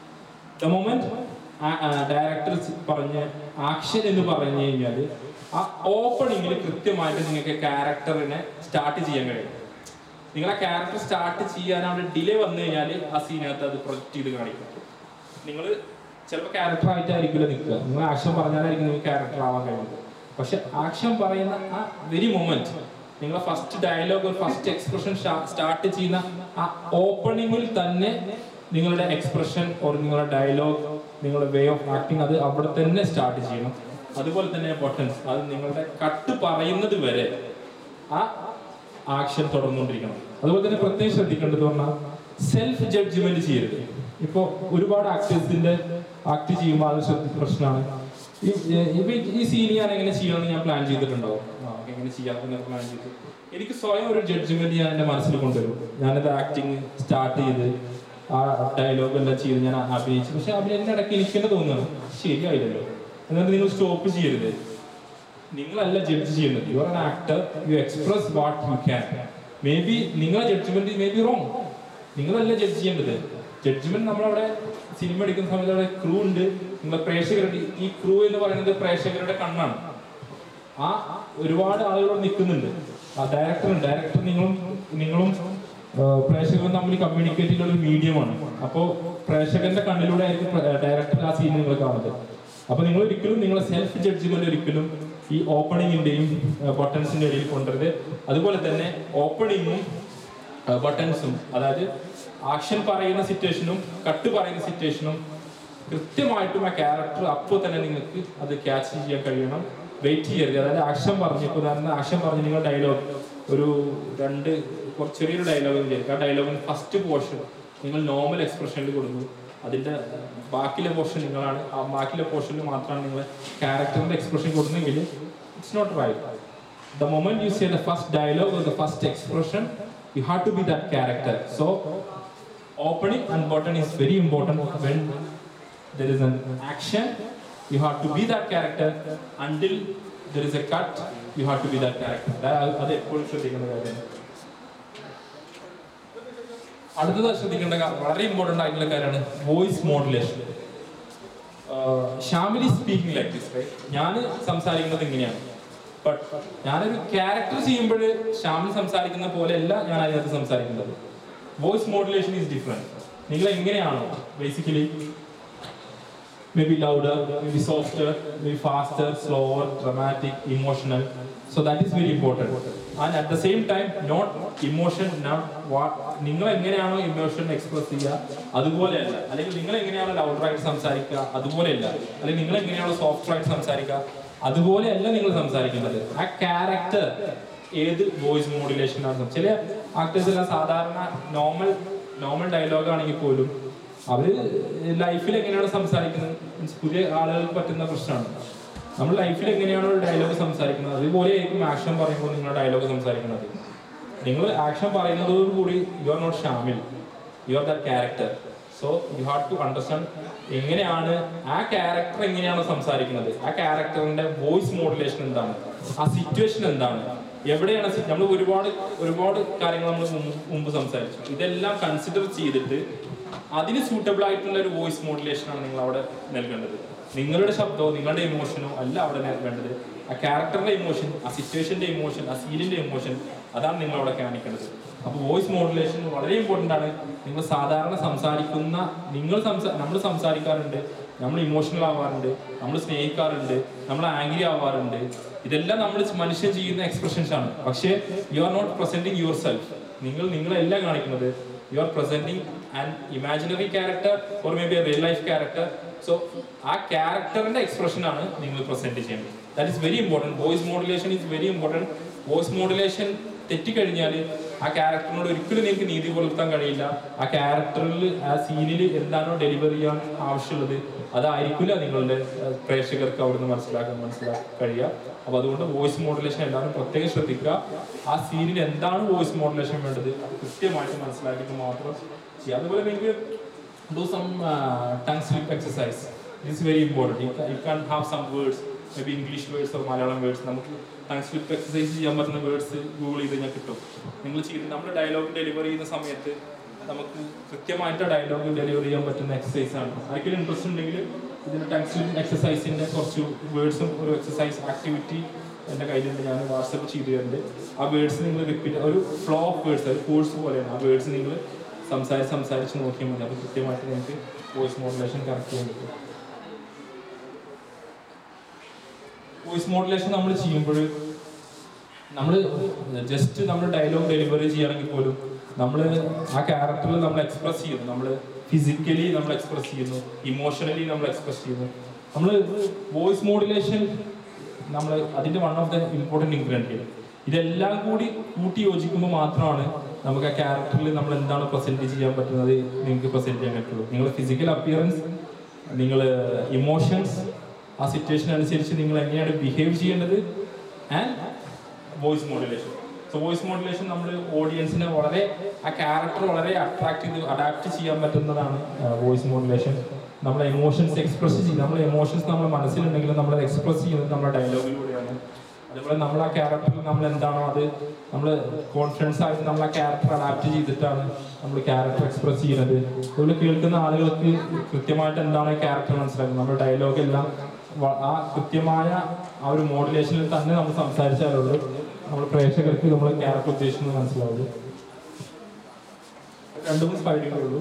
ദ മൊമെന്റ് ഡയറക്ടർ പറഞ്ഞ ആക്ഷൻ എന്ന് പറഞ്ഞു കഴിഞ്ഞാൽ ആ ഓപ്പണിങ്ങിൽ കൃത്യമായിട്ട് നിങ്ങൾക്ക് ക്യാരക്ടറിനെ സ്റ്റാർട്ട് ചെയ്യാൻ കഴിയും നിങ്ങൾ ആ ക്യാരക്ടർ സ്റ്റാർട്ട് ചെയ്യാൻ അവിടെ ഡിലേ വന്നു കഴിഞ്ഞാൽ ആ സീനകത്ത് അത് പ്രൊജക്ട് ചെയ്ത് കാണിക്കും നിങ്ങൾ ചിലപ്പോൾ ക്യാരക്ടർ ആയിട്ടായിരിക്കില്ല നിൽക്കുക നിങ്ങൾ ആക്ഷൻ പറഞ്ഞാലായിരിക്കും നിങ്ങൾക്ക് ക്യാരക്ടർ ആവാൻ കഴിയുന്നത് പക്ഷെ ആക്ഷൻ പറയുന്ന ആ വെരി മൊമെന്റ് നിങ്ങളെ first dialogue first expression start ചെയ്യുന്ന ആ ഓപ്പണിങ്ങിൽ തന്നെ നിങ്ങളുടെ എക്സ്പ്രഷൻ ഓർ നിങ്ങളുടെ ഡയലോഗ് നിങ്ങളുടെ വേ ഓഫ് ആക്ടിങ് അത് അവിടെ തന്നെ സ്റ്റാർട്ട് ചെയ്യണം അതുപോലെ തന്നെ ബട്ടൺസ് അത് നിങ്ങളുടെ കട്ട് പറയുന്നത് വരെ ആ ആക്ഷൻ തുടർന്നുകൊണ്ടിരിക്കണം അതുപോലെ തന്നെ പ്രത്യേകം ശ്രദ്ധിക്കേണ്ടത് പറഞ്ഞാൽ സെൽഫ് ജഡ്ജ്മെന്റ് ചെയ്യരുത് ഇപ്പൊ ഒരുപാട് ആക്ടേഴ്സിന്റെ ആക്ട് ചെയ്യുമ്പോൾ അത് ശ്രദ്ധ പ്രശ്നമാണ് ഈ ഇപ്പൊ ഈ- ഈ സീൻ ഞാൻ എങ്ങനെ ചെയ്യണമെന്ന് ഞാൻ പ്ലാൻ ചെയ്തിട്ടുണ്ടാവും ആ, എങ്ങനെ ചെയ്യാം എന്ന് പ്ലാൻ ചെയ്ത് എനിക്ക് സ്വയം ഒരു ജഡ്ജ്മെന്റ് ഞാൻ എന്റെ മനസ്സിൽ കൊണ്ടുവരും ഞാനത് ആക്ടിങ് സ്റ്റാർട്ട് ചെയ്ത് ആ ഡയലോഗ് എല്ലാം ചെയ്ത് ഞാൻ അഭിനയിച്ചു പക്ഷെ അഭിനയത്തിന്റെ ഇടയ്ക്ക് എനിക്ക് തന്നെ തോന്നുന്നു ശരിയായില്ലല്ലോ എന്നിട്ട് നിങ്ങൾ സ്റ്റോപ്പ് ചെയ്യരുത് നിങ്ങളല്ല ജഡ്ജ് ചെയ്യുന്നത് you are an actor you express what you can may be നിങ്ങളെ ജഡ്ജ്മെന്റ് മേ ബി റോങ് നിങ്ങളല്ല ജഡ്ജ് ചെയ്യേണ്ടത് ജഡ്ജ്മെന്റ് നമ്മളവിടെ സിനിമ എടുക്കുന്ന സമയത്ത് അവിടെ ക്രൂ ഉണ്ട് നിങ്ങളെ പ്രേക്ഷകരുടെ ഈ ക്രൂ എന്ന് പറയുന്നത് പ്രേക്ഷകരുടെ കണ്ണാണ് ആ ഒരുപാട് ആളുകൾ നിൽക്കുന്നുണ്ട് ആ ഡയറക്ടർ ഡയറക്ടർ നിങ്ങളും നിങ്ങളും ആ, പ്രേക്ഷകരും തമ്മിൽ കമ്മ്യൂണിക്കേറ്റ് ചെയ്യുന്ന ഒരു മീഡിയമാണ് അപ്പോൾ പ്രേക്ഷകന്റെ കണ്ണിലൂടെ ആയിരിക്കും ഡയറക്ടർ ആ സീൻ നിങ്ങൾ കാണുന്നത് അപ്പൊ നിങ്ങൾ ഒരിക്കലും നിങ്ങളെ സെൽഫ് ജഡ്ജ്മെന്റ് ഒരിക്കലും ഈ ഓപ്പണിങ്ങിന്റെയും ബട്ടൺസിന്റെ ഇടയിൽ കൊണ്ടുവരുത് അതുപോലെ തന്നെ ഓപ്പണിങ്ങും ബട്ടൺസും അതായത് ആക്ഷൻ പറയുന്ന സിറ്റുവേഷനും കട്ട് പറയുന്ന സിറ്റുവേഷനും കൃത്യമായിട്ടും ആ ക്യാരക്ടർ അപ്പോൾ തന്നെ നിങ്ങൾക്ക് അത് ക്യാച്ച് ചെയ്യാൻ കഴിയണം വെയിറ്റ് ചെയ്യരുത് അതായത് ആക്ഷൻ പറഞ്ഞു ഇപ്പോൾ ഉദാഹരണം ആക്ഷൻ പറഞ്ഞ് നിങ്ങൾ ഡയലോഗ് ഒരു രണ്ട് കുറച്ച് ചെറിയൊരു ഡയലോഗ് വിചാരിക്കുക ആ ഡയലോഗിന് ഫസ്റ്റ് പോർഷൻ നിങ്ങൾ നോർമൽ എക്സ്പ്രഷനിൽ കൊടുക്കുന്നു അതിന്റെ ബാക്കിലെ പോർഷൻ നിങ്ങളാണ് ആ ബാക്കിലെ പോർഷനിൽ മാത്രമാണ് നിങ്ങൾ ക്യാരക്ടറിന്റെ എക്സ്പ്രഷൻ കൊടുക്കുന്നെങ്കിൽ it's not right the moment you say the first dialogue or the first expression, you have to be that character. So, opening and button is very important when there is an action. You have to be that character until there is a cut. You have to be that character. that- അത് എപ്പോഴും ശ്രദ്ധിക്കേണ്ട കാര്യമാണ് അടുത്തത് ശ്രദ്ധിക്കേണ്ട കാ- വളരെ ഇമ്പോർട്ടന്റ് ആയിട്ടുള്ള കാര്യമാണ് voice modulation Shamili speaking like this right ഞാൻ സംസാരിക്കുന്നത് ഇങ്ങനെയാണ് ബട്ട് ഞാനൊരു ക്യാരക്ടർ ചെയ്യുമ്പോൾ ഷാമിൽ സംസാരിക്കുന്ന പോലെയല്ല ഞാൻ അതിനകത്ത് സംസാരിക്കുന്നത് വോയിസ് മോഡുലേഷൻ ഈസ് ഡിഫറെന്റ് നിങ്ങൾ എങ്ങനെയാണോ basically may be louder may be softer may be faster slower dramatic emotional so that is very important and at the same time note emotion നിങ്ങൾ എങ്ങനെയാണോ ഇമോഷൻ എക്സ്പ്രസ് ചെയ്യുക അതുപോലെയല്ല അല്ലെങ്കിൽ നിങ്ങൾ എങ്ങനെയാണോ ലൗഡറായിട്ട് സംസാരിക്കുക അതുപോലെയല്ല അല്ലെങ്കിൽ നിങ്ങൾ എങ്ങനെയാണോ സോഫ്റ്റ് ആയിട്ട് സംസാരിക്കുക അതുപോലെയല്ല നിങ്ങൾ സംസാരിക്കേണ്ടത് ആ ക്യാരക്ടർ ഏത് വോയിസ് മോഡുലേഷനാണ് ചില ആക്ടേഴ്സ് എല്ലാം സാധാരണ നോർമൽ നോർമൽ ഡയലോഗ് ആണെങ്കിൽ പോലും അവര് ലൈഫിൽ എങ്ങനെയാണ് സംസാരിക്കുന്നത് മീൻസ് പുതിയ ആളുകൾക്ക് പറ്റുന്ന പ്രശ്നമാണ് നമ്മൾ ലൈഫിൽ എങ്ങനെയാണോ ഡയലോഗ് സംസാരിക്കുന്നത് അതുപോലെ ആയിരിക്കും ആക്ഷൻ പറയുമ്പോൾ നിങ്ങൾ ഡയലോഗ് സംസാരിക്കുന്നത് നിങ്ങൾ ആക്ഷൻ പറയുന്നതോടുകൂടി you are not Shamil you are the character so you have to understand എങ്ങനെയാണ് ആ ക്യാരക്ടർ എങ്ങനെയാണ് സംസാരിക്കുന്നത് ആ ക്യാരക്ടറിന്റെ വോയിസ് മോഡുലേഷൻ എന്താണ് ആ സിറ്റുവേഷൻ എന്താണ് എവിടെയാണ് നമ്മൾ ഒരുപാട് ഒരുപാട് കാര്യങ്ങൾ നമ്മൾ മുമ്പ് സംസാരിച്ചു ഇതെല്ലാം കൺസിഡർ ചെയ്തിട്ട് അതിന് സൂട്ടബിൾ ആയിട്ടുള്ള ഒരു വോയിസ് മോഡുലേഷൻ ആണ് നിങ്ങൾ അവിടെ നൽകേണ്ടത് നിങ്ങളുടെ ശബ്ദമോ നിങ്ങളുടെ ഇമോഷനോ അല്ല അവിടെ നൽകേണ്ടത് ആ ക്യാരക്ടറിന്റെ ഇമോഷൻ ആ സിറ്റുവേഷന്റെ ഇമോഷൻ ആ സീനിന്റെ ഇമോഷൻ അതാണ് നിങ്ങൾ അവിടെ കാണിക്കേണ്ടത് അപ്പോൾ വോയിസ് മോഡുലേഷൻ വളരെ ഇമ്പോർട്ടൻ്റ് ആണ് നിങ്ങൾ സാധാരണ സംസാരിക്കുന്ന നിങ്ങൾ സംസാ നമ്മൾ സംസാരിക്കാറുണ്ട് നമ്മൾ ഇമോഷണൽ ആവാറുണ്ട് നമ്മൾ സ്നേഹിക്കാറുണ്ട് നമ്മൾ ആംഗ്രി ആവാറുണ്ട് ഇതെല്ലാം നമ്മൾ മനുഷ്യൻ ചെയ്യുന്ന എക്സ്പ്രഷൻസ് ആണ് പക്ഷേ you are not presenting yourself നിങ്ങൾ നിങ്ങളെല്ലാം കാണിക്കുന്നത് you are presenting an imaginary character or may be a real life character so ആ ക്യാരക്ടറിന്റെ എക്സ്പ്രഷൻ ആണ് നിങ്ങൾ പ്രസന്റ് ചെയ്യേണ്ടത് that is very important voice modulation is very important voice modulation തെറ്റിക്കഴിഞ്ഞാൽ ആ ക്യാരക്ടറിനോട് ഒരിക്കലും നിങ്ങൾക്ക് നീതി പുലർത്താൻ കഴിയില്ല ആ ക്യാരക്ടറിൽ ആ സീനിൽ എന്താണോ ഡെലിവറി ചെയ്യാൻ ആവശ്യമുള്ളത് അതായിരിക്കില്ല നിങ്ങളുടെ അഹ്, പ്രേക്ഷകർക്ക് അവിടുന്ന് മനസ്സിലാക്കാൻ മനസ്സിലാക്കാൻ കഴിയുക അപ്പോൾ അതുകൊണ്ട് വോയിസ് മോഡുലേഷൻ എല്ലാവരും പ്രത്യേകം ശ്രദ്ധിക്കുക ആ സീനിൽ എന്താണ് വോയിസ് മോഡുലേഷൻ വേണ്ടത് അത് കൃത്യമായിട്ട് മനസ്സിലാക്കിയിട്ട് മാത്രം ചെയ്യുക അതുപോലെ നിങ്ങൾക്ക് do some uh, tongue slip exercise. This is very important. You can, you can have some words, maybe English words or Malayalam words. നമുക്ക് ടങ് സ്ലിപ്പ് എക്സസൈസ് ചെയ്യാൻ പറ്റുന്ന വേർഡ്സ് ഗൂഗിൾ ചെയ്ത് കഴിഞ്ഞാൽ കിട്ടും നിങ്ങൾ ചെയ്ത് നമ്മൾ ഡയലോഗ് ഡെലിവറി ചെയ്യുന്ന സമയത്ത് നമുക്ക് കൃത്യമായിട്ട് ഡയലോഗ് ഡെലിവറി ചെയ്യാൻ പറ്റുന്ന എക്സസൈസ് ആണ് ആർക്കെങ്കിലും ഇൻട്രസ്റ്റ് ഉണ്ടെങ്കിൽ ഇതിന്റെ ടങ് സ്ലിപ്പ് എക്സസൈസിന്റെ കുറച്ച് വേർഡ്സും ഒരു എക്സസൈസ് ആക്ടിവിറ്റി എൻ്റെ കയ്യിലുണ്ട് ഞാൻ വാട്സപ്പ് ചെയ്ത് തരുന്നുണ്ട് ആ വേർഡ്സ് നിങ്ങൾ റിപ്പീറ്റ് ഒരു ഫ്ലോ ഓഫ് വേർഡ്സ് ഒരു കോഴ്സ് പോലെയാണ് ആ വേർഡ്സ് നിങ്ങൾ സംസാരിച്ച് സംസാരിച്ച് നോക്കിയാൽ മതി അപ്പോൾ കൃത്യമായിട്ട് നിങ്ങൾക്ക് വോയിസ് മോഡുലേഷൻ കറക്റ്റ് ചെയ്യാൻ പറ്റും വോയിസ് മോഡുലേഷൻ നമ്മൾ ചെയ്യുമ്പോൾ നമ്മൾ ജസ്റ്റ് നമ്മൾ ഡയലോഗ് ഡെലിവറി ചെയ്യുകയാണെങ്കിൽ പോലും നമ്മൾ ആ ക്യാരക്ടറിൽ നമ്മൾ എക്സ്പ്രസ് ചെയ്യുന്നു നമ്മൾ ഫിസിക്കലി നമ്മൾ എക്സ്പ്രസ് ചെയ്യുന്നു ഇമോഷണലി നമ്മൾ എക്സ്പ്രസ് ചെയ്യുന്നു നമ്മൾ വോയിസ് മോഡുലേഷൻ നമ്മൾ അതിന്റെ one of the important ingredient ഇതെല്ലാം കൂടി കൂട്ടി യോജിക്കുമ്പോൾ മാത്രമാണ് നമുക്ക് ആ ക്യാരക്ടറിൽ നമ്മൾ എന്താണ് പ്രസന്റ് ചെയ്യാൻ പറ്റുന്നത് നിങ്ങൾക്ക് പ്രസന്റ് ചെയ്യാൻ പറ്റുള്ളൂ നിങ്ങളുടെ ഫിസിക്കൽ അപ്പിയറൻസ് നിങ്ങൾ ഇമോഷൻസ് ആ സിറ്റുവേഷൻ അനുസരിച്ച് നിങ്ങൾ എങ്ങനെയാണ് ബിഹേവ് ചെയ്യേണ്ടത് and voice modulation so voice modulation നമ്മൾ ഓഡിയൻസിനെ വളരെ ആ ക്യാരക്ടർ വളരെ അട്രാക്ട് ചെയ്ത് അഡാപ്റ്റ് ചെയ്യാൻ പറ്റുന്നതാണ് വോയിസ് മോഡുലേഷൻ നമ്മളെ എമോഷൻസ് എക്സ്പ്രസ് ചെയ്യും നമ്മളെ എമോഷൻസ് നമ്മുടെ മനസ്സിലുണ്ടെങ്കിൽ നമ്മൾ എക്സ്പ്രസ് ചെയ്യുന്നത് നമ്മുടെ ഡയലോഗിലൂടെയാണ് അതുപോലെ നമ്മൾ ആ ക്യാരക്ടറിൽ നമ്മൾ എന്താണോ അത് നമ്മൾ കോൺഫിഡൻസ് ആയിട്ട് നമ്മൾ ആ ക്യാരക്ടർ അഡാപ്റ്റ് ചെയ്തിട്ടാണ് നമ്മൾ ക്യാരക്ടർ എക്സ്പ്രസ് ചെയ്യുന്നത് അതുപോലെ കേൾക്കുന്ന ആളുകൾക്ക് കൃത്യമായിട്ട് എന്താണ് ക്യാരക്ടർ മനസ്സിലാക്കുന്നത് നമ്മുടെ ഡയലോഗ് എല്ലാം വ- ആ കൃത്യമായ ആ ഒരു മോഡുലേഷനിൽ തന്നെ നമ്മൾ സംസാരിച്ചാലുള്ളൂ നമ്മൾ പ്രേക്ഷകർക്ക് നമ്മൾ ക്യാരക്ടർ ഉദ്ദേശിക്കുന്നത് മനസ്സിലാവുള്ളൂ രണ്ട് മൂന്ന് സ്ലൈഡുകളേ ഉള്ളൂ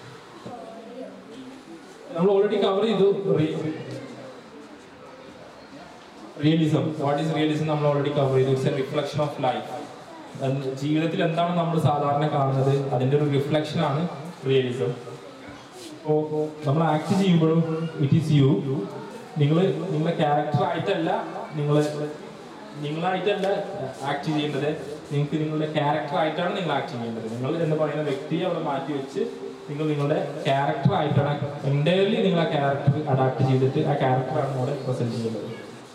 നമ്മൾ ഓൾറെഡി കവർ ചെയ്തു റിയലിസം വാട്ട് ഈസ് റിയലിസം നമ്മൾ ഓൾറെഡി കവർ ചെയ്തു it's a reflection of life ജീവിതത്തിൽ എന്താണ് നമ്മൾ സാധാരണ കാണുന്നത് അതിന്റെ ഒരു റിഫ്ലക്ഷൻ ആണ് റിയലിസം ഇപ്പോൾ നമ്മൾ ആക്ട് ചെയ്യുമ്പോഴും ഇറ്റ് ഈസ് യു നിങ്ങൾ നിങ്ങളെ ക്യാരക്ടർ ആയിട്ടല്ല നിങ്ങൾ നിങ്ങളായിട്ടല്ല ആക്ട് ചെയ്യേണ്ടത് നിങ്ങൾക്ക് നിങ്ങളുടെ ക്യാരക്ടർ ആയിട്ടാണ് നിങ്ങൾ ആക്ട് ചെയ്യേണ്ടത് നിങ്ങൾ എന്ന് പറയുന്ന വ്യക്തിയെ അവിടെ മാറ്റി വെച്ച് നിങ്ങൾ നിങ്ങളുടെ ക്യാരക്ടർ ആയിട്ടാണ് എൻ്റയർലി നിങ്ങൾ ആ ക്യാരക്ടർ അഡാപ്റ്റ് ചെയ്തിട്ട് ആ ക്യാരക്ടറാണ് അവിടെ പ്രസന്റ് ചെയ്യുന്നത്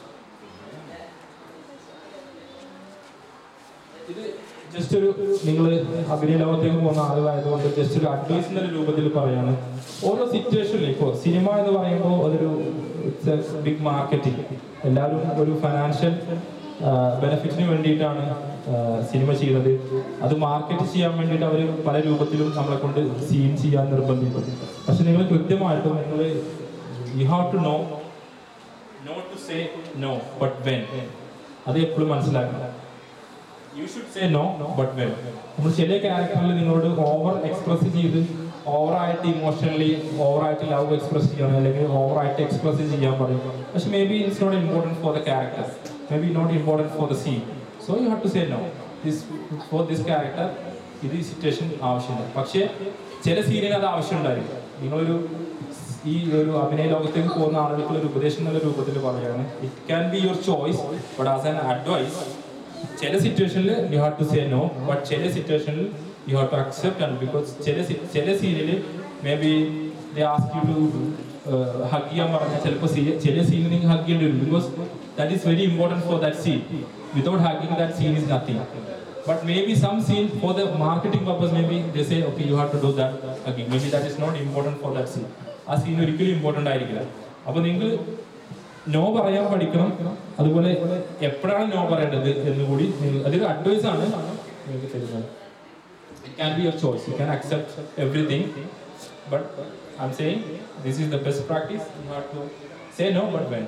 ഇത് ജസ്റ്റ് ഒരു നിങ്ങൾ അഭിനയ ലോകത്തേക്ക് പോകുന്ന ആളുകളായതുകൊണ്ട് ജസ്റ്റ് ഒരു അഡ്വൈസ് എന്ന രൂപത്തിൽ പറയാണ് ഓരോ സിറ്റുവേഷനിലും ഇപ്പോൾ സിനിമ എന്ന് പറയുമ്പോൾ അതൊരു ബിഗ് മാർക്കറ്റിംഗ് എല്ലാവരും ഒരു ഫിനാൻഷ്യൽ ബെനിഫിറ്റിന് വേണ്ടിയിട്ടാണ് സിനിമ ചെയ്യുന്നത് അത് മാർക്കറ്റ് ചെയ്യാൻ വേണ്ടിയിട്ട് അവർ പല രൂപത്തിലും നമ്മളെ കൊണ്ട് സീൻ ചെയ്യാൻ നിർബന്ധിക്കും പക്ഷെ നിങ്ങൾ കൃത്യമായിട്ടും നിങ്ങൾ you have to know not to say no but when അത് എപ്പോഴും മനസ്സിലാക്കണം you should say no but when നമ്മൾ ചില ക്യാരക്ടറിൽ നിങ്ങളോട് ഓവർ എക്സ്പ്രസ് ചെയ്ത് ഓവറായിട്ട് ഇമോഷണലി ഓവറായിട്ട് ലവ് എക്സ്പ്രസ് ചെയ്യണം അല്ലെങ്കിൽ ഓവറായിട്ട് എക്സ്പ്രസ് ചെയ്യാൻ പറയും പക്ഷെ maybe it's not important for the character maybe not important for the scene so you have to say no this for this character ഇത് ഈ സിറ്റുവേഷൻ ആവശ്യമില്ല പക്ഷേ ചില സീനിന് അത് ആവശ്യമുണ്ടായിരിക്കും നിങ്ങളൊരു ഈ ഒരു അഭിനയ ലോകത്തേക്ക് പോകുന്ന ആളുകൾക്ക് ഒരു ഉപദേശം എന്നുള്ള രൂപത്തിൽ പറയുകയാണ് it can be your choice but as an advice ചില സിറ്റുവേഷനിൽ you have to say no but ചില സിറ്റുവേഷനിൽ you have to accept and because ചില സി- ചില സീനിൽ maybe they ask you to hug ചെയ്യാൻ പറഞ്ഞാൽ ചിലപ്പോൾ ചില സീനിൽ നിങ്ങൾ ഹഗ് ചെയ്യേണ്ടി വരും because that is very important for that scene without hugging that scene is nothing But maybe some scene for the marketing purpose, maybe they say, okay, you have to do that again. Maybe that is not important for that scene. ആ സീൻ ഒരിക്കലും ഇമ്പോർട്ടൻ്റ് ആയിരിക്കില്ല അപ്പോൾ നിങ്ങൾ നോ പറയാൻ പഠിക്കണം അതുപോലെ എപ്പോഴാണ് നോ പറയേണ്ടത് എന്ന് കൂടി നിങ്ങൾ അതൊരു അഡ്വൈസ് ആണ് നിങ്ങൾക്ക് തരുന്നത് it can be your choice you can accept everything but I'm saying this is the best practice you have to say no but when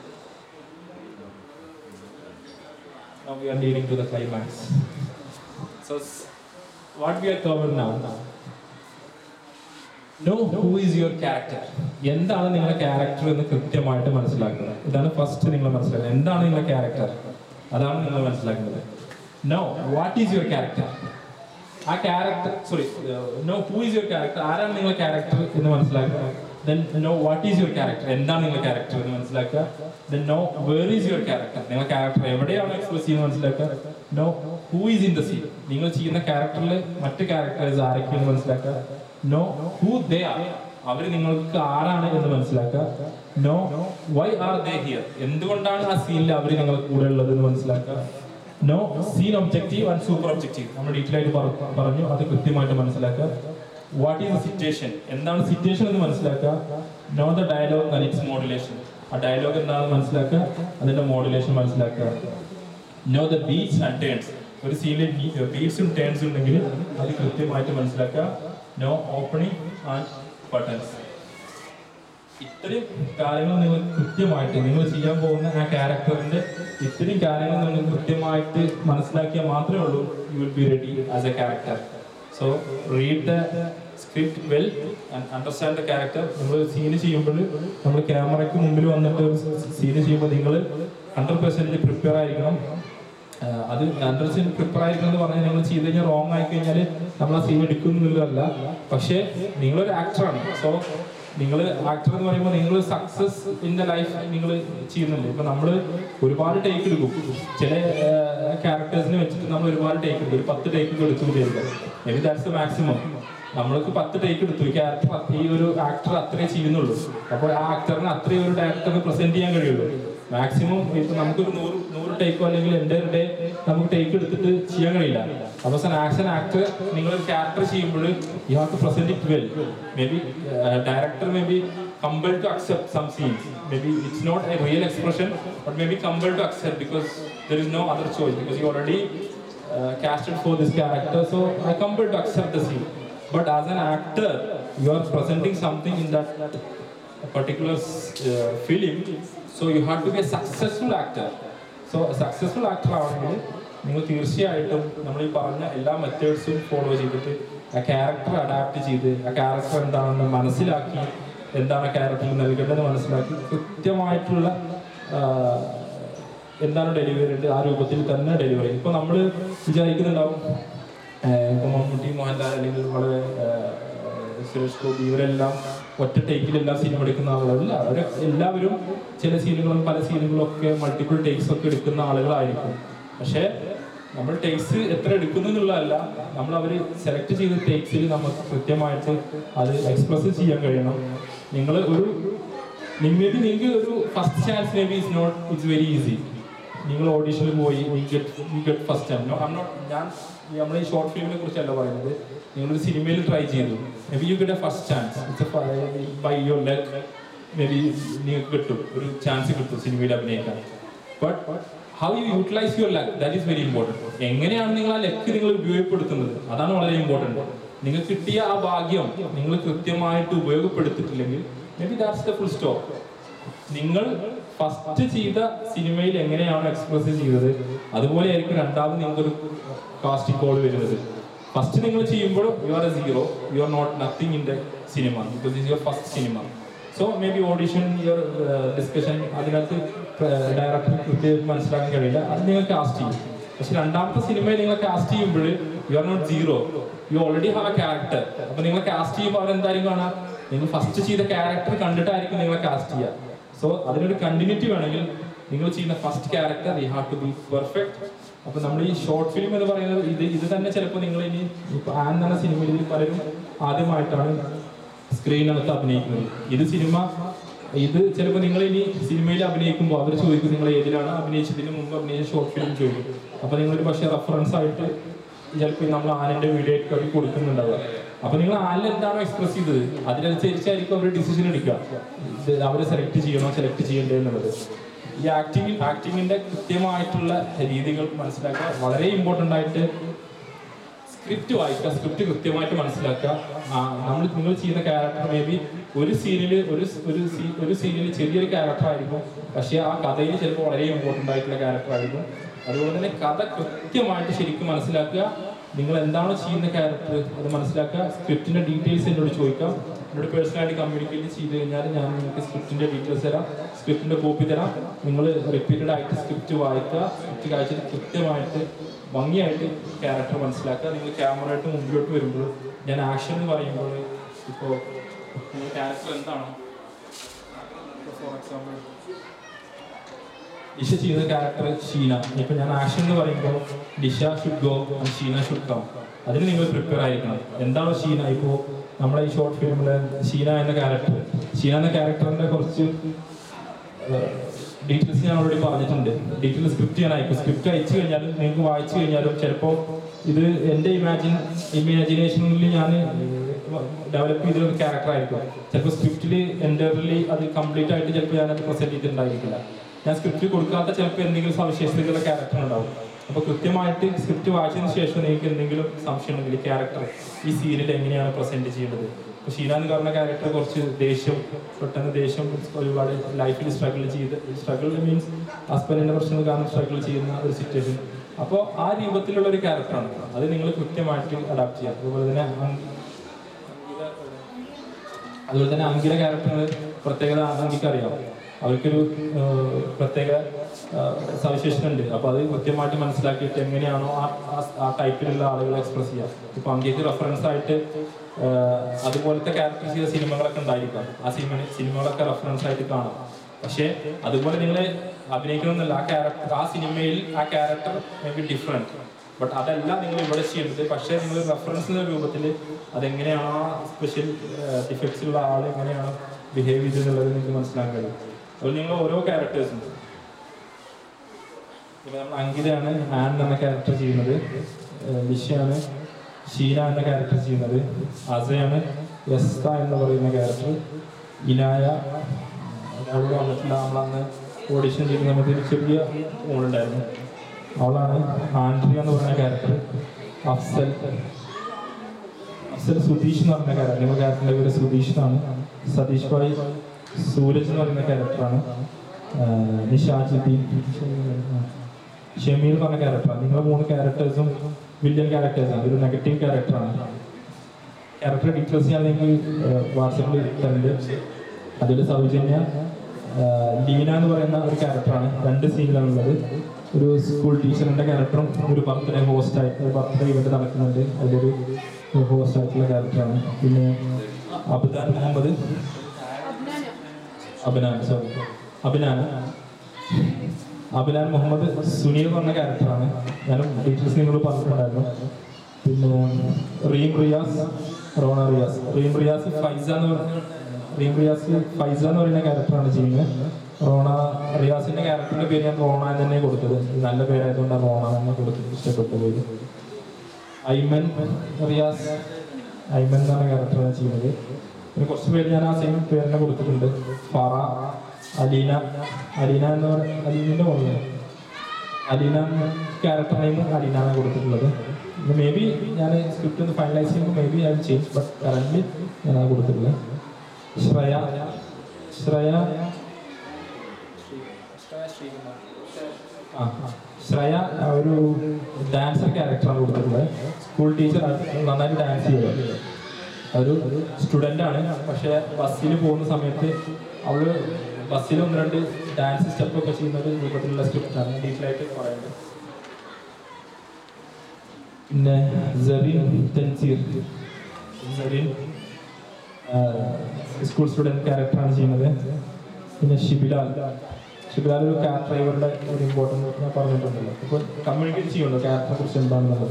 Now we are leading to the climax. So, s- what we are covered now. Know who is your character. എന്താണ് നിങ്ങളുടെ ക്യാരക്ടർ എന്ന് കൃത്യമായിട്ട് മനസ്സിലാക്കുക ഇതാണ് ഫസ്റ്റ് നിങ്ങൾ മനസ്സിലാക്കുന്നത് എന്താണ് നിങ്ങളുടെ ക്യാരക്ടർ അതാണ് നിങ്ങൾ മനസ്സിലാക്കുന്നത് know what is your character ആ character sorry know who is your character ആരാണ് നിങ്ങളുടെ ക്യാരക്ടർ എന്ന് മനസ്സിലാക്കുക then know what is your character എന്താണ് നിങ്ങളുടെ ക്യാരക്ടർ എന്ന് മനസ്സിലാക്കുക then know where is your character നിങ്ങളുടെ ക്യാരക്ടർ എവിടെയാണ് എക്സ്പ്രസ് ചെയ്യുന്നത് മനസ്സിലാക്കുക know who is in the scene നിങ്ങൾ ചെയ്യുന്ന ക്യാരക്ടറിൽ മറ്റ് ക്യാരക്ടേഴ്സ് ആരൊക്കെയെന്ന് മനസ്സിലാക്കുക നോ ഹൂ ദേ ആർ അവർ നിങ്ങൾക്ക് ആരാണ് എന്ന് മനസ്സിലാക്കുക know why are they here എന്തുകൊണ്ടാണ് ആ സീനിൽ അവർ ഞങ്ങളുടെ കൂടെ ഉള്ളത് എന്ന് മനസ്സിലാക്കുക know scene objective and super objective നമ്മൾ ഡീറ്റെയിൽ ആയിട്ട് പറ- പറഞ്ഞു അത് കൃത്യമായിട്ട് മനസ്സിലാക്കുക വാട്ട് ഈസ് സിറ്റുവേഷൻ എന്താണ് സിറ്റുവേഷൻ എന്ന് മനസ്സിലാക്കുക know the dialogue and its modulation ആ ഡയലോഗ് എന്താണെന്ന് മനസ്സിലാക്കുക അതിന്റെ മോഡുലേഷൻ മനസ്സിലാക്കുക know the beats and turns ഒരു സീനിൽ ബീറ്റ്സും ടേൺസും ഉണ്ടെങ്കിൽ അത് കൃത്യമായിട്ട് മനസ്സിലാക്കുക നോ ഓപ്പണിംഗ് ആൻഡ് ബട്ടൺസ് ഇത്രയും കാര്യങ്ങൾ നിങ്ങൾ കൃത്യമായിട്ട് നിങ്ങൾ ചെയ്യാൻ പോകുന്ന ആ ക്യാരക്ടറിന്റെ ഇത്രയും കാര്യങ്ങൾ നിങ്ങൾ കൃത്യമായിട്ട് മനസ്സിലാക്കിയാൽ മാത്രമേ ഉള്ളൂ you will be ready as a character so read the script well and understand the character നമ്മൾ സീന് ചെയ്യുമ്പോൾ നമ്മൾ ക്യാമറയ്ക്ക് മുമ്പിൽ വന്നിട്ട് സീന് ചെയ്യുമ്പോൾ നിങ്ങൾ ഹൺഡ്രഡ് പെർസെൻറ്റേജ് പ്രിപ്പയർ ആയിരിക്കണം ആഹ് അത് അണ്ടർസ്റ്റാൻ പ്രിപ്പയർ ആയിരിക്കണം എന്ന് പറഞ്ഞാൽ നിങ്ങൾ ചെയ്ത് കഴിഞ്ഞാൽ റോങ് ആയി കഴിഞ്ഞാൽ നമ്മൾ ആ സീൻ എടുക്കുന്നില്ലല്ല പക്ഷേ നിങ്ങളൊരു ആക്ടറാണ് സോ നിങ്ങൾ ആക്ടർ എന്ന് പറയുമ്പോൾ നിങ്ങൾ സക്സസ് ഇൻ ദ ലൈഫ് നിങ്ങൾ ചെയ്യുന്നുണ്ട് ഇപ്പൊ നമ്മൾ ഒരുപാട് ടേക്ക് എടുക്കും ചില ക്യാരക്ടേഴ്സിനെ വെച്ചിട്ട് നമ്മൾ ഒരുപാട് ടേക്ക് എടുക്കും ഒരു പത്ത് ടേക്ക് എടുത്തു വിചാരിക്കുക മേ ബി ദാറ്റ്സ് മാക്സിമം നമ്മൾക്ക് പത്ത് ടേക്ക് എടുത്തു ഈ ക്യാരക്ടർ ഈ ഒരു ആക്ടർ അത്രേ ചെയ്യുന്നുള്ളൂ അപ്പോൾ ആ ആക്ടറിന് അത്രയും ഒരു ഡയറക്ടറിന് പ്രസന്റ് ചെയ്യാൻ കഴിയുള്ളൂ മാക്സിമം ഇപ്പൊ നമുക്കൊരു നൂറ് നൂറ് ടേക്കോ അല്ലെങ്കിൽ എൻ്റെ ഡേ നമുക്ക് ടേക്ക് എടുത്തിട്ട് ചെയ്യാൻ കഴിയില്ല അപ്പോൾ ആക്ഷൻ ആക്ടർ നിങ്ങൾ ഒരു ക്യാരക്ടർ ചെയ്യുമ്പോൾ you have to present it well maybe director maybe compel to accept some scenes maybe it's not a real expression but maybe compel to accept because there is no other choice because you already casted for this character, so I compelled to accept the scene. But as an actor, you are presenting something in that particular uh, film, so you have to be a successful actor. So a successful actor ആവണമെങ്കിൽ നിങ്ങൾ തീർച്ചയായിട്ടും നമ്മൾ ഈ പറഞ്ഞ എല്ലാ മെത്തേഡ്സും ഫോളോ ചെയ്തിട്ട് ആ ക്യാരക്ടർ അഡാപ്റ്റ് ചെയ്ത് ആ ക്യാരക്ടർ എന്താണെന്ന് മനസ്സിലാക്കി എന്താണ് ആ ക്യാരക്ടറിൽ നൽകേണ്ടത് മനസ്സിലാക്കി കൃത്യമായിട്ടുള്ള ആ, എന്താണ് ഡെലിവറി ഉണ്ട് ആ രൂപത്തിൽ തന്നെ ഡെലിവറി ഇപ്പൊ നമ്മൾ വിചാരിക്കുന്നുണ്ടാവും ഏഹ് ഇപ്പൊ മമ്മൂട്ടി മോഹൻലാൽ അല്ലെങ്കിൽ വളരെ ഏഹ്, സുരേഷ് ഗോപി ഇവരെല്ലാം ഒറ്റ ടേക്കിലെല്ലാം സിനിമ എടുക്കുന്ന ആളുകളല്ല അവർ എല്ലാവരും ചില സീനുകളും പല സീനുകളും ഒക്കെ മൾട്ടിപ്പിൾ ടേക്സ് ഒക്കെ എടുക്കുന്ന ആളുകളായിരിക്കും പക്ഷേ നമ്മൾ ടേക്സ് എത്ര എടുക്കുന്നു എന്നുള്ളതല്ല നമ്മൾ അവർ സെലക്ട് ചെയ്ത ടേക്സിൽ നമുക്ക് കൃത്യമായിട്ട് അത് എക്സ്പ്രസ് ചെയ്യാൻ കഴിയണം നിങ്ങൾ ഒരു മേ ബി നിങ്ങൾക്ക് ഒരു first chance maybe is not it's very easy നിങ്ങൾ ഓഡീഷനിൽ പോയി you get first time no I'm not ഞാൻ നമ്മൾ ഈ ഷോർട്ട് ഫിലിമിനെ കുറിച്ചല്ല പറയുന്നത് നിങ്ങളൊരു സിനിമയിൽ ട്രൈ ചെയ്തു maybe you get a first chance it's by your leg maybe നിങ്ങൾക്ക് കിട്ടും ഒരു ചാൻസ് കിട്ടും സിനിമയിൽ അഭിനയിക്കാൻ but how you utilise your luck that is very important എങ്ങനെയാണ് നിങ്ങൾ ആ ലക്ക് നിങ്ങൾ ഉപയോഗപ്പെടുത്തുന്നത് അതാണ് വളരെ ഇമ്പോർട്ടൻറ്റ് നിങ്ങൾക്ക് കിട്ടിയ ആ ഭാഗ്യം നിങ്ങൾ കൃത്യമായിട്ട് ഉപയോഗപ്പെടുത്തിയിട്ടില്ലെങ്കിൽ maybe that's the full stop നിങ്ങൾ ഫസ്റ്റ് ചെയ്ത സിനിമയിൽ എങ്ങനെയാണോ എക്സ്പ്രസ് ചെയ്തത് അതുപോലെ ആയിരിക്കും രണ്ടാമത് നിങ്ങൾക്കൊരു കാസ്റ്റിംഗ് കോൾ വരുന്നത് ഫസ്റ്റ് നിങ്ങൾ ചെയ്യുമ്പോൾ you are a zero you are not nothing in the cinema because is your first cinema so maybe audition your discussion അതിനകത്ത് ഡയറക്ടർ കൃത്യമായിട്ട് മനസ്സിലാക്കാൻ കഴിയില്ല അത് നിങ്ങൾ കാസ്റ്റ് ചെയ്യും പക്ഷെ രണ്ടാമത്തെ സിനിമയിൽ നിങ്ങൾ കാസ്റ്റ് ചെയ്യുമ്പോൾ you are not zero you already have a character അപ്പൊ നിങ്ങൾ കാസ്റ്റ് ചെയ്യുമ്പോൾ അവരെന്തായിരിക്കും കാണാം നിങ്ങൾ ഫസ്റ്റ് ചെയ്ത ക്യാരക്ടർ കണ്ടിട്ടായിരിക്കും നിങ്ങളെ കാസ്റ്റ് ചെയ്യുക സോ അതിനൊരു കണ്ടിന്യൂറ്റി വേണമെങ്കിൽ നിങ്ങൾ ചെയ്യുന്ന first character you have to be perfect അപ്പൊ നമ്മൾ ഈ ഷോർട്ട് ഫിലിം എന്ന് പറയുന്നത് ഇത് ഇത് തന്നെ ചിലപ്പോൾ നിങ്ങൾ ഇനി ഇപ്പൊ ആൻ എന്ന സിനിമയിൽ ഇതിൽ പലരും ആദ്യമായിട്ടാണ് സ്ക്രീനകത്ത് അഭിനയിക്കുന്നത് ഇത് സിനിമ ഇത് ചിലപ്പോൾ നിങ്ങൾ ഇനി സിനിമയിൽ അഭിനയിക്കുമ്പോൾ അവർ ചോദിക്കും നിങ്ങൾ ഏതിലാണ് അഭിനയിച്ചതിന് മുമ്പ് അഭിനയിച്ച ഷോർട്ട് ഫിലിം ചോദിക്കും അപ്പൊ നിങ്ങളൊരു പക്ഷേ റെഫറൻസ് ആയിട്ട് ചിലപ്പോൾ നമ്മൾ ആനന്റെ വീഡിയോ ആയിട്ട് അവർ കൊടുക്കുന്നുണ്ടാവുക അപ്പൊ നിങ്ങൾ ആനിൽ എന്താണോ എക്സ്പ്രസ് ചെയ്തത് അതിനനുസരിച്ചായിരിക്കും അവർ ഡിസിഷൻ എടുക്കുക ഇത് അവരെ സെലക്ട് ചെയ്യണോ സെലക്ട് ചെയ്യണ്ടേ എന്നുള്ളത് ഈ ആക്ടിങ് ആക്ടിങ്ങിന്റെ കൃത്യമായിട്ടുള്ള രീതികൾ മനസ്സിലാക്കുക വളരെ ഇമ്പോർട്ടൻ്റ് ആയിട്ട് സ്ക്രിപ്റ്റ് വായിക്കുക സ്ക്രിപ്റ്റ് കൃത്യമായിട്ട് മനസ്സിലാക്കുക നമ്മൾ നിങ്ങൾ ചെയ്യുന്ന ക്യാരക്ടർ മേ ബി ഒരു സീനിൽ ഒരു സ്- ഒരു സീ- ഒരു സീനിൽ ചെറിയൊരു ക്യാരക്ടർ ആയിരിക്കും പക്ഷേ ആ കഥയിൽ ചിലപ്പോൾ വളരെ ഇമ്പോർട്ടൻ്റ് ആയിട്ടുള്ള ക്യാരക്ടർ ആയിരിക്കും അതുപോലെ തന്നെ കഥ കൃത്യമായിട്ട് ശരിക്കും മനസ്സിലാക്കുക നിങ്ങൾ എന്താണോ ചെയ്യുന്ന ക്യാരക്ടർ അത് മനസ്സിലാക്കുക സ്ക്രിപ്റ്റിന്റെ ഡീറ്റെയിൽസ് എന്നോട് ചോദിക്കാം എന്നോട് പേഴ്സണലായിട്ട് കമ്മ്യൂണിക്കേറ്റ് ചെയ്ത് കഴിഞ്ഞാൽ ഞാൻ നിങ്ങൾക്ക് സ്ക്രിപ്റ്റിന്റെ ഡീറ്റെയിൽസ് തരാം സ്ക്രിപ്റ്റിന്റെ കോപ്പി തരാം നിങ്ങൾ റിപ്പീറ്റഡ് ആയിട്ട് സ്ക്രിപ്റ്റ് വായിക്കുക സ്ക്രിപ്റ്റ് കാഴ്ചയിൽ കൃത്യമായിട്ട് ഭംഗിയായിട്ട് ക്യാരക്ടർ മനസ്സിലാക്കുക നിങ്ങൾ ക്യാമറയായിട്ട് മുമ്പിലോട്ട് വരുമ്പോൾ ഞാൻ ആക്ഷൻ എന്ന് പറയുമ്പോൾ ഇപ്പോൾ നിങ്ങൾ ക്യാരക്ടർ എന്താണോ ഫോർ എക്സാമ്പിൾ ഡിഷ ചെയ്യുന്ന ക്യാരക്ടർ ഷീന ഇപ്പൊ ഞാൻ ആക്ഷൻ എന്ന് പറയുമ്പോൾ Disha should go and Sheena should come അതിന് നിങ്ങൾ പ്രിപ്പയർ ആയിരിക്കണം എന്താണോ ഷീന ഇപ്പോൾ നമ്മളെ ഈ ഷോർട്ട് ഫിലിമിലെ ഷീന എന്ന ക്യാരക്ടർ ഷീന എന്ന ക്യാരക്ടറിന്റെ കുറച്ച് ഡീറ്റെയിൽസ് ഞാൻ ഓൾറെഡി പറഞ്ഞിട്ടുണ്ട് ഡീറ്റെയിൽ സ്ക്രിപ്റ്റ് ഞാൻ അയക്കും സ്ക്രിപ്റ്റ് അയച്ചു കഴിഞ്ഞാലും നിങ്ങൾക്ക് വായിച്ചു കഴിഞ്ഞാലും ചിലപ്പോൾ ഇത് എൻ്റെ ഇമാജിൻ ഇമാജിനേഷനിൽ ഞാൻ ഡെവലപ്പ് ചെയ്ത ഒരു ക്യാരക്ടർ ആയിരിക്കും ചിലപ്പോൾ സ്ക്രിപ്റ്റിൽ എൻ്റർലി അത് കംപ്ലീറ്റ് ആയിട്ട് ചിലപ്പോൾ ഞാനത് പ്രസന്റ് ചെയ്തിട്ടുണ്ടായിരിക്കില്ല ഞാൻ സ്ക്രിപ്റ്റ് കൊടുക്കാത്ത ചിലപ്പോൾ എന്തെങ്കിലും സവിശേഷതകളുടെ ക്യാരക്ടർ ഉണ്ടാവും അപ്പോൾ കൃത്യമായിട്ട് സ്ക്രിപ്റ്റ് വായിച്ചതിന് ശേഷം നിങ്ങൾക്ക് എന്തെങ്കിലും സംശയം ഉണ്ടെങ്കിൽ ഈ ക്യാരക്ടർ ഈ സീരിയൽ എങ്ങനെയാണ് പ്രസന്റ് ചെയ്യേണ്ടത് ഇപ്പോൾ ഷീന എന്ന് പറഞ്ഞ ക്യാരക്ടർ കുറച്ച് ദേഷ്യം പെട്ടെന്ന് ദേഷ്യം ഒരുപാട് ലൈഫിൽ സ്ട്രഗിൾ ചെയ്ത് സ്ട്രഗിൾ മീൻസ് ഹസ്ബൻഡിന്റെ പ്രശ്നങ്ങൾ കാരണം സ്ട്രഗിൾ ചെയ്യുന്ന ഒരു സിറ്റുവേഷൻ അപ്പോൾ ആ രൂപത്തിലുള്ള ഒരു ക്യാരക്ടറാണ് അത് നിങ്ങൾ കൃത്യമായിട്ട് അഡാപ്റ്റ് ചെയ്യുക അതുപോലെ തന്നെ അങ്- അതുപോലെ തന്നെ അങ്കില ക്യാരക്ടർ പ്രത്യേകത അങ്കിക്ക് അറിയാം അവർക്കൊരു ആ, പ്രത്യേക ആ, സവിശേഷത ഉണ്ട് അപ്പൊ അത് കൃത്യമായിട്ട് മനസ്സിലാക്കിയിട്ട് എങ്ങനെയാണോ ആ ആ- ആ ടൈപ്പിലുള്ള ആളുകളെ എക്സ്പ്രസ് ചെയ്യുക ഇപ്പൊ അങ്കിക്ക് റെഫറൻസ് ആയിട്ട് ആ, അതുപോലത്തെ ക്യാരക്ടർ ചെയ്ത സിനിമകളൊക്കെ ഉണ്ടായിരിക്കാം ആ സിനിമ സിനിമകളൊക്കെ റെഫറൻസ് ആയിട്ട് കാണാം പക്ഷേ അതുപോലെ നിങ്ങൾ അഭിനയിക്കണമെന്നല്ല ആ ക്യാരക്ടർ ആ സിനിമയിൽ ആ character maybe different but അതല്ല നിങ്ങൾ ഇവിടെ ചെയ്യേണ്ടത് പക്ഷേ നിങ്ങൾ റെഫറൻസ് എന്ന രൂപത്തിൽ അതെങ്ങനെയാണോ സ്പെഷ്യൽ ഡിഫക്ട്സ് ഉള്ള ആൾ എങ്ങനെയാണ് ബിഹേവ് ചെയ്തെന്നുള്ളത് നിങ്ങൾക്ക് മനസ്സിലാക്കാൻ കഴിയും അതുപോലെ നിങ്ങൾ ഓരോ ക്യാരക്ടേഴ്സും ഇപ്പൊ നമ്മൾ അങ്കിതയാണ് ആൻ എന്ന ക്യാരക്ടർ ചെയ്യുന്നത് ഏഹ് ലിഷയാണ് ഷീന എന്ന ക്യാരക്ടർ ചെയ്യുന്നത് അസയാണ് യസ്ത എന്ന് പറയുന്ന ക്യാരക്ടർ ഇനായ അവിടെ വന്നിട്ടില്ല നമ്മളന്ന് ഓഡിഷൻ ചെയ്യുന്ന സമയത്ത് ഒരു ചെറിയ മോളുണ്ടായിരുന്നു അവളാണ് ആൻഡ്രിയ എന്ന് പറയുന്ന ക്യാരക്ടർ അഫ്സൽ അഫ്സൽ സുധീഷ് എന്ന് പറയുന്ന ക്യാരക്ടർ നമ്മുടെ ക്യാരക്ടറിന്റെ പേര് സുധീഷ് എന്നാണ് സതീഷ് ഭായ് സൂരജ് എന്ന് പറയുന്ന ക്യാരക്ടറാണ് നിഷാജുദ്ദീൻ ഷമീർ എന്ന് പറഞ്ഞ ക്യാരക്ടറാണ് നിങ്ങൾ മൂന്ന് ക്യാരക്ടേഴ്സും വില്ലൻ ക്യാരക്ടേഴ്സാണ് ഒരു നെഗറ്റീവ് ക്യാരക്ടറാണ് ക്യാരക്ടർ ഡീറ്റെയിൽസ് ഞാൻ നിങ്ങൾക്ക് വാട്സപ്പിൽ തരുന്നുണ്ട് അതിൽ സൗജന്യ ആ, ലീന എന്ന് പറയുന്ന ഒരു ക്യാരക്ടറാണ് രണ്ട് സീനിലാണുള്ളത് ഒരു സ്കൂൾ ടീച്ചറിന്റെ ക്യാരക്ടറും ഒരു ബർത്ത്ഡേ ഹോസ്റ്റ് ആയിട്ട് ബർത്ത്ഡേ ഇവന്റ് നടക്കുന്നുണ്ട് അതിലൊരു ഹോസ്റ്റ് ആയിട്ടുള്ള ക്യാരക്ടറാണ് പിന്നെ അബ്ദാൻ മുഹമ്മദ് അഭിനാൻ സോറി അഭിനാൻ അബിലാൻ മുഹമ്മദ് സുനീർ എന്ന് പറഞ്ഞ ക്യാരക്ടറാണ് ഞാനും ടീച്ചേഴ്സ് നിങ്ങൾ പറഞ്ഞിട്ടുണ്ടായിരുന്നു പിന്നെ റീം റിയാസ് റോണ റിയാസ് റീം റിയാസ് ഫൈസ എന്ന് പറഞ്ഞ റീം റിയാസ് ഫൈസ എന്ന് പറയുന്ന ക്യാരക്ടറാണ് ചെയ്യുന്നത് റോണ റിയാസിന്റെ ക്യാരക്ടറിന്റെ പേര് ഞാൻ റോണ എന്ന് തന്നെ കൊടുത്തത് നല്ല പേരായതുകൊണ്ടാണ് റോണ എന്ന് കൊടുത്തത് ഇഷ്ടപ്പെട്ട പേര് ഐമൻ റിയാസ് ഐമൻ എന്നാണ് ക്യാരക്ടറാണ് ചെയ്യുന്നത് പിന്നെ കുറച്ച് പേര് ഞാൻ ആ സെയിം പേര് തന്നെ കൊടുത്തിട്ടുണ്ട് ഫറ അലീന അലീന എന്ന് പറയുന്ന അലീനന്റെ മോളിൽ അലീന ക്യാരക്ടർ നെയിം അലീന ആണ് കൊടുത്തിട്ടുള്ളത് മേ ബി ഞാൻ സ്ക്രിപ്റ്റ് ഒന്ന് ഫൈനലൈസ് ചെയ്യുമ്പോൾ maybe I change but current ഞാൻ അത് കൊടുത്തിട്ടുള്ളത് ശ്രേയ ശ്രേയ ആ, ശ്രേയ ഒരു ഡാൻസർ ക്യാരക്ടറാണ് കൊടുത്തിട്ടുള്ളത് സ്കൂൾ ടീച്ചർ നന്നായിട്ട് ഡാൻസ് ചെയ്യുന്നത് ഒരു സ്റ്റുഡൻ്റ് ആണ് പക്ഷേ ബസ്സിൽ പോകുന്ന സമയത്ത് അവള് ബസ്സിൽ ഒന്ന് രണ്ട് ഡാൻസ് സ്റ്റെപ്പ് ഒക്കെ ചെയ്യുന്ന ഒരു രൂപത്തിലുള്ള സ്ക്രിപ്റ്റാണ് ഡീറ്റെയിൽ ആയിട്ട് പറയുന്നത് പിന്നെ സെറിൻ തെൻസീർ സെറിൻ സ്കൂൾ സ്റ്റുഡൻറ് ക്യാരക്ടറാണ് ചെയ്യുന്നത് പിന്നെ ഷിബിലാൽ ഷിബിലാൽ ഒരു കാർ ഡ്രൈവറുടെ ഒരു ഇമ്പോർട്ടൻ്റ് ഞാൻ പറഞ്ഞിട്ടുണ്ടല്ലോ അപ്പോൾ കമ്മ്യൂണിക്കേറ്റ് ചെയ്യുമല്ലോ ക്യാരക്ടറെ കുറിച്ച് എന്താണെന്നുള്ളത്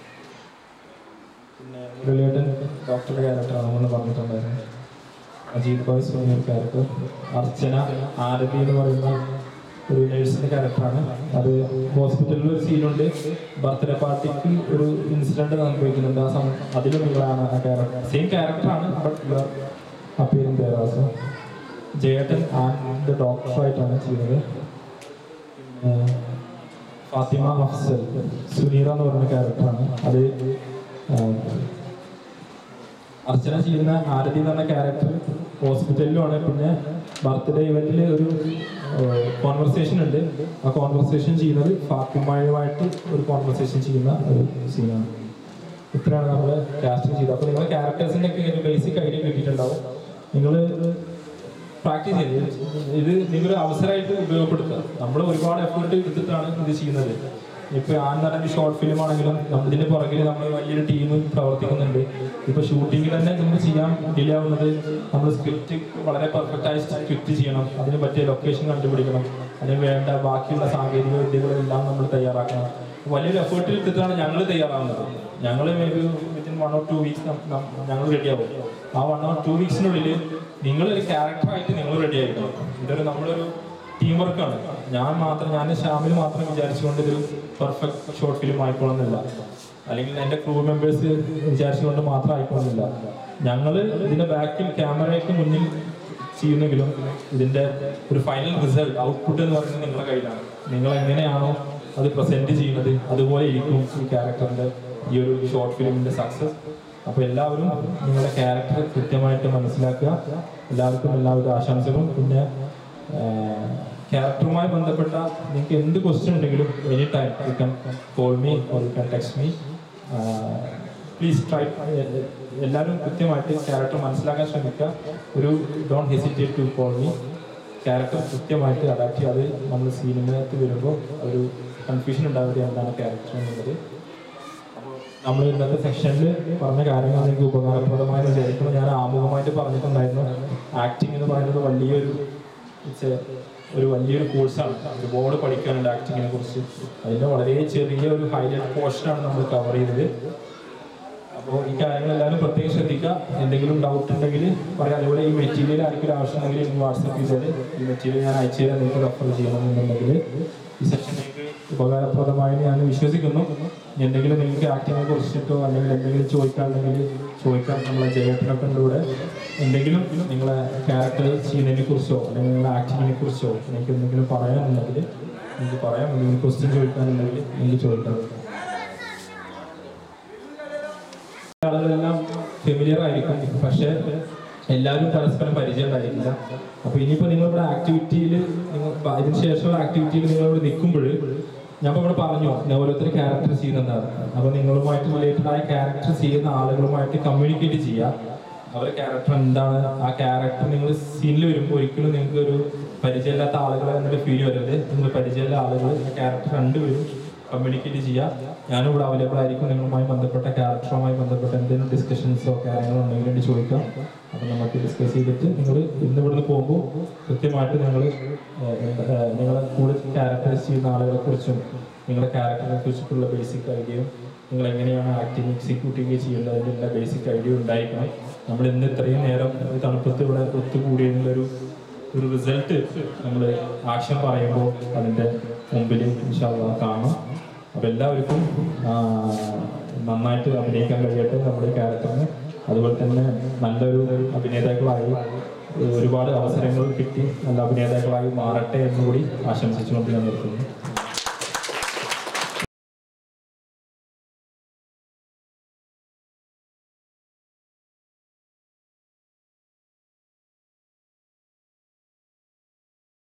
പിന്നെ മുരളിയേട്ടൻ ഡോക്ടറുടെ ക്യാരക്ടറാണ് നമ്മൾ പറഞ്ഞിട്ടുണ്ടായിരുന്നത് Ajeeth boy senior character Archana Aarathi എന്ന് പറയുന്ന ഒരു നഴ്സിന്റെ ക്യാരക്ടറാണ് അത് ഹോസ്പിറ്റലിൽ ഒരു സീനുണ്ട് ബർത്ത്ഡേ പാർട്ടിക്ക് ഒരു ഇൻസിഡന്റ് സംഭവിക്കുന്നുണ്ട് ആ സമയം അതിലും നിങ്ങളാണ് ആ ക്യാരക്ടർ സെയിം ക്യാരക്ടറാണ് ബട്ട് അപ്പിയറിംഗ് ദേറാസ് ജയേട്ടൻ ആൻഡ് ഡോക്ടറായിട്ടാണ് ചെയ്യുന്നത് പിന്നെ ഫാത്തിമ അഫ്സൽ സുനീറ എന്ന് പറയുന്ന ക്യാരക്ടറാണ് അത് ആഹ്, അർച്ചന ചെയ്യുന്ന ആരതി എന്ന് പറഞ്ഞ ക്യാരക്ടർ ഹോസ്പിറ്റലിലുമാണ് പിന്നെ ബർത്ത്ഡേ ഇവന്റിൽ ഒരു കോൺവെർസേഷൻ ഉണ്ട് ആ കോൺവെർസേഷൻ ചെയ്യുന്നത് ഫാത്തിമയുമായിട്ട് ഒരു കോൺവെർസേഷൻ ചെയ്യുന്ന ഒരു സീനാണ് ഇത്രയാണ് നമ്മൾ കാസ്റ്റിംഗ് ചെയ്തത് അപ്പോൾ നിങ്ങൾ ക്യാരക്ടേഴ്സിന്റെ ഒക്കെ ഒരു ബേസിക് ഐഡിയ കിട്ടിയിട്ടുണ്ടാവും നിങ്ങൾ പ്രാക്ടീസ് ചെയ്ത് ഇത് നിങ്ങളൊരു അവസരമായിട്ട് ഉപയോഗപ്പെടുത്തുക നമ്മൾ ഒരുപാട് എഫേർട്ട് എടുത്തിട്ടാണ് ഇത് ചെയ്യുന്നത് ഇപ്പൊ ആൻ നടന്ന ഷോർട്ട് ഫിലിം ആണെങ്കിലും നമ്മൾ ഇതിന്റെ പുറകിൽ നമ്മൾ വലിയൊരു ടീം പ്രവർത്തിക്കുന്നുണ്ട് ഇപ്പൊ ഷൂട്ടിംഗ് തന്നെ നമുക്ക് ചെയ്യാൻ ഡിലേ ആവുന്നത് നമ്മൾ സ്ക്രിപ്റ്റ് വളരെ പെർഫെക്റ്റ് ആയി സ്ക്രിപ്റ്റ് ചെയ്യണം അതിന് പറ്റിയ ലൊക്കേഷൻ കണ്ടുപിടിക്കണം അതിന് വേണ്ട ബാക്കിയുള്ള സാങ്കേതിക വിദ്യകളെല്ലാം നമ്മൾ തയ്യാറാക്കണം വലിയൊരു എഫേർട്ട് എടുത്തിട്ടാണ് ഞങ്ങൾ തയ്യാറാവുന്നത് ഞങ്ങൾ maybe within one or two weeks ഞങ്ങൾ റെഡിയാവും ആ വൺ ഓർ ടു വീക്സിനുള്ളിൽ നിങ്ങളൊരു ക്യാരക്ടറായിട്ട് നിങ്ങൾ റെഡി ആയിരിക്കണം ഇതൊരു നമ്മളൊരു ടീം വർക്കാണ് ഞാൻ മാത്രം ഞാൻ ഷാമിൽ മാത്രം വിചാരിച്ചുകൊണ്ട് ഇതൊരു പെർഫെക്റ്റ് ഷോർട്ട് ഫിലിം ആയിക്കോളുന്നില്ല അല്ലെങ്കിൽ എൻ്റെ ക്രൂ മെമ്പേഴ്സ് വിചാരിച്ചുകൊണ്ട് മാത്രം ആയിക്കോളുന്നില്ല ഞങ്ങൾ ഇതിന്റെ ബാക്കിൽ ക്യാമറയ്ക്ക് മുന്നിൽ ചെയ്യുന്നെങ്കിലും ഇതിന്റെ ഒരു ഫൈനൽ റിസൾട്ട് ഔട്ട്പുട്ട് എന്ന് പറയുന്നത് നിങ്ങളുടെ കയ്യിലാണ് നിങ്ങൾ എങ്ങനെയാണോ അത് പ്രസന്റ് ചെയ്യുന്നത് അതുപോലെ ഇരിക്കും ഈ ക്യാരക്ടറിന്റെ ഈ ഒരു ഷോർട്ട് ഫിലിമിന്റെ സക്സസ് അപ്പൊ എല്ലാവരും നിങ്ങളുടെ ക്യാരക്ടർ കൃത്യമായിട്ട് മനസ്സിലാക്കുക എല്ലാവർക്കും എല്ലാവിധ ആശംസകളും പിന്നെ ക്യാരക്ടറുമായി ബന്ധപ്പെട്ട നിങ്ങൾക്ക് എന്ത് ക്വസ്റ്റ്യൻ ഉണ്ടെങ്കിലും any time you can call me or you can text me please try എല്ലാവരും കൃത്യമായിട്ട് ക്യാരക്ടർ മനസ്സിലാക്കാൻ ശ്രമിക്കുക ഒരു don't hesitate to call me character കൃത്യമായിട്ട് അഡാപ്റ്റ് ചെയ്യാതെ നമ്മൾ സീനിനകത്ത് വരുമ്പോൾ ഒരു കൺഫ്യൂഷൻ ഉണ്ടാവില്ല എന്താണ് ക്യാരക്ടർ എന്നുള്ളത് നമ്മൾ ഇന്നത്തെ സെക്ഷനിൽ പറഞ്ഞ കാര്യങ്ങൾ നിങ്ങൾക്ക് ഉപകാരപ്രദമായി വിചാരിക്കുന്നു ഞാൻ ആമുഖമായിട്ട് പറഞ്ഞിട്ടുണ്ടായിരുന്നു ആക്ടിങ് എന്ന് പറയുന്നത് വലിയൊരു it's a- ഒരു വലിയൊരു കോഴ്സാണ് ഒരുപാട് പഠിക്കാനുണ്ട് ആക്ടിങ്ങിനെ കുറിച്ച് അതിന്റെ വളരെ ചെറിയ ഒരു ഹൈലൈറ്റ് പോർഷനാണ് നമ്മൾ കവർ ചെയ്തത് അപ്പോൾ ഈ കാര്യങ്ങൾ എല്ലാവരും പ്രത്യേകം ശ്രദ്ധിക്കുക എന്തെങ്കിലും ഡൗട്ട് ഉണ്ടെങ്കിൽ പറയാം അതുപോലെ ഈ മെറ്റീരിയൽ ആർക്കൊരു ആവശ്യമുണ്ടെങ്കിൽ എനിക്ക് വാട്സപ്പ് ചെയ്താൽ ഈ മെറ്റീരിയൽ ഞാൻ അയച്ചു തരാൻ നിങ്ങൾക്ക് റെഫർ ചെയ്യണമെന്നുണ്ടെങ്കിൽ ഈ സെഷൻ നിങ്ങൾക്ക് ഉപകാരപ്രദമായി ഞാൻ വിശ്വസിക്കുന്നു ഇനി എന്തെങ്കിലും നിങ്ങൾക്ക് ആക്ടിങ്ങിനെ കുറിച്ചിട്ടോ അല്ലെങ്കിൽ എന്തെങ്കിലും ചോദിക്കാനുണ്ടെങ്കിൽ ചോദിക്കാൻ നമ്മളെ ജയേട്ടനൊക്കെ ഉണ്ട് ഇവിടെ എന്തെങ്കിലും നിങ്ങളെ ക്യാരക്ടർ ചെയ്യുന്നതിനെ കുറിച്ചോ അല്ലെങ്കിൽ നിങ്ങളെ ആക്ടിങ്ങിനെ കുറിച്ചോ നിങ്ങൾക്ക് എന്തെങ്കിലും പറയാനുണ്ടെങ്കിൽ നിങ്ങൾക്ക് പറയാം എന്തെങ്കിലും ക്വസ്റ്റ്യൻ ചോദിക്കാനുണ്ടെങ്കിൽ എനിക്ക് ചോദിക്കാം ആളുകളെല്ലാം ഫെമിലിയർ ആയിരിക്കും പക്ഷെ എല്ലാവരും പരസ്പരം പരിചയം ഉണ്ടായിരിക്കില്ല അപ്പൊ ഇനിയിപ്പോ നിങ്ങളിവിടെ ആക്ടിവിറ്റിയിൽ നിങ്ങൾ ഇതിന് ശേഷമുള്ള ആക്ടിവിറ്റിയിൽ നിങ്ങൾ ഇവിടെ നിൽക്കുമ്പോൾ ഞാൻ ഇപ്പൊ ഇവിടെ പറഞ്ഞു ഞാൻ ഓരോരുത്തർ ക്യാരക്ടർ ചെയ്യുന്നതാണ് അപ്പൊ നിങ്ങളുമായിട്ട് റിലേറ്റഡ് ആയ ക്യാരക്ടർ ചെയ്യുന്ന ആളുകളുമായിട്ട് കമ്മ്യൂണിക്കേറ്റ് ചെയ്യുക അവരുടെ ക്യാരക്ടർ എന്താണ് ആ ക്യാരക്ടർ നിങ്ങൾ സീനിൽ വരുമ്പോൾ ഒരിക്കലും നിങ്ങൾക്ക് ഒരു പരിചയമില്ലാത്ത ആളുകളെ എന്നൊരു ഫീൽ വരരുത് നിങ്ങൾ പരിചയമുള്ള ആളുകൾ ആ ക്യാരക്ടർ രണ്ടുപേരും കമ്മ്യൂണിക്കേറ്റ് ചെയ്യുക ഞാനും ഇവിടെ അവൈലബിൾ ആയിരിക്കും നിങ്ങളുമായി ബന്ധപ്പെട്ട ക്യാരക്ടറുമായി ബന്ധപ്പെട്ട എന്തെങ്കിലും ഡിസ്കഷൻസോ കാര്യങ്ങളോ ഉണ്ടെങ്കിൽ വേണ്ടി ചോദിക്കാം അപ്പം നമുക്ക് ഡിസ്കസ് ചെയ്തിട്ട് നിങ്ങൾ ഇന്ന് ഇവിടുന്ന് പോകുമ്പോൾ കൃത്യമായിട്ട് നിങ്ങൾ നിങ്ങളെ കൂടെ ക്യാരക്ടറൈസ് ചെയ്യുന്ന ആളുകളെ കുറിച്ചും നിങ്ങളുടെ ക്യാരക്ടറിനെ കുറിച്ചിട്ടുള്ള ബേസിക് ഐഡിയയും നിങ്ങൾ എങ്ങനെയാണ് ആക്ടിങ് എക്സിക്യൂട്ടീവ് ചെയ്യേണ്ടതിൻ്റെ ബേസിക് ഐഡിയ ഉണ്ടായിരിക്കണം നമ്മൾ ഇന്ന് ഇത്രയും നേരം ഈ തണുപ്പത്ത് ഇവിടെ ഒത്തുകൂടിയതിലൊരു ഒരു റിസൾട്ട് നമ്മൾ ആക്ഷൻ പറയുമ്പോൾ അതിൻ്റെ മുമ്പിൽ ഇൻഷാല്ലാ കാണാം അപ്പോൾ എല്ലാവർക്കും ആ, നന്നായിട്ട് അഭിനയിക്കാൻ കഴിയട്ടെ നമ്മുടെ ക്യാരക്ടറിന് അതുപോലെ തന്നെ നല്ലൊരു അഭിനേതാക്കളായി ഒരുപാട് അവസരങ്ങൾ കിട്ടി നല്ല അഭിനേതാക്കളായി മാറട്ടെ എന്നുകൂടി ആശംസിച്ചുകൊണ്ട് ഞാൻ നിർത്തുന്നു